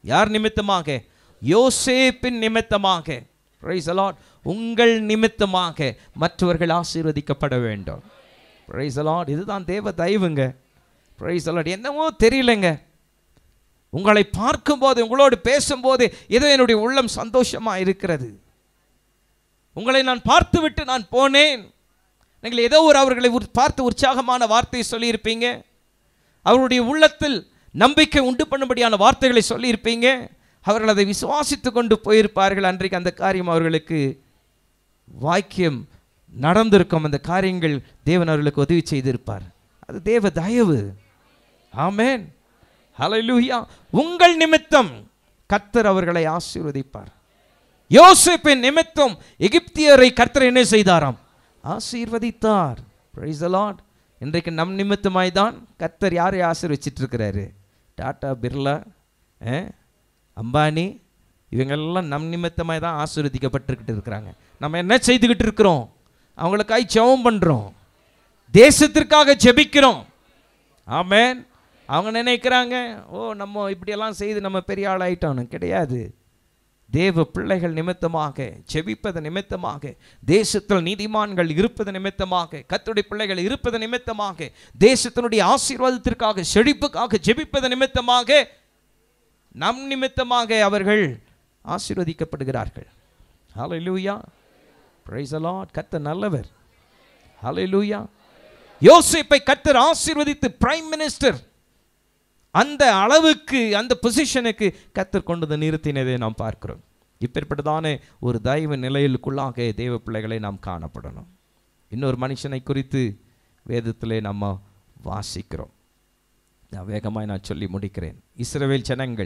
A: யார் நிமித்தமாக யோசேப்பின் நிமித்தமாக Praise the Lord. உங்கள் நிமித்தமாக மற்றவர்கள் ஆசீர்வதிக்கப்பட வேண்டும் Praise the Lord. இதுதான் தேவ தயவுங்க Praise the Lord. என்னவோ தெரியலங்க உங்களை பார்க்கும்போது உங்களோடு பேசும்போது ஏதோ என்னுடைய உள்ளம் சந்தோஷமா இருக்கிறது உங்களை நான் பார்த்துவிட்டு நான் போனேன் நீங்கள் ஏதோ ஒரு அவர்களை உற்- பார்த்து உற்சாகமான வார்த்தையை சொல்லியிருப்பீங்க அவருடைய உள்ளத்தில் நம்பிக்கை உண்டு பண்ணும்படியான வார்த்தைகளை சொல்லியிருப்பீங்க அவர்கள் அதை விசுவாசித்து கொண்டு போயிருப்பார்கள் அன்றைக்கு அந்த காரியம் அவர்களுக்கு வாக்கியம் நடந்திருக்கும் அந்த காரியங்கள் தேவன் அவர்களுக்கு உதவி செய்திருப்பார் அது தேவ தயவு ஆமென் ஹalleluya உங்கள் நிமித்தம் கர்த்தர் அவர்களை ஆசீர்வதிப்பார் யோசேப்பின் நிமித்தம் எகிப்தியரை கர்த்தர் என்ன செய்தாராம் ஆசீர்வதித்தார் பிரைஸ் the Lord இன்றைக்கு நம் நிமித்தமாய் தான் கர்த்தர் யாரை ஆசீர்வச்சிட்டு இருக்கிறாரு டாடா பிர்லா அஹ், அம்பானி இவங்கெல்லாம் நம் நிமித்தமாய் தான் ஆசீர்வதிக்கப்பட்டுக்கிட்டு இருக்கிறாங்க நம்ம என்ன செய்துக்கிட்டு இருக்கிறோம் அவங்களுக்காய் ஜெபம் பண்ணுறோம் தேசத்திற்காக ஜெபிக்கிறோம் ஆமென் அவங்க நினைக்கிறாங்க ஓ நம்ம இப்படியெல்லாம் செய்து நம்ம பெரிய ஆள் ஆயிட்டோம்னு கிடையாது தேவ பிள்ளைகள் நிமித்தமாக ஜெபிப்பது நிமித்தமாக தேசத்தில் நீதிமான்கள் இருப்பது நிமித்தமாக கத்துடைய பிள்ளைகள் இருப்பது நிமித்தமாக தேசத்தினுடைய ஆசீர்வாதத்திற்காக செழிப்புக்காக ஜெபிப்பது நிமித்தமாக நம் நிமித்தமாக அவர்கள் ஆசீர்வதிக்கப்படுகிறார்கள் ஹalleluya praise the lord கர்த்தர் நல்லவர் ஹalleluya யோசேப்பை கர்த்தர் ஆசீர்வதித்து பிரைம் மினிஸ்டர் அந்த அளவுக்கு அந்த பொசிஷனுக்கு கர்த்தர் கொண்டு வந்து நிறுத்தினதை நாம் பார்க்கிறோம் இப்பேற்பட்டதான ஒரு தயவு நிலையிலுக்குள்ளாக தேவ பிள்ளைகளை நாம் காணப்படணும் இன்னொரு மனுஷனை குறித்து வேதத்திலே நம்ம வாசிக்கிறோம் நான் வேகமாய் நான் சொல்லி முடிக்கிறேன் இஸ்ரவேல் ஜனங்கள்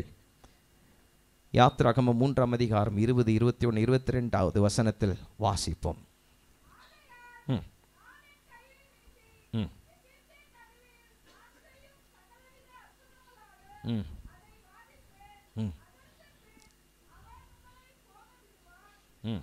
A: யாத்ராகமம் மூன்றாம் அதிகாரம் இருபது இருபத்தி ஒன்று இருபத்தி ரெண்டாவது வசனத்தில் வாசிப்போம் ம் ம் ம் ம் ம்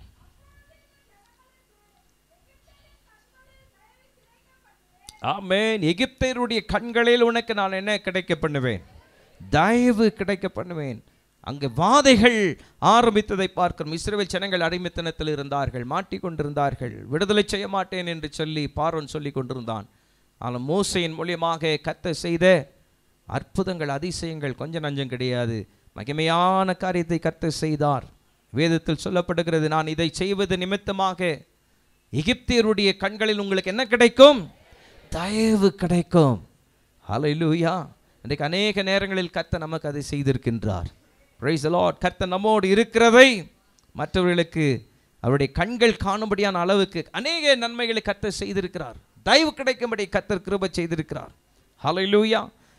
A: ஆமென் எகிப்தியருடைய கண்களில் உனக்கு நான் என்ன கிடைக்க பண்ணுவேன் தயவு கிடைக்க பண்ணுவேன் அங்கே வாதைகள் ஆரம்பித்ததை பார்க்கிறோம் இஸ்ரவேல் ஜனங்கள் அடிமைத்தனத்தில் இருந்தார்கள் மாட்டிக்கொண்டிருந்தார்கள் விடுதலை செய்ய மாட்டேன் என்று சொல்லி பார்வன் சொல்லி கொண்டிருந்தான் ஆனால் மோசையின் மூலியமாக கத்த செய்த அற்புதங்கள் அதிசயங்கள் கொஞ்சம் நஞ்சம் கிடையாது மகிமையான காரியத்தை கத்த செய்தார் வேதத்தில் சொல்லப்படுகிறது நான் இதை செய்வது நிமித்தமாக எகிப்தியருடைய கண்களில் உங்களுக்கு என்ன கிடைக்கும் தயவு கிடைக்கும் ஹalleluya இன்றைக்கு அநேக நேரங்களில் கர்த்தர் நமக்கு அதை செய்திருக்கின்றார் பிரைஸ் லார்ட் கர்த்தர் நம்மோடு இருக்கிறதை மற்றவர்களுக்கு அவருடைய கண்கள் காணும்படியான அளவுக்கு அநேக நன்மைகளை கர்த்தர் செய்திருக்கிறார் தயவு கிடைக்கும்படி கர்த்தர் கிருபை செய்திருக்கிறார் ஹalleluya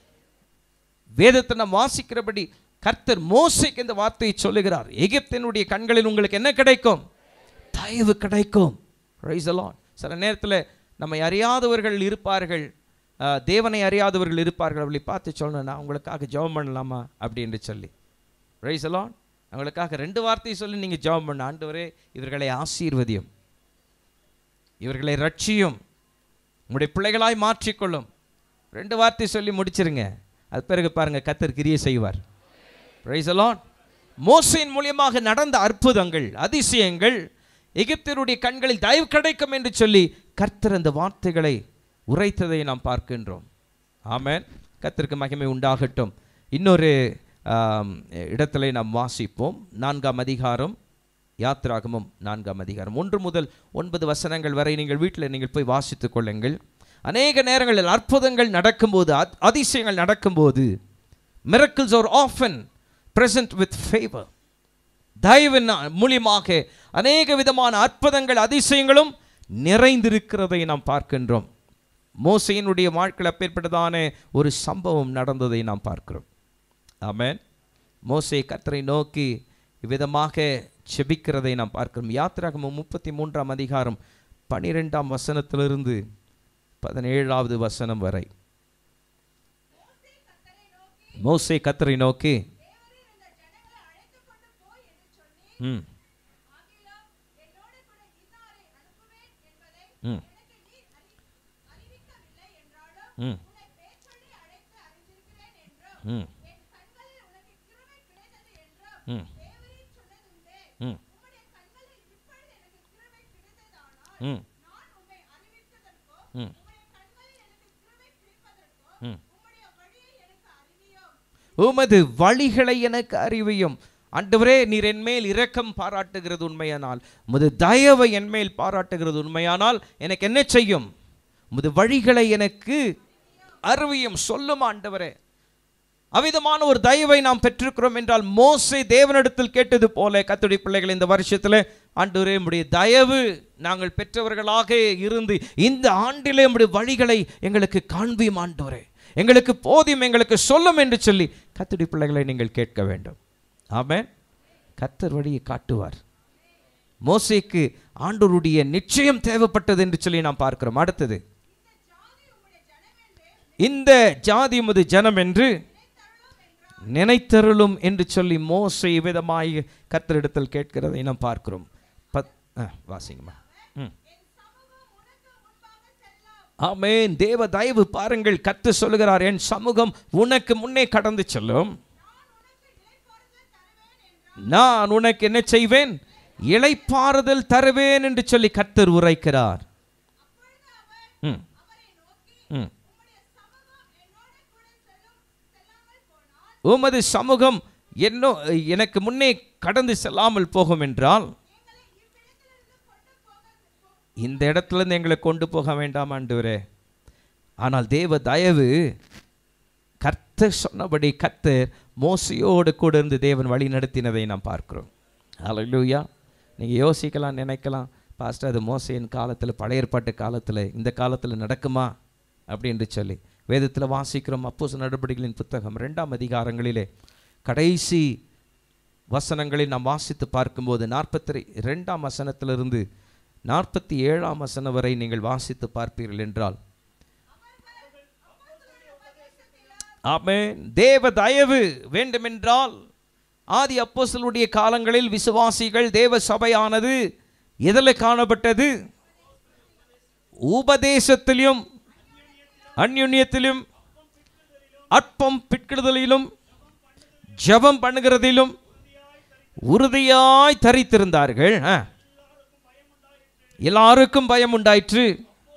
A: வேதத்தை நாம் வாசிக்கிறபடி கர்த்தர் மோசைக்கு இந்த வார்த்தையை சொல்லுகிறார் எகிப்தினுடைய கண்களில் உங்களுக்கு என்ன கிடைக்கும் தயவு கிடைக்கும் ரைஸ் அலான் சில நேரத்தில் நம்மை அறியாதவர்கள் இருப்பார்கள் அஹ், தேவனை அறியாதவர்கள் இருப்பார்கள் அவளை பார்த்து சொல்லணும் நான் உங்களுக்காக ஜெபம் பண்ணலாமா அப்படின்னு சொல்லி ரைஸ் அலான் அவங்களுக்காக ரெண்டு வார்த்தையை சொல்லி நீங்கள் ஜெபம் பண்ண ஆண்டவரே இவர்களை ஆசீர்வதியும் இவர்களை ரட்சியும் உங்களுடைய பிள்ளைகளாய் மாற்றிக்கொள்ளும் ரெண்டு வார்த்தை சொல்லி முடிச்சிருங்க அது பிறகு பாருங்க கத்தர் கிரியை செய்வார் பிரைஸ் அலான் மோசையின் மூலியமாக நடந்த அற்புதங்கள் அதிசயங்கள் எகிப்தியருடைய கண்களில் தயவு கிடைக்கும் என்று சொல்லி கர்த்தர் அந்த வார்த்தைகளை உரைத்ததை நாம் பார்க்கின்றோம் ஆமென் கர்த்தருக்கு மகிமை உண்டாகட்டும் இன்னொரு ஆம், இடத்திலே நாம் வாசிப்போம் நான்காம் அதிகாரம் யாத்ராகமம் நான்காம் அதிகாரம் ஒன்று முதல் ஒன்பது வசனங்கள் வரை நீங்கள் வீட்டில் நீங்கள் போய் வாசித்துக் கொள்ளுங்கள் அநேக நேரங்களில் அற்புதங்கள் நடக்கும்போது அத்- அதிசயங்கள் நடக்கும்போது miracles are often present with favour தயவின் மூலியமாக அநேக விதமான அற்புதங்கள் அதிசயங்களும் நிறைந்திருக்கிறதை நாம் பார்க்கின்றோம் மோசையினுடைய வாழ்க்கையில் அப்பேற்பட்டதான ஒரு சம்பவம் நடந்ததை நாம் பார்க்கிறோம் ஆமென் மோசே கத்தரை நோக்கி இவ்விதமாக செபிக்கிறதை நாம் பார்க்கிறோம் யாத்திராகமம் முப்பத்தி மூன்றாம் அதிகாரம் பனிரெண்டாம் வசனத்திலிருந்து பதினேழாவது வசனம் வரை மோசே கத்தரை நோக்கி ம் ம் ம் ம் ம் ம் ம் ம் ம் உமது வழிகளை எனக்கு அறிவியும் ஆண்டவரே நீர் என்மேல் இரக்கம் பாராட்டுகிறது உண்மையானால் உமது தயவை என்மேல் பாராட்டுகிறது உண்மையானால் எனக்கு என்ன செய்யும் உமது வழிகளை எனக்கு அறிவியும் சொல்லும் ஆண்டவரே அவ்விதமான ஒரு தயவை நாம் பெற்றிருக்கிறோம் என்றால் மோசே தேவனிடத்தில் கேட்டது போல கத்துடைய பிள்ளைகள் இந்த வருஷத்தில் ஆண்டவரே உம்முடைய தயவு நாங்கள் பெற்றவர்களாக இருந்து இந்த ஆண்டிலே உம்முடைய வழிகளை எங்களுக்கு காண்பியும் ஆண்டவரே எங்களுக்கு போதியும் எங்களுக்கு சொல்லும் என்று சொல்லி கத்துடைய பிள்ளைகளை நீங்கள் கேட்க வேண்டும் ஆமென் கத்தர் வழியை காட்டுவார் மோசேக்கு ஆண்டவருடைய நிச்சயம் தேவைப்பட்டது என்று சொல்லி நாம் பார்க்கிறோம் அடுத்தது இந்த ஜாதி உமது ஜனம் என்று நினைத்தருளும் என்று சொல்லி மோசை விதமாய் கத்தரிடத்தில் கேட்கிறதை நாம் பார்க்கிறோம் பத் ஆ, வாசிங்கம்மா ம் ஆமென் தேவ தயவு பாருங்கள் கத்து சொல்லுகிறார் என் சமூகம் உனக்கு முன்னே கடந்து செல்லும் நான் உனக்கு என்ன செய்வேன் இளைப்பாறுதல் தருவேன் என்று சொல்லி கத்தர் உரைக்கிறார் ம் ம் உமது சமூகம் என்னோ எனக்கு முன்னே கடந்து செல்லாமல் போகும் என்றால் இந்த இடத்துல இருந்து எங்களை கொண்டு போக வேண்டாம் ஆண்டவரே ஆனால் தேவ தயவு கர்த்தர் சொன்னபடி கர்த்தர் மோசையோடு கூட இருந்து தேவன் வழி நடத்தினதை நாம் பார்க்கிறோம் ஹalleluya நீங்கள் யோசிக்கலாம் நினைக்கலாம் பாஸ்டர் அது மோசையின் காலத்தில் பழைய ஏற்பாட்டு காலத்தில் இந்த காலத்தில் நடக்குமா அப்படின்னு சொல்லி வேதத்தில் வாசிக்கிறோம் அப்போஸ் நடவடிக்கைகளின் புத்தகம் ரெண்டாம் அதிகாரங்களிலே கடைசி வசனங்களை நாம் வாசித்து பார்க்கும்போது நாற்பத்தி ரெண்டாம் வசனத்திலிருந்து நாற்பத்தி ஏழாம் வசனம் வரை நீங்கள் வாசித்து பார்ப்பீர்கள் என்றால் ஆமென் தேவ தயவு வேண்டுமென்றால் ஆதி அப்போஸ்தலருடைய காலங்களில் விசுவாசிகள் தேவ சபையானது எதில் காணப்பட்டது உபதேசத்திலும் அந்யுன்யத்திலும் அற்பம் பிட்கிடுதலிலும் ஜெபம் பண்ணுகிறதிலும் உறுதியாய் தரித்திருந்தார்கள் ஆ. எல்லாருக்கும் பயம் உண்டாயிற்று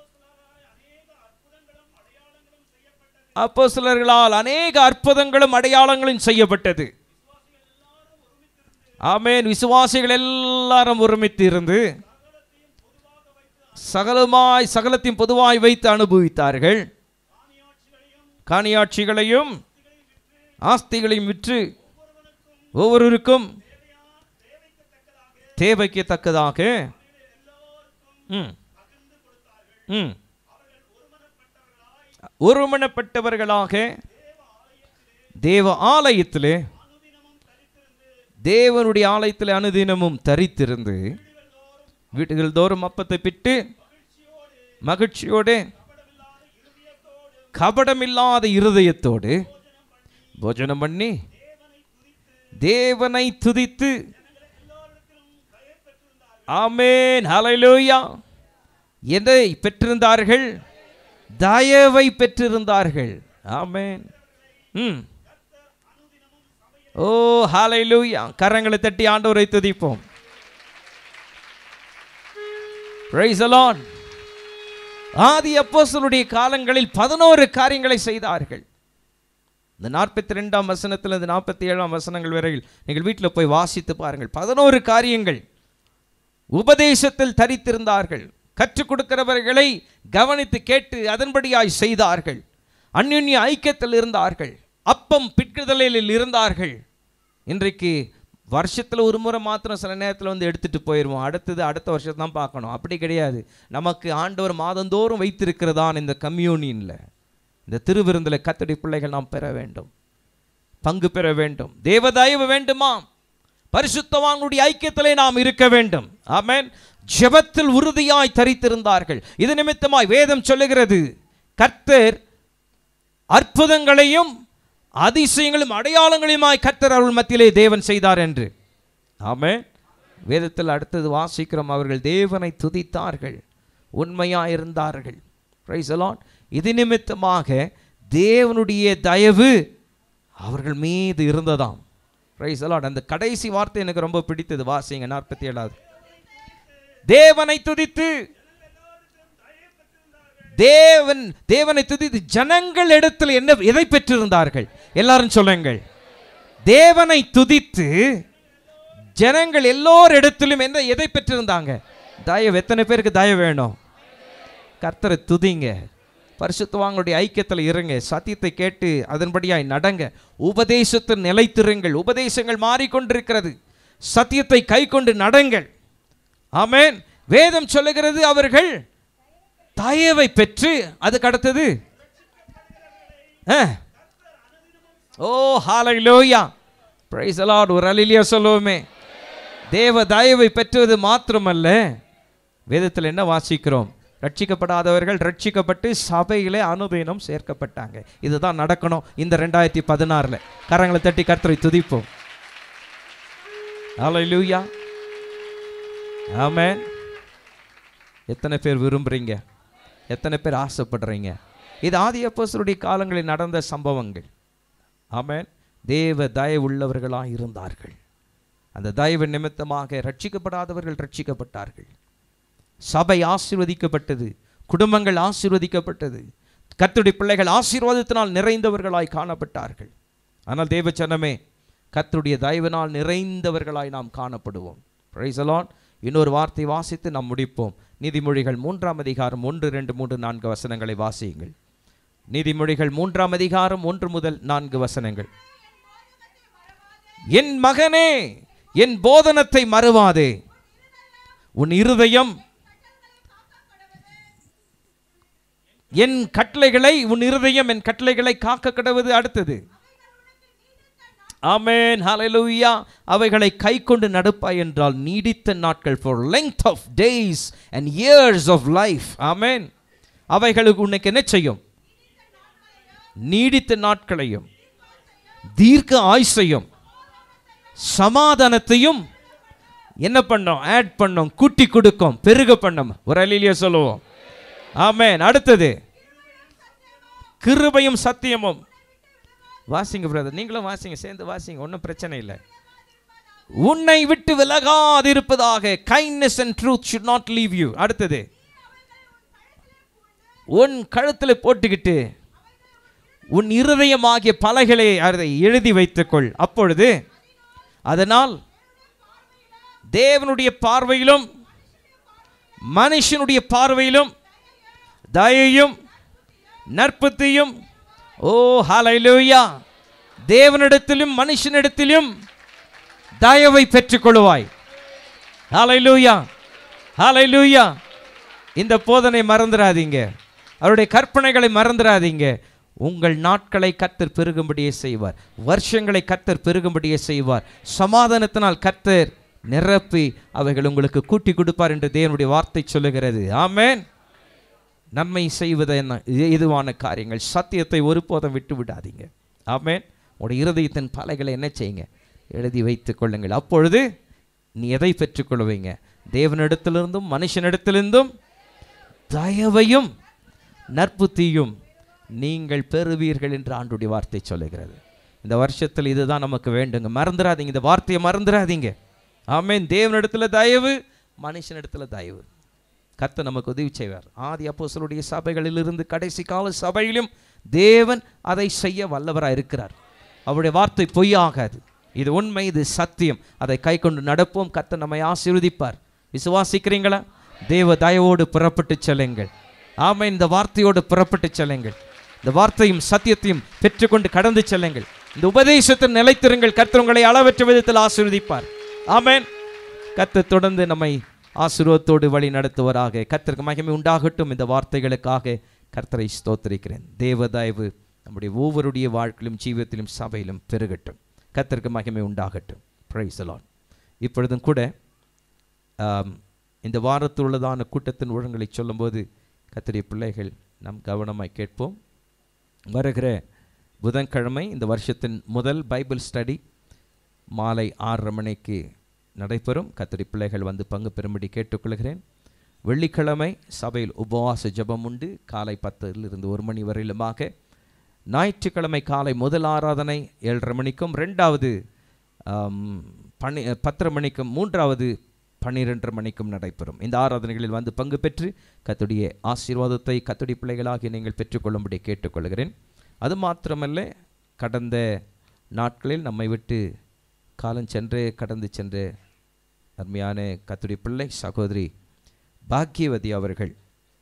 A: அப்போஸ்தலர்களால் அநேக அற்புதங்களும் அடையாளங்களும் செய்யப்பட்டது ஆமென் விசுவாசிகள் எல்லாரும் ஒருமித்து இருந்து சகலமாய் சகலத்தையும் பொதுவாய் வைத்து அனுபவித்தார்கள் காணியாட்சிகளையும் ஆஸ்திகளையும் விற்று ஒவ்வொருவருக்கும் தேவைக்கு தக்கதாக ம் ம் ஒருமனப்பட்டவர்களாக தேவ ஆலயத்திலே தேவனுடைய ஆலயத்தில் அனுதினமும் தரித்திருந்து வீட்டுகள் தோறும் அப்பத்தை பிட்டு மகிழ்ச்சியோடு கபடமில்லாத இருதயத்தோடு போஜனம் பண்ணி தேவனை துதித்து ஆமேன் ஹalleluya எதை பெற்றிருந்தார்கள் தயவை பெற்றிருந்தார்கள் ஆமேன் ம் ஓ ஹalleluya கரங்களை தட்டி ஆண்டவரை துதிப்போம் பிரைஸ் அலான் ஆதி அப்போஸ்தலருடைய காலங்களில் பதினோரு காரியங்களை செய்தார்கள் இந்த நாற்பத்தி ரெண்டாம் வசனத்தில் இந்த நாற்பத்தி ஏழாம் வசனங்கள் வரையில் நீங்கள் வீட்டில் போய் வாசித்து பாருங்கள் பதினோரு காரியங்கள் உபதேசத்தில் தரித்திருந்தார்கள் கற்றுக் கொடுக்கிறவர்களை கவனித்து கேட்டு அதன்படியாய் செய்தார்கள் அந்யுன்ய ஐக்கியத்தில் இருந்தார்கள் அப்பம் பிட்குதலில் இருந்தார்கள் இன்றைக்கு வருஷத்தில் ஒரு முறை மாத்திரம் சில நேரத்தில் வந்து எடுத்துட்டு போயிடுவோம் அடுத்தது அடுத்த வருஷத்தை தான் பார்க்கணும் அப்படி கிடையாது நமக்கு ஆண்டவர் மாதந்தோறும் வைத்திருக்கிறதான் இந்த கம்யூனியனில் இந்த திருவிருந்தில் கத்தடி பிள்ளைகள் நாம் பெற வேண்டும் பங்கு பெற வேண்டும் தேவதயவு வேண்டுமா பரிசுத்தவானுடைய ஐக்கியத்திலே நாம் இருக்க வேண்டும் ஆமென் ஜெபத்தில் உறுதியாய் தரித்திருந்தார்கள் இது நிமித்தமாய் வேதம் சொல்லுகிறது கர்த்தர் அற்புதங்களையும் அதிசயங்களும் அடையாளங்களையுமாய் கர்த்தர் அவர்கள் மத்தியிலே தேவன் செய்தார் என்று ஆமென் வேதத்தில் அடுத்தது வாசிக்கிறோம் அவர்கள் தேவனை துதித்தார்கள் உண்மையாக இருந்தார்கள் பிரைஸ் அலாட் இது நிமித்தமாக தேவனுடைய தயவு அவர்கள் மீது இருந்ததாம் பிரைஸ் லார்ட் அந்த கடைசி வார்த்தை எனக்கு ரொம்ப பிடித்தது வாசிங்க நாற்பத்தி ஏழாவது தேவனை துதித்து தேவன் தேவனை துதித்து ஜனங்கள் இடத்துல என்ன எதை பெற்றிருந்தார்கள் எல்லாரும் சொல்லுங்கள் தேவனை துதித்து ஜனங்கள் எல்லோர் இடத்திலும் என்ன எதை பெற்றிருந்தாங்க தயவு எத்தனை பேருக்கு தயவு வேணும் கர்த்தரை துதிங்க பரிசுத்தவாங்களுடைய ஐக்கியத்தில் இருங்க சத்தியத்தை கேட்டு அதன்படியாய் நடங்க உபதேசத்தில் நிலைத்திருங்கள் உபதேசங்கள் மாறிக்கொண்டிருக்கிறது சத்தியத்தை கை கொண்டு நடங்கள் ஆமென் வேதம் சொல்லுகிறது அவர்கள் தயவை பெற்று அதுக்கு அடுத்தது ஆ. ஓ ஹalleluya பிரைஸ் லார்ட் ஒரு அலிலியா சொல்லுவோமே தேவ தயவை பெற்றது மாத்திரமல்ல வேதத்தில் என்ன வாசிக்கிறோம் ரட்சிக்கப்படாதவர்கள் ரட்சிக்கப்பட்டு சபையிலே அனுதினம் சேர்க்கப்பட்டாங்க இதுதான் நடக்கணும் இந்த ரெண்டாயிரத்தி பதினாறில் கரங்களை தட்டி கர்த்தரை துதிப்போம் ஹalleluya ஆமென் எத்தனை பேர் விரும்புறீங்க எத்தனை பேர் ஆசைப்படுறீங்க இது ஆதி அப்போஸ்தலருடைய காலங்களில் நடந்த சம்பவங்கள் ஆமென் தேவ தயவுள்ளவர்களாக இருந்தார்கள் அந்த தயவு நிமித்தமாக ரட்சிக்கப்படாதவர்கள் ரட்சிக்கப்பட்டார்கள் சபை ஆசீர்வதிக்கப்பட்டது குடும்பங்கள் ஆசீர்வதிக்கப்பட்டது கர்த்தருடைய பிள்ளைகள் ஆசீர்வாதத்தினால் நிறைந்தவர்களாய் காணப்பட்டார்கள் ஆனால் தேவச்சனமே கர்த்தருடைய தயவினால் நிறைந்தவர்களாய் நாம் காணப்படுவோம் Praise the Lord. இன்னொரு வார்த்தை வாசித்து நாம் முடிப்போம் நீதிமொழிகள் மூன்றாம் அதிகாரம் ஒன்று ரெண்டு மூன்று நான்கு வசனங்களை வாசியுங்கள் நீதிமொழிகள் மூன்றாம் அதிகாரம் ஒன்று முதல் நான்கு வசனங்கள் என் மகனே என் போதனத்தை மறுவாதே உன் இருதயம் என் கட்டளைகளை உன் இருதயம் என் கட்டளைகளை காக்க கடவுது அடுத்தது ஆமென் ஹalleluya அவைகளை கை கொண்டு நடப்பாய் என்றால் நீடித்த நாட்கள் for length of days and years of life ஆமென் அவைகளுக்கு உனக்கு என்ன செய்யும் நீடித்த நாட்களையும் தீர்க்க ஆயுசையும் சமாதானத்தையும் என்ன பண்ணோம் ஆட் பண்ணோம் கூட்டி கொடுக்கும் பெருக பண்ணோம் ஒரு அலிலிய சொல்லுவோம் ஆமென் அடுத்தது கிருபையும் சத்தியமும் வாசிங்க பிரதர் நீங்களும் வாசிங்க சேர்ந்து வாசிங்க ஒன்றும் பிரச்சனை இல்லை உன்னை விட்டு விலகாதிருப்பதாக kindness and truth should not leave you அடுத்தது உன் கழுத்தில் போட்டுக்கிட்டு உன் இருதயமாகிய பலகைகளை அதை எழுதி வைத்துக்கொள் அப்பொழுது அதனால் தேவனுடைய பார்வையிலும் மனுஷனுடைய பார்வையிலும் தயையும் நற்பத்தையும் ஓ ஹalleluya தேவனிடத்திலும் மனுஷனிடத்திலும் தயவை பெற்றுக்கொள்வாய் ஹalleluya ஹalleluya இந்த போதனை மறந்துடாதீங்க அவருடைய கற்பனைகளை மறந்துடாதீங்க உங்கள் நாட்களை கத்தர் பெருகும்படியே செய்வார் வருஷங்களை கத்தர் பெருகும்படியே செய்வார் சமாதானத்தினால் கத்தர் நிரப்பி அவைகள் உங்களுக்கு கூட்டி கொடுப்பார் என்று தேவனுடைய வார்த்தை சொல்லுகிறது ஆமென் நன்மை செய்வது என்ன இது- இதுவான காரியங்கள் சத்தியத்தை ஒருபோதும் விட்டு விடாதீங்க ஆமென் உங்களுடைய இருதயத்தின் பலைகளை என்ன செய்யுங்க எழுதி வைத்துக் கொள்ளுங்கள் அப்பொழுது நீ எதை பெற்றுக்கொள்வீங்க தேவனிடத்திலிருந்தும் மனுஷனிடத்திலிருந்தும் தயவையும் நற்புத்தியும் நீங்கள் பெறுவீர்கள் என்று ஆண்டுடைய வார்த்தை சொல்லுகிறது இந்த வருஷத்தில் இதுதான் நமக்கு வேண்டுங்க மறந்துடாதீங்க இந்த வார்த்தையை மறந்துடாதீங்க ஆமென் தேவனிடத்துல தயவு மனுஷனிடத்துல தயவு கர்த்தர் நமக்கு உதவி செய்வார் ஆதி அப்போஸ்தலருடைய சபைகளிலிருந்து கடைசி கால சபையிலும் தேவன் அதை செய்ய வல்லவராக இருக்கிறார் அவருடைய வார்த்தை பொய்யாகாது இது உண்மை இது சத்தியம் அதை கை கொண்டு நடப்போம் கர்த்தர் நம்மை ஆசீர்வதிப்பார் விசுவாசிக்கிறீங்களா தேவ தயவோடு புறப்பட்டு செல்லுங்கள் ஆமை இந்த வார்த்தையோடு புறப்பட்டு செல்லுங்கள் இந்த வார்த்தையும் சத்தியத்தையும் பெற்றுக்கொண்டு கடந்து செல்லுங்கள் இந்த உபதேசத்தில் நிலைத்திருங்கள் கர்த்தர் உங்களை அளவற்ற விதத்தில் ஆசீர்வதிப்பார் ஆமென் கர்த்தர் தொடர்ந்து நம்மை ஆசீர்வாதத்தோடு வழி நடத்துவராக கர்த்தருக்கு மகிமை உண்டாகட்டும் இந்த வார்த்தைகளுக்காக கர்த்தரை ஸ்தோத்திரிக்கிறேன் தேவதயவு நம்முடைய ஒவ்வொருடைய வாழ்க்கையிலும் ஜீவியத்திலும் சபையிலும் பெருகட்டும் கர்த்தருக்கு மகிமை உண்டாகட்டும் பிரைஸ் லார்ட் இப்பொழுதும் கூட ஆம், இந்த வாரத்தில் உள்ளதான கூட்டத்தின் ஒழுங்களை சொல்லும்போது கர்த்தருடைய பிள்ளைகள் நாம் கவனமாய் கேட்போம் வருகிற புதன்கிழமை இந்த வருஷத்தின் முதல் பைபிள் ஸ்டடி மாலை ஆறரை மணிக்கு நடைபெறும் கத்திரி பிள்ளைகள் வந்து பங்கு பெறும்படி கேட்டுக்கொள்கிறேன் வெள்ளிக்கிழமை சபையில் உபவாச ஜெபம் உண்டு காலை பத்திலிருந்து ஒரு மணி வரையிலுமாக ஞாயிற்றுக்கிழமை காலை முதல் ஆராதனை ஏழரை மணிக்கும் ரெண்டாவது ஆம், பனி பத்தரை மணிக்கும் மூன்றாவது பன்னிரெண்டரை மணிக்கும் நடைபெறும் இந்த ஆராதனைகளில் வந்து பங்கு பெற்று கத்துடைய ஆசீர்வாதத்தை கத்துடைய பிள்ளைகளாகி நீங்கள் பெற்றுக்கொள்ளும்படி கேட்டுக்கொள்கிறேன் அது மாத்திரமல்ல கடந்த நாட்களில் நம்மை விட்டு காலம் சென்று கடந்து சென்ற அருமையான கத்துடைய பிள்ளை சகோதரி பாக்கியவதி அவர்கள்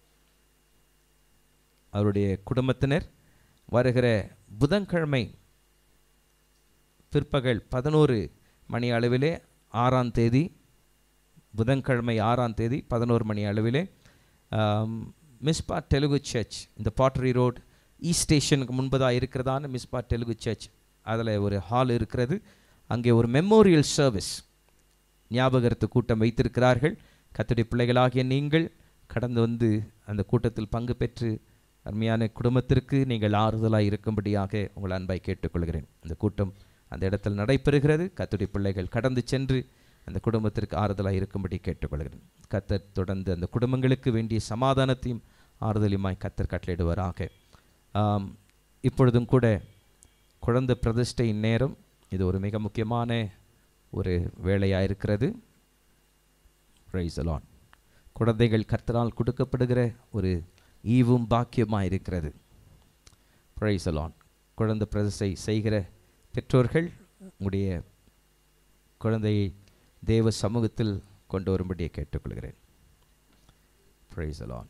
A: அவருடைய குடும்பத்தினர் வருகிற புதன்கிழமை பிற்பகல் பதினோரு மணி அளவிலே ஆறாம் தேதி புதன்கிழமை ஆறாம் தேதி பதினோரு மணி அளவிலே ஆம், மிஸ்பா தெலுங்கு சர்ச் இந்த பாட்டரி ரோட் ஈ ஸ்டேஷனுக்கு முன்பதாக இருக்கிறதான மிஸ்பா தெலுங்கு சர்ச் அதில் ஒரு ஹால் இருக்கிறது அங்கே ஒரு மெமோரியல் சர்வீஸ் ஞாபகத்து கூட்டம் வைத்திருக்கிறார்கள் கத்துடைய பிள்ளைகளாகிய நீங்கள் கடந்து வந்து அந்த கூட்டத்தில் பங்கு பெற்று அருமையான குடும்பத்திற்கு நீங்கள் ஆறுதலாக இருக்கும்படியாக உங்கள் அன்பை கேட்டுக்கொள்கிறேன் இந்த கூட்டம் அந்த இடத்தில் நடைபெறுகிறது கத்துடைய பிள்ளைகள் கடந்து சென்று அந்த குடும்பத்திற்கு ஆறுதலாக இருக்கும்படி கேட்டுக்கொள்கிறேன் கத்தர் தொடர்ந்து அந்த குடும்பங்களுக்கு வேண்டிய சமாதானத்தையும் ஆறுதலையுமாய் கத்தர் கட்டளையிடுவாராக ஆம், இப்பொழுதும் கூட குழந்தை பிரதிஷ்டை நேரம் இது ஒரு மிக முக்கியமான ஒரு வேலையாக இருக்கிறது பிரைஸ் அலான் குழந்தைகள் கர்த்தரால் கொடுக்கப்படுகிற ஒரு ஈவும் பாக்கியமாக இருக்கிறது பிரைஸ் அலான் குழந்தை பிரதிஷ்டை செய்கிற பெற்றோர்கள் உங்களுடைய குழந்தையை தேவ சமூகத்தில் கொண்டு வரும்படியை கேட்டுக்கொள்கிறேன் பிரைஸ் அலான்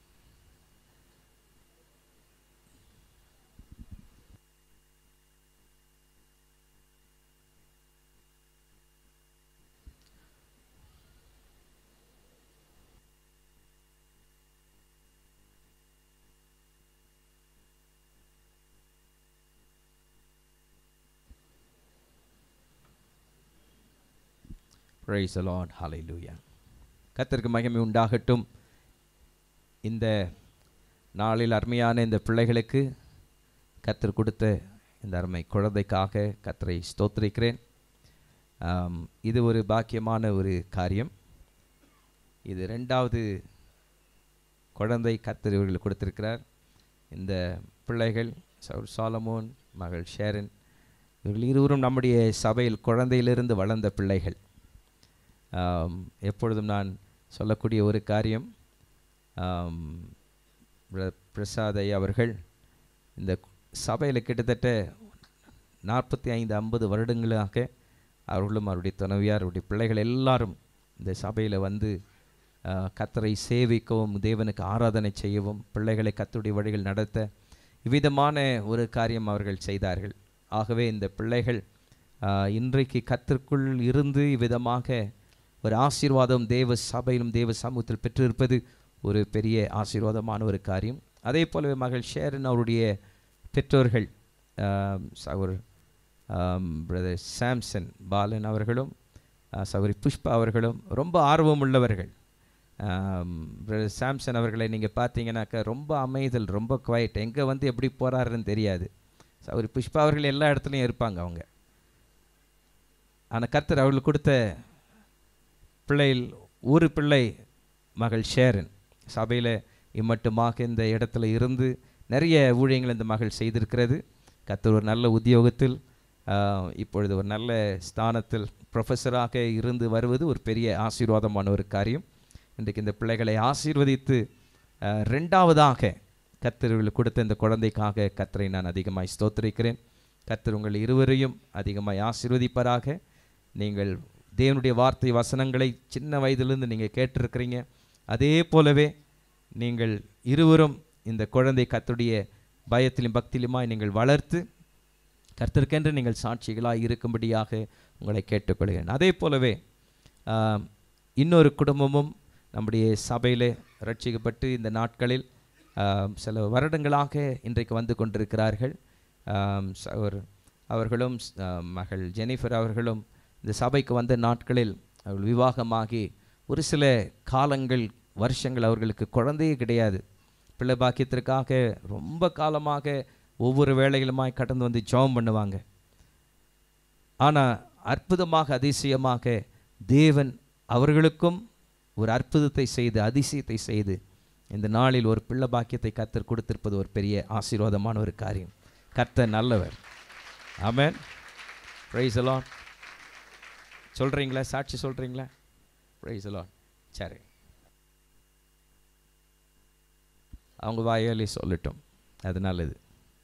A: பிரைஸ் அலான் ஹalleluya கர்த்தருக்கு மகிமை உண்டாகட்டும் இந்த நாளில் அருமையான இந்த பிள்ளைகளுக்கு கர்த்தர் கொடுத்த இந்த அருமை குழந்தைக்காக கர்த்தரை ஸ்தோத்திரிக்கிறேன் ஆம், இது ஒரு பாக்கியமான ஒரு காரியம் இது ரெண்டாவது குழந்தை கர்த்தர் இவர்களுக்கு கொடுத்திருக்கிறார் இந்த பிள்ளைகள் சவுல் சாலமோன் மகள் ஷேரன் இவர்கள் இருவரும் நம்முடைய சபையில் குழந்தையிலிருந்து வளர்ந்த பிள்ளைகள் ஆம், எப்பொழுதும் நான் சொல்லக்கூடிய ஒரு காரியம் ஆம், பிர- பிரசாத் ஐயா அவர்கள் இந்த சபையில் கிட்டத்தட்ட நாற்பத்தி ஐந்து ஐம்பது வருடங்களாக அவர்களும் அவருடைய துணைவியார் அவருடைய பிள்ளைகள் எல்லாரும் இந்த சபையில் வந்து ஆ, கர்த்தரை சேவிக்கவும் தேவனுக்கு ஆராதனை செய்யவும் பிள்ளைகளை கர்த்தருடைய வழிகள் நடத்த இவ்விதமான ஒரு காரியம் அவர்கள் செய்தார்கள் ஆகவே இந்த பிள்ளைகள் ஆ, இன்றைக்கு கத்திற்குள் இருந்து இவ்விதமாக ஒரு ஆசீர்வாதம் தேவ சபையிலும் தேவ சமூகத்தில் பெற்றிருப்பது ஒரு பெரிய ஆசீர்வாதமான ஒரு காரியம் அதே போலவே மகள் ஷேரன் அவருடைய பெற்றோர்கள் ஆம், சகோதரர் பிரதர் சாம்சன் பாலன் அவர்களும் ஆ, சகோதரி புஷ்பா அவர்களும் ரொம்ப ஆர்வம் உள்ளவர்கள் பிரதர் சாம்சன் அவர்களை நீங்கள் பார்த்தீங்கன்னாக்கா ரொம்ப அமைதல் ரொம்ப குவைட் எங்கே வந்து எப்படி போகிறாருன்னு தெரியாது சகோதரி புஷ்பா அவர்கள் எல்லா இடத்துலையும் இருப்பாங்க அவங்க ஆனால் கர்த்தர் அவர்களுக்கு கொடுத்த பிள்ளையில் ஒரு பிள்ளை மகள் ஷேரன் சபையில் இம்மட்டுமாக இந்த இடத்துல இருந்து நிறைய ஊழியங்கள் இந்த மகள் செய்திருக்கிறது கர்த்தர் ஒரு நல்ல உத்தியோகத்தில் ஆஹ், இப்பொழுது ஒரு நல்ல ஸ்தானத்தில் ப்ரொஃபஸராக இருந்து வருவது ஒரு பெரிய ஆசீர்வாதமான ஒரு காரியம் இன்றைக்கு இந்த பிள்ளைகளை ஆசீர்வதித்து ஆஹ், ரெண்டாவதாக கர்த்தர்களுக்கு கொடுத்த இந்த குழந்தைக்காக கர்த்தரை நான் அதிகமாய் ஸ்தோத்திரிக்கிறேன் கர்த்தர் உங்கள் இருவரையும் அதிகமாய் ஆசீர்வதிப்பாராக நீங்கள் தேவனுடைய வார்த்தை வசனங்களை சின்ன வயதிலிருந்து நீங்கள் கேட்டிருக்கிறீங்க அதே போலவே நீங்கள் இருவரும் இந்த குழந்தை கர்த்தருடைய பயத்திலும் பக்தியிலுமாய் நீங்கள் வளர்த்து கர்த்தருக்கென்று நீங்கள் சாட்சிகளாக இருக்கும்படியாக உங்களை கேட்டுக்கொள்கிறேன் அதே போலவே ஆம், இன்னொரு குடும்பமும் நம்முடைய சபையில் ரட்சிக்கப்பட்டு இந்த நாட்களில் ஆம், சில வருடங்களாக இன்றைக்கு வந்து கொண்டிருக்கிறார்கள் ஆம், சகோதர் அவர்களும் ஸ்- ஆம், மகள் ஜெனிஃபர் அவர்களும் இந்த சபைக்கு வந்த நாட்களில் அவர்கள் விவாகமாகி ஒரு சில காலங்கள் வருஷங்கள் அவர்களுக்கு குழந்தையே கிடையாது பிள்ளை பாக்கியத்திற்காக ரொம்ப காலமாக ஒவ்வொரு வேலைகளுமாய் கடந்து வந்து ஜெபம் பண்ணுவாங்க ஆனால் அற்புதமாக அதிசயமாக தேவன் அவர்களுக்கும் ஒரு அற்புதத்தை செய்து அதிசயத்தை செய்து இந்த நாளில் ஒரு பிள்ளை பாக்கியத்தை கர்த்தர் கொடுத்திருப்பது ஒரு பெரிய ஆசீர்வாதமான ஒரு காரியம் கர்த்தர் நல்லவர் ஆமென் பிரைஸ் எல்லாம் சொல்றீங்களா சாட்சி சொல்றீங்களா ப்ரைஸ் லார்ட் சரி அவங்க வாயாலே சொல்லட்டும் அது நல்லது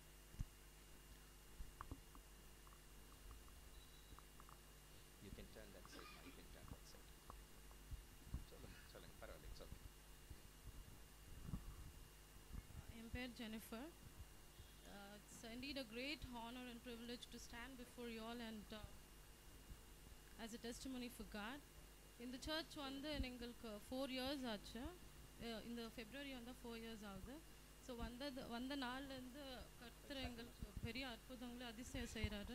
B: என் பேர் Jennifer it's indeed a great honor and privilege to stand before you all and uh, as a testimony for God. இந்த சர்ச் வந்து எங்களுக்கு ஃபோர் இயர்ஸ் ஆச்சு அஹ் இந்த ஃபெப்ரவரி வந்தால் ஃபோர் இயர்ஸ் ஆகுது ஸோ வந்தது வந்த நாள்லேருந்து கர்த்தர் எங்களுக்கு பெரிய அற்புதங்களை அதிசயம் செய்கிறாரு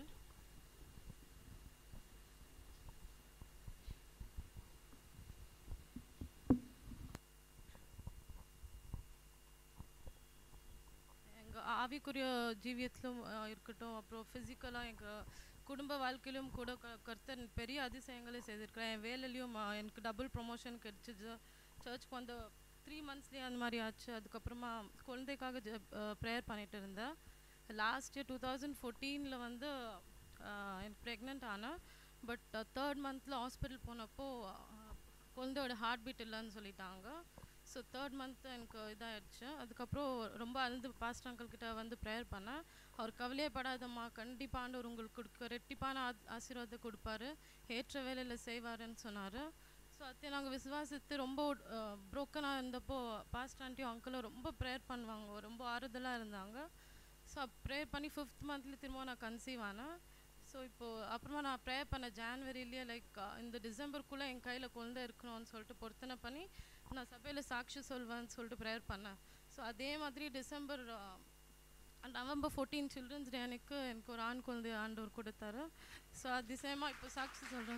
B: எங்கள் ஆவிக்குரிய ஜீவியத்திலும் அஹ், இருக்கட்டும் அப்புறம் ஃபிசிக்கலாக எங்கள் குடும்ப வாழ்க்கையிலும் கூட க- கர்த்தர் பெரிய அதிசயங்களை செய்திருக்கிறேன் என் வேலையிலையும் அஹ், எனக்கு டபுள் ப்ரொமோஷன் கிடைச்சிது சர்ச்சுக்கு வந்த த்ரீ மந்த்ஸ்லேயே அந்த மாதிரி ஆச்சு அதுக்கப்புறமா குழந்தைக்காக ப்ரேயர் பண்ணிட்டு இருந்தேன் லாஸ்ட் இயர் டூ தௌசண்ட் ஃபோர்டீனில் வந்து அஹ், எனக்கு ப்ரெக்னென்ட் ஆனேன் பட் தேர்ட் மந்தில் ஹாஸ்பிட்டல் போனப்போ அஹ், குழந்தையோட ஹார்ட் பீட் இல்லைன்னு சொல்லிட்டாங்க ஸோ தேர்ட் மந்த் எனக்கு இதாகிடுச்சு அதுக்கப்புறம் ரொம்ப அழுது பாஸ்டர் அங்கிள் கிட்ட வந்து ப்ரேயர் பண்ணேன் அவர் கவலையே படாதம்மா கண்டிப்பாக ஆண்டவர் உங்களுக்கு கொடுக்க ரெட்டிப்பான ஆ- ஆசீர்வாதத்தை கொடுப்பாரு ஏற்ற வேலையில் செய்வாருன்னு சொன்னார் ஸோ அதை நாங்கள் விசுவாசித்து ரொம்ப ப்ரோக்கனாக இருந்தப்போ பாஸ்ட் ஆண்டியும் அங்கிளும் ரொம்ப ப்ரேயர் பண்ணுவாங்க ரொம்ப ஆறுதலாக இருந்தாங்க ஸோ ப்ரேயர் பண்ணி ஃபிஃப்த் மந்த்லேயே திரும்ப நான் கன்சீவ் ஆனேன் ஸோ இப்போது அப்புறமா நான் ப்ரேயர் பண்ண ஜான்வரிலேயே லைக் இந்த டிசம்பருக்குள்ளே என் கையில் குழந்தை இருக்கணும்னு சொல்லிட்டு பொருத்தனை பண்ணி நான் சபையில் சாட்சி சொல்வேன்னு சொல்லிட்டு ப்ரேயர் பண்ணேன் ஸோ அதே மாதிரி December November fourteen children's day அன்னைக்கு எனக்கு ஒரு ஆண் குழந்தை ஆண்டவர் கொடுத்தாரு ஸோ அதிசயமாக இப்போ சாட்சி சொல்கிறேன்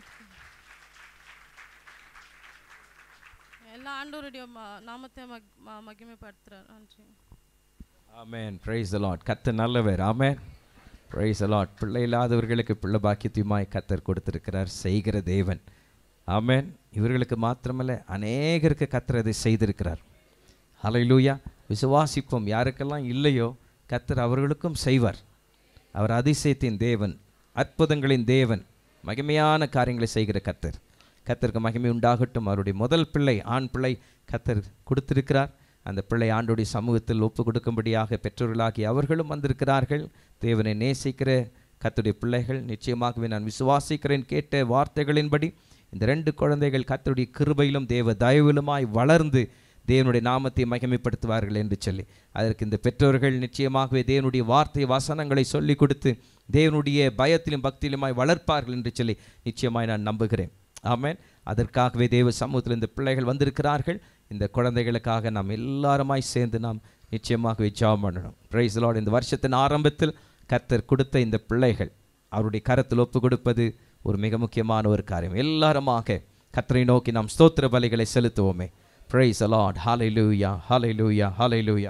B: எல்லா ஆண்டவருடைய ம- நாமத்தை மக் ம- மகிமைப்படுத்துகிறார் நன்றி
A: ஆமென் பிரைஸ் லார்ட் கத்தர் நல்லவர் ஆமென் பிரைஸ் லார்ட் பிள்ளை இல்லாதவர்களுக்கு பிள்ளை பாக்கியத்தையுமாய் கத்தர் கொடுத்திருக்கிறார் செய்கிற தேவன் ஆமென் இவர்களுக்கு மாத்திரமல்ல அநேகருக்கு கத்தர் அதை செய்திருக்கிறார் ஹalleluya விசுவாசிப்போம் யாருக்கெல்லாம் இல்லையோ கத்தர் அவர்களுக்கும் செய்வார் அவர் அதிசயத்தின் தேவன் அற்புதங்களின் தேவன் மகிமையான காரியங்களை செய்கிற கத்தர் கத்தருக்கு மகிமை உண்டாகட்டும் அவருடைய முதல் பிள்ளை ஆண் பிள்ளை கத்தர் கொடுத்திருக்கிறார் அந்த பிள்ளை ஆண்டுடைய சமூகத்தில் ஒப்பு கொடுக்கும்படியாக பெற்றோர்களாகி அவர்களும் வந்திருக்கிறார்கள் தேவனை நேசிக்கிற கத்துடைய பிள்ளைகள் நிச்சயமாகவே நான் விசுவாசிக்கிறேன் கேட்ட வார்த்தைகளின்படி இந்த ரெண்டு குழந்தைகள் கத்தருடைய கிருபையிலும் தேவ தயவிலுமாய் வளர்ந்து தேவனுடைய நாமத்தை மகிமைப்படுத்துவார்கள் என்று சொல்லி அதற்கு இந்த பெற்றோர்கள் நிச்சயமாகவே தேவனுடைய வார்த்தை வசனங்களை சொல்லி கொடுத்து தேவனுடைய பயத்திலும் பக்தியிலுமாய் வளர்ப்பார்கள் என்று சொல்லி நிச்சயமாய் நான் நம்புகிறேன் ஆமென் அதற்காகவே தேவ சமூகத்தில் இந்த பிள்ளைகள் வந்திருக்கிறார்கள் இந்த குழந்தைகளுக்காக நாம் எல்லாருமாய் சேர்ந்து நாம் நிச்சயமாகவே ஜாபம் பண்ணணும் பிரைஸ் லார்ட் இந்த வருஷத்தின் ஆரம்பத்தில் கர்த்தர் கொடுத்த இந்த பிள்ளைகள் அவருடைய கரத்தில் ஒப்பு கொடுப்பது ஒரு மிக முக்கியமான ஒரு காரியம் எல்லாருமாக கர்த்தரை நோக்கி நாம் ஸ்தோத்திர பலிகளை செலுத்துவோமே பிரைஸ் லார்ட் ஹalleluya ஹalleluya ஹalleluya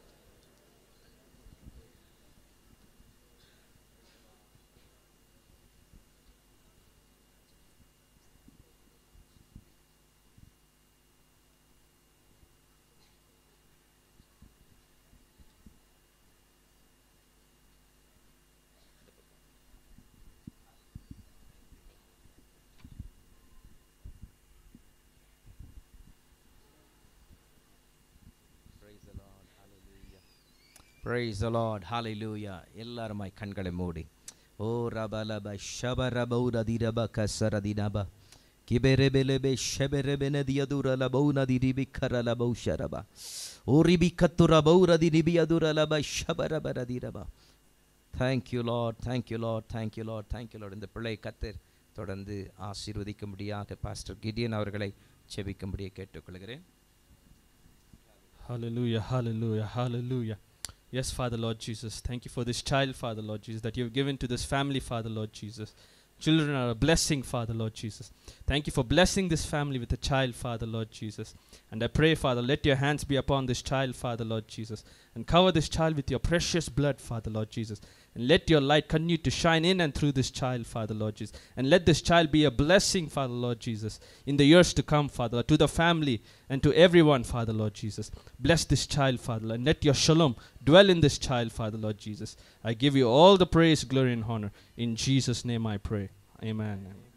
A: Praise the Lord. Hallelujah. எல்லாருமாய் கண்களை மூடி ஓ ரபலப ஷபரபௌரதிரப கசரதினப கிபெரெபெலெபெ ஷெபெரெபெனதியதுரலபௌனதிரிபிக்கரலபௌ ஷரப ஓ ரிபிக்கத்துரபௌரதிரிபியதுரலப ஷபரபரதிரப thank you Lord thank you Lord thank you Lord thank you Lord இந்த பிள்ளை கத்தர் தொடர்ந்து ஆசீர்வதிக்கும்படியாக பாஸ்டர் கிடியன் அவர்களை செபிக்கும்படியாக கேட்டுக்கொள்கிறேன்
C: Hallelujah, hallelujah, hallelujah. Yes, Father Lord Jesus, thank you for this child, Father Lord Jesus, that you have given to this family, Father Lord Jesus. Children are a blessing, Father Lord Jesus. Thank you for blessing this family with a child, Father Lord Jesus. And I pray, Father, let your hands be upon this child, Father Lord Jesus, and cover this child with your precious blood, Father Lord Jesus. And let your light continue to shine in and through this child, Father Lord Jesus. And let this child be a blessing, Father Lord Jesus, in the years to come, Father, Lord, to the family and to everyone, Father Lord Jesus. Bless this child, Father Lord, and let your shalom dwell in this child, Father Lord Jesus. I give you all the praise, glory, and honor. In Jesus' name I pray. Amen.
A: Amen.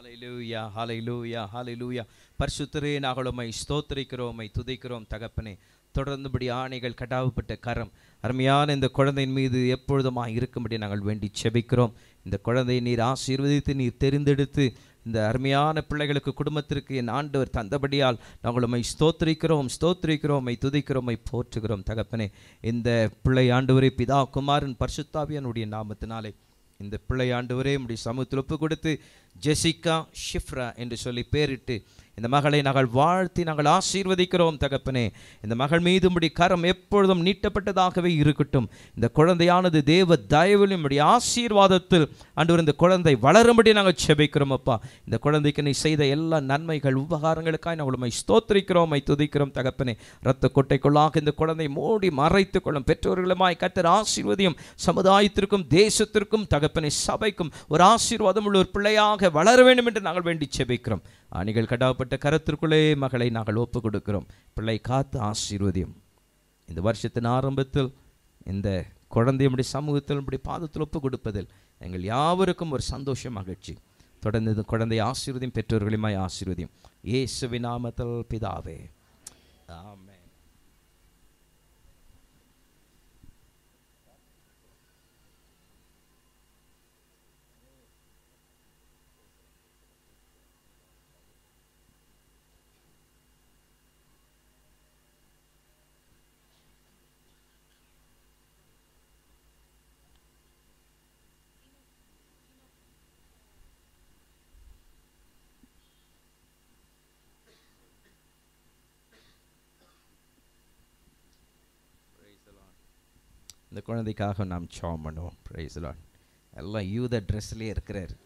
A: ஹalleluya ஹalleluya ஹalleluya பரிசுத்தரே நாங்கள் உம்மை ஸ்தோத்திரிக்கிறோம் உம்மை துதிக்கிறோம் தகப்பனே தொடர்ந்துபடி ஆணைகள் கடாவுப்பட்ட கரம் அருமையான இந்த குழந்தையின் மீது எப்பொழுதுமாய் இருக்கும்படி நாங்கள் வேண்டி செபிக்கிறோம் இந்த குழந்தையை நீர் ஆசீர்வதித்து நீர் தெரிந்தெடுத்து இந்த அருமையான பிள்ளைகளுக்கு குடும்பத்திற்கு என் ஆண்டவர் தந்தபடியால் நாங்கள் உம்மை ஸ்தோத்திரிக்கிறோம் ஸ்தோத்திரிக்கிறோம் உம்மை துதிக்கிறோம் உம்மை போற்றுகிறோம் தகப்பனே இந்த பிள்ளை ஆண்டவரே பிதா குமாரன் பரிசுத்தாவியனுடைய நாமத்தினாலே இந்த பிள்ளை ஆண்டவரே உம்முடைய சமூகத்தில் ஒப்பு கொடுத்து ஜெசிகா ஷிஃப்ரா என்று சொல்லி பேரிட்டு இந்த மகளை நாங்கள் வாழ்த்தி நாங்கள் ஆசீர்வதிக்கிறோம் தகப்பனே இந்த மகள் மீது உம்முடைய கரம் எப்பொழுதும் நீட்டப்பட்டதாகவே இருக்கட்டும் இந்த குழந்தையானது தேவ தயவிலும் உம்முடைய ஆசீர்வாதத்தில் ஆண்டவர் இந்த குழந்தை வளரும்படி நாங்கள் செபிக்கிறோம் அப்பா இந்த குழந்தைக்கு நீ செய்த எல்லா நன்மைகள் உபகாரங்களுக்காக நாங்கள் உம்மை ஸ்தோத்திரிக்கிறோம் உம்மை துதிக்கிறோம் தகப்பனே ரத்த கொட்டைக்குள்ளாக இந்த குழந்தை மூடி மறைத்துக் கொள்ளும் பெற்றோர்களுமாய் கத்தர் ஆசீர்வதியும் சமுதாயத்திற்கும் தேசத்திற்கும் தகப்பனை சபைக்கும் ஒரு ஆசீர்வாதம் உள்ள ஒரு பிள்ளையாக வளர வேண்டும் என்று நாங்கள் வேண்டி செபிக்கிறோம் அணிகள் கடாப்பட்ட கரத்திற்குள்ளே மகளை நாங்கள் ஒப்பு கொடுக்கிறோம் பிள்ளை காத்து ஆசீர்வதியும் இந்த வருஷத்தின் ஆரம்பத்தில் இந்த குழந்தை நம்முடைய சமூகத்தில் நம்முடைய பாதத்தில் ஒப்பு கொடுப்பதில் எங்கள் யாவருக்கும் ஒரு சந்தோஷம் மகிழ்ச்சி தொடர்ந்து இந்த குழந்தை ஆசீர்வதியும் பெற்றோர்களுமாய் ஆசீர்வதியும் இயேசுவின் நாமத்தில் பிதாவே ஆமென் இந்த குழந்தைக்காக நாம் ஜெபம் பண்ணுவோம் ப்ரைஸ் லார்ட் எல்லாம் யூத ட்ரெஸ்லேயே இருக்கிறார்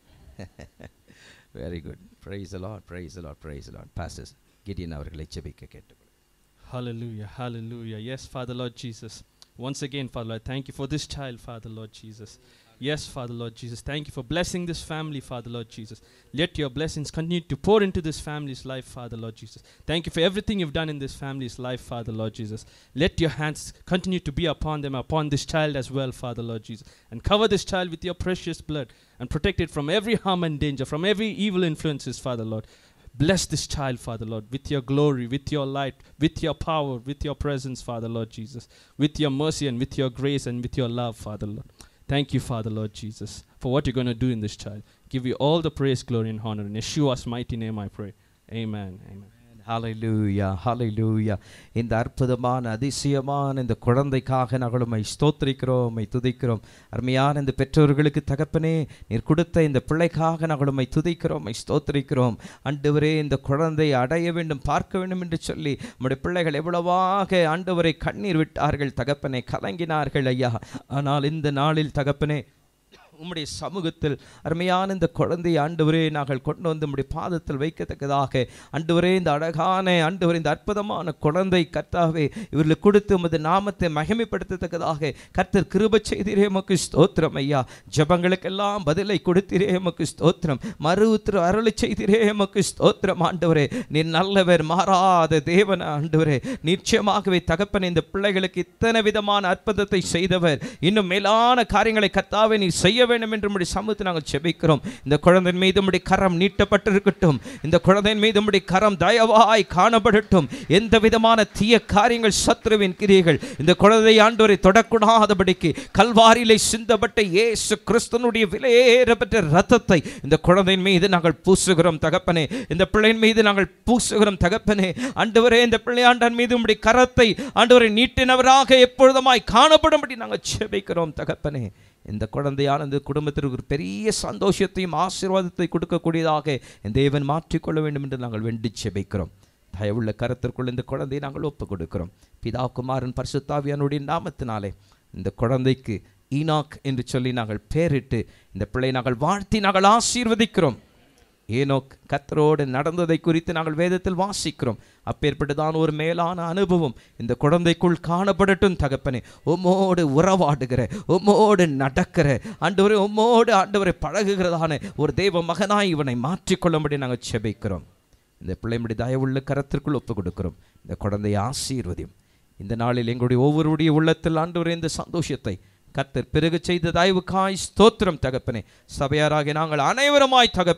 A: very good praise Lord praise Lord praise Lord பாசஸ் கிடியன் அவர்களை செபிக்க கேட்டுக்கொள்கிறேன்
C: Hallelujah, hallelujah. Yes, Father Lord Jesus. Once again, Father Lord, thank you for this child, Father Lord Jesus. Yes, Father Lord Jesus. Thank you for blessing this family, Father Lord Jesus. Let your blessings continue to pour into this family's life, Father Lord Jesus. Thank you for everything you've done in this family's life, Father Lord Jesus. Let your hands continue to be upon them, upon this child as well, Father Lord Jesus. And cover this child with your precious blood and protect it from every harm and danger, from every evil influences, Father Lord. Bless this child, Father Lord, with your glory, with your light, with your power, with your presence, Father Lord Jesus, with your mercy and with your grace and with your love, Father Lord. Thank you, Father Lord Jesus, for what you're going to do in this child. Give you all the praise, glory, and honor. In Yeshua's mighty name I pray. Amen. Amen.
A: ஹalleluya ஹalleluya இந்த அற்புதமான அதிசயமான இந்த குழந்தைக்காக நாங்கள் உம்மை ஸ்தோத்திரிக்கிறோம் உம்மை துதிக்கிறோம் அருமையான இந்த பெற்றோர்களுக்கு தகப்பனே நீர் கொடுத்த இந்த பிள்ளைக்காக நாங்கள் உம்மை துதிக்கிறோம் உம்மை ஸ்தோத்திரிக்கிறோம் ஆண்டவரே இந்த குழந்தை அடைய வேண்டும் பார்க்க வேண்டும் என்று சொல்லி நம்முடைய பிள்ளைகள் எவ்வளவாக ஆண்டவரை கண்ணீர் விட்டார்கள் தகப்பனே கலங்கினார்கள் ஐயா ஆனால் இந்த நாளில் தகப்பனே உம்முடைய சமூகத்தில் அருமையான இந்த குழந்தை ஆண்டவரே நாங்கள் கொண்டு வந்து உம்முடைய பாதத்தில் வைக்கத்தக்கதாக ஆண்டவரே இந்த அழகான ஆண்டவரே இந்த அற்புதமான குழந்தை கர்த்தாவே இவர்களுக்கு கொடுத்து உமது நாமத்தை மகிமைப்படுத்தத்தக்கதாக கர்த்தர் கிருப செய்தீரே உமக்கு ஸ்தோத்திரம் ஐயா ஜபங்களுக்கெல்லாம் பதிலை கொடுத்தீரே உமக்கு ஸ்தோத்திரம் மறு உத்திர அருளை செய்தீரே உமக்கு ஸ்தோத்திரம் ஆண்டவரே நீர் நல்லவர் மாறாத தேவன் ஆண்டவரே நிச்சயமாகவே தகப்பன் இந்த பிள்ளைகளுக்கு இத்தனை விதமான அற்புதத்தை செய்தவர் இன்னும் மேலான காரியங்களை கர்த்தாவே நீ செய்ய வேண்டும் என்று உம்முடைய சமூகத்தை நாங்கள் செபிக்கிறோம் இந்த குழந்தையின் மீது உம்முடைய கரம் நீட்டப்பட்டிருக்கட்டும் இந்த குழந்தையின் மீது உம்முடைய கரம் தயவாய் காணப்படட்டும் எந்த விதமான தீய காரியங்கள் சத்ருவின் கிரியைகள் இந்த குழந்தை ஆண்டவரை தொடக்கூடாதபடிக்கு கல்வாரியிலே சிந்தப்பட்ட இயேசு கிறிஸ்தனுடைய விலையேறப்பட்ட ரத்தத்தை இந்த குழந்தையின் மீது நாங்கள் பூசுகிறோம் தகப்பனே இந்த பிள்ளையின் மீது நாங்கள் பூசுகிறோம் தகப்பனே ஆண்டவரே இந்த பிள்ளையாண்டான் மீது உம்முடைய கரத்தை ஆண்டவரை நீட்டினவராக எப்பொழுதுமாய் காணப்படும்படி நாங்கள் செபிக்கிறோம் தகப்பனே இந்த குழந்தையான இந்த குடும்பத்திற்கு ஒரு பெரிய சந்தோஷத்தையும் ஆசீர்வாதத்தை கொடுக்கக்கூடியதாக என் தேவன் மாற்றிக்கொள்ள வேண்டும் என்று நாங்கள் வேண்டி செபிக்கிறோம் தயவுள்ள கரத்திற்குள் இந்த குழந்தையை நாங்கள் ஒப்பு கொடுக்கிறோம் பிதா குமாரன் பரிசுத்தாவியானுடைய நாமத்தினாலே இந்த குழந்தைக்கு ஈனாக் என்று சொல்லி நாங்கள் பேரிட்டு இந்த பிள்ளை நாங்கள் வாழ்த்தி நாங்கள் ஆசீர்வதிக்கிறோம் ஏனோக் கத்தரோடு நடந்ததை குறித்து நாங்கள் வேதத்தில் வாசிக்கிறோம் அப்பேற்பட்டதான ஒரு மேலான அனுபவம் இந்த குழந்தைக்குள் காணப்படட்டும் தகப்பனே உம்மோடு உறவாடுகிற உம்மோடு நடக்கிற ஆண்டவரை உம்மோடு ஆண்டவரை பழகுகிறதான ஒரு தெய்வ மகனாய் இவனை மாற்றிக்கொள்ளும்படி நாங்கள் செபிக்கிறோம் இந்த பிள்ளைமுடைய தயவுள்ள கரத்திற்குள் ஒப்பு கொடுக்கிறோம் இந்த குழந்தையை ஆசீர்வதியும் இந்த நாளில் எங்களுடைய ஒவ்வொருடைய உள்ளத்தில் ஆண்டவரே இந்த சந்தோஷத்தை கர்த்தர் பிறகு செய்த தயவுக்காய் ஸ்தோத்திரம் தகப்பனே சபையாராகிய நாங்கள் அனைவருமாய் தகப்பனே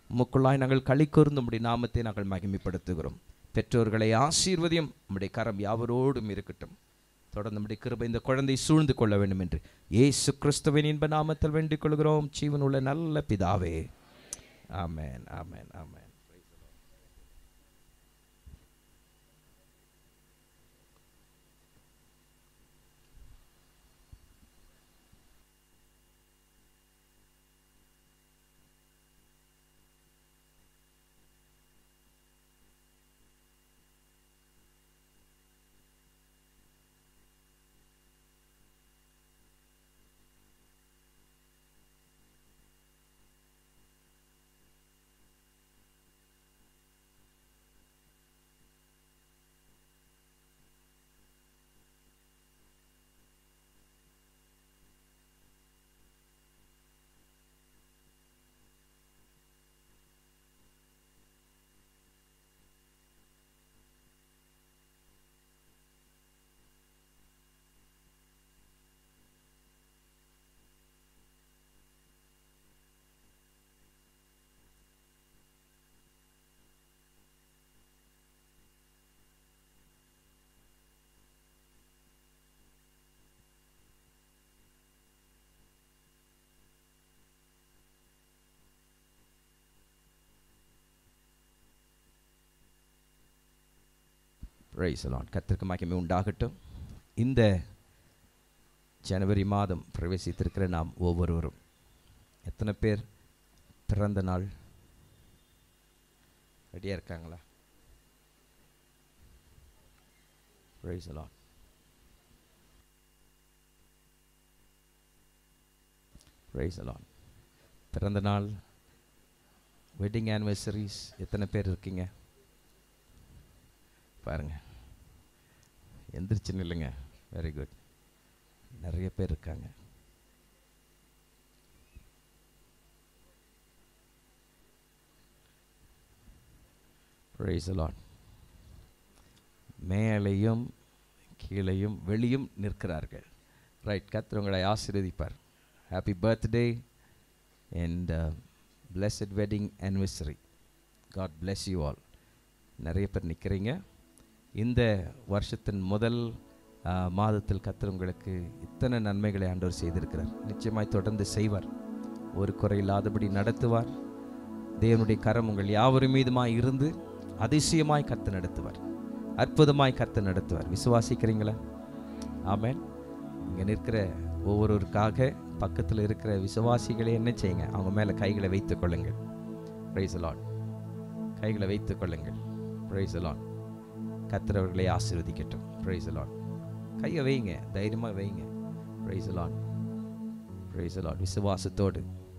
A: உமக்குள்ளாய் நாங்கள் களி கூர்ந்து உம்முடைய நாமத்தை நாங்கள் மகிமைப்படுத்துகிறோம் பெற்றோர்களை ஆசீர்வதியும் உம்முடைய கரம் யாவரோடும் இருக்கட்டும் தொடர்ந்து நம்முடைய கிருபை இந்த குழந்தை சூழ்ந்து கொள்ள வேண்டும் என்று ஏசு கிறிஸ்துவின் இன்ப நாமத்தில் வேண்டிக் கொள்கிறோம் ஜீவனுள்ள நல்ல பிதாவே ஆமென் ஆமென் ஆமென் பிரைஸ் லார்ட் கத்திற்கு மகிமை உண்டாகட்டும் இந்த ஜனவரி மாதம் பிரவேசித்திருக்கிற நாம் ஒவ்வொருவரும் எத்தனை பேர் பிறந்த நாள் ரெடியாக இருக்காங்களா பிரைஸ் லார்ட் பிரைஸ் லார்ட் பிறந்த நாள் வெட்டிங் ஆனிவர்சரிஸ் எத்தனை பேர் இருக்கீங்க பாருங்க எந்திரிச்சு நில்லுங்க வெரி குட் நிறைய பேர் இருக்காங்க Praise the Lord. மேலையும் கீழையும் வெளியும் நிற்கிறார்கள் ரைட் கர்த்தர் உங்களை ஆசீர்வதிப்பார் happy birthday and blessed wedding anniversary God bless you all நிறைய பேர் நிற்கிறீங்க இந்த வருஷத்தின் முதல் ஆ, மாதத்தில் கர்த்தர் உங்களுக்கு இத்தனை நன்மைகளை ஆண்டவர் செய்திருக்கிறார் நிச்சயமாய் தொடர்ந்து செய்வார் ஒரு குறை இல்லாதபடி நடத்துவார் தேவனுடைய கரம் உங்கள் யாவரும் மீதுமாய் இருந்து அதிசயமாய் கர்த்த நடத்துவார் அற்புதமாய் கர்த்த நடத்துவார் விசுவாசிக்கிறீங்களா ஆமென் இங்கே நிற்கிற ஒவ்வொருவருக்காக பக்கத்தில் இருக்கிற விசுவாசிகளை என்ன செய்யுங்க அவங்க மேலே கைகளை வைத்துக் கொள்ளுங்கள் பிரைஸ் லார்ட் கைகளை வைத்துக் கொள்ளுங்கள் பிரைஸ் லார்ட் கர்த்தர் அவர்களை ஆசீர்வதிக்கட்டும் பிரைஸ் லார்ட் கையை வைங்க தைரியமாக வைங்க பிரைஸ் லார்ட் பிரைஸ் லார்ட் விசுவாசத்தோடு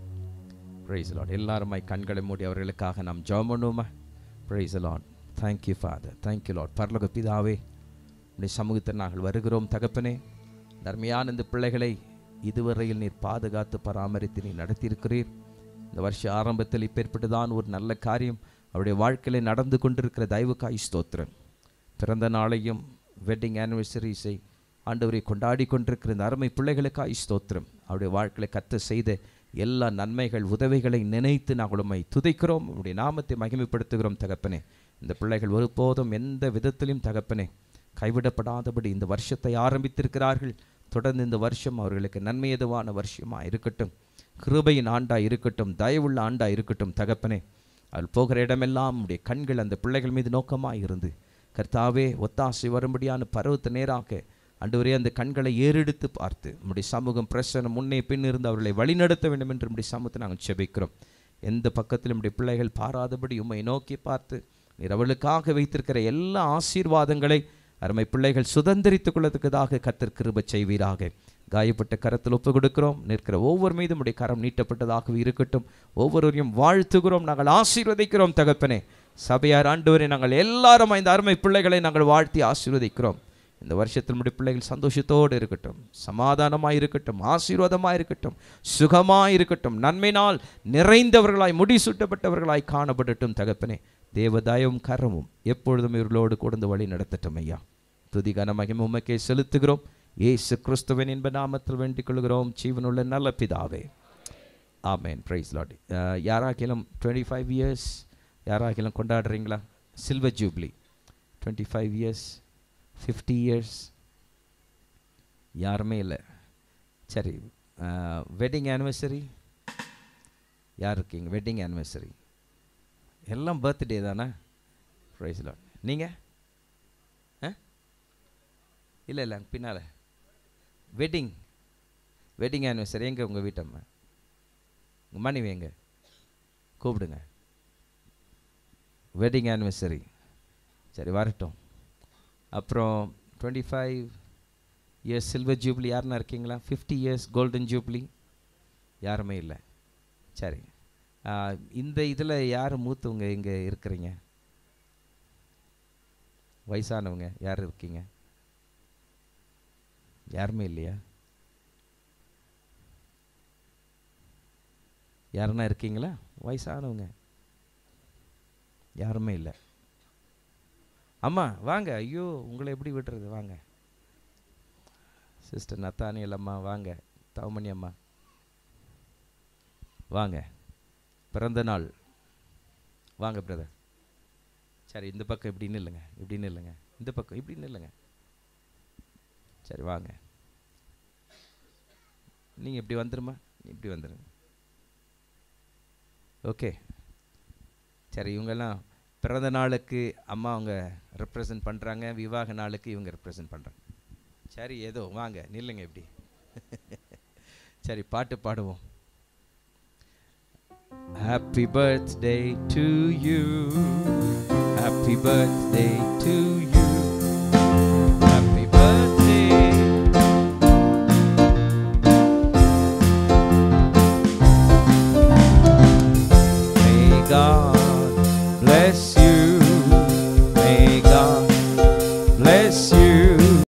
A: பிரைஸ் லார்ட் எல்லாருமாய் கண்களை மூடி அவர்களுக்காக நாம் ஜெபம் பண்ணுவோமா praise Lord thank you father thank you Lord பரலோக பிதாவே உடைய சமூகத்தில் நாங்கள் வருகிறோம் தகப்பனே தர்மையான இந்த பிள்ளைகளை இதுவரையில் நீர் பாதுகாத்து பராமரித்து நீ நடத்தியிருக்கிறீர் இந்த வருஷ ஆரம்பத்தில் இப்பேற்பட்டுதான் ஒரு நல்ல காரியம் அவருடைய வாழ்க்கையில நடந்து கொண்டிருக்கிற தயவுக்காய் ஸ்தோத்திரம் பிறந்த நாளையும் வெட்டிங் ஆனிவர்சரிஸை ஆண்டவரை கொண்டாடி கொண்டிருக்கிற இந்த அருமை பிள்ளைகளுக்காய் ஸ்தோத்திரம் அவருடைய வாழ்க்கையில கத்த செய்த எல்லா நன்மைகள் உதவிகளை நினைத்து நாங்கள் உம்மை துதைக்கிறோம் உம்முடைய நாமத்தை மகிமைப்படுத்துகிறோம் தகப்பனே இந்த பிள்ளைகள் ஒருபோதும் எந்த விதத்திலும் தகப்பனே கைவிடப்படாதபடி இந்த வருஷத்தை ஆரம்பித்திருக்கிறார்கள் தொடர்ந்து இந்த வருஷம் அவர்களுக்கு நன்மையதுவான வருஷமா இருக்கட்டும் கிருபையின் ஆண்டா இருக்கட்டும் தயவுள்ள ஆண்டா இருக்கட்டும் தகப்பனே அவள் போகிற இடமெல்லாம் உடைய கண்கள் அந்த பிள்ளைகள் மீது நோக்கமாக இருந்து கர்த்தாவே ஒத்தாசை வரும்படியான பருவத்தை நேராக அன்றுவரே அந்த கண்களை ஏறெடுத்து பார்த்து நம்முடைய சமூகம் பிரசனம் முன்னே பின் இருந்து அவர்களை வழிநடத்த வேண்டும் என்று நம்முடைய சமூகத்தை நாங்கள் செபிக்கிறோம் எந்த பக்கத்தில் நம்முடைய பிள்ளைகள் பாராதபடி உம்மை நோக்கி பார்த்து நீர் அவளுக்காக வைத்திருக்கிற எல்லா ஆசீர்வாதங்களை அருமை பிள்ளைகள் சுதந்திரித்துக் கொள்ளத்தக்கதாக கத்தர் கிருப செய்வீராக காயப்பட்ட கரத்தில் ஒப்பு கொடுக்கிறோம் நிற்கிற ஒவ்வொரு மீதும் உடைய கரம் நீட்டப்பட்டதாகவே இருக்கட்டும் ஒவ்வொருவரையும் வாழ்த்துகிறோம் நாங்கள் ஆசீர்வதிக்கிறோம் தகப்பனே சபையார் ஆண்டவரே நாங்கள் எல்லாரும் இந்த அருமை பிள்ளைகளை நாங்கள் வாழ்த்தி ஆசீர்வதிக்கிறோம் இந்த வருஷத்தில் நம்முடைய பிள்ளைகள் சந்தோஷத்தோடு இருக்கட்டும் சமாதானமாய் இருக்கட்டும் ஆசீர்வாதமாய் இருக்கட்டும் சுகமாய் இருக்கட்டும் நன்மையினால் நிறைந்தவர்களாய் முடிசூட்டப்பட்டவர்களாய் காணப்படட்டும் தகப்பனே தேவதாயவும் கரமும் எப்பொழுதும் இவர்களோடு கொடுந்து வழி நடத்தட்டும் ஐயா துதி கனமகிமை உமக்கே செலுத்துகிறோம் இயேசு கிறிஸ்துவின் இன்ப நாமத்தில் வேண்டிக் கொள்கிறோம் ஜீவனுள்ள நல்ல பிதாவே ஆமேன் ப்ரைஸ் லாட் யாராக்கிலும் டுவெண்ட்டி ஃபைவ் இயர்ஸ் யாராக்கிலும் கொண்டாடுறீங்களா silver jubilee twenty five years fifty years யாருமே இல்லை சரி வெட்டிங் ஆனிவர்சரி யார் இருக்கீங்க வெட்டிங் ஆனிவர்சரி எல்லாம் பர்த்டே தானே ப்ரைஸ் லாட் நீங்கள் ஆ இல்லை இல்லை பின்னால் வெட்டிங் வெட்டிங் ஆனிவர்சரி எங்கே உங்கள் வீட்டம்மா உங்கள் மனைவி எங்க கூப்பிடுங்க வெட்டிங் ஆனிவர்சரி சரி வரட்டும் அப்புறம் twenty five years silver jubilee யாருன்னா இருக்கீங்களா ஃபிஃப்டி இயர்ஸ் கோல்டன் ஜூப்ளி யாருமே இல்லை சரி ஆ, இந்த இதில் யார் மூத்தவங்க இங்கே இருக்கிறீங்க வயசானவங்க யார் இருக்கீங்க யாருமே இல்லையா யாருன்னா இருக்கீங்களா வயசானவங்க யாருமே இல்லை அம்மா வாங்க ஐயோ உங்களை எப்படி விட்டுறது வாங்க சிஸ்டர் நத்தானியல் அம்மா வாங்க தவமணி அம்மா வாங்க பிறந்த நாள் வாங்க பிரதர் சரி இந்த பக்கம் இப்படி நில்லுங்க இப்படி நில்லுங்க இந்த பக்கம் இப்படி நில்லுங்க சரி வாங்க நீங்கள் இப்படி வந்துருமா இப்படி வந்துருங்க ஓகே சரி இவங்கெல்லாம் பிறந்த நாளுக்கு அம்மா அவங்க ரெப்ரசன்ட் பண்ணுறாங்க விவாக நாளுக்கு இவங்க ரெப்ரசன்ட் பண்ணுறாங்க சரி ஏதோ வாங்க நில்லுங்க இப்படி சரி பாட்டு பாடுவோம் Happy birthday to you. Happy birthday to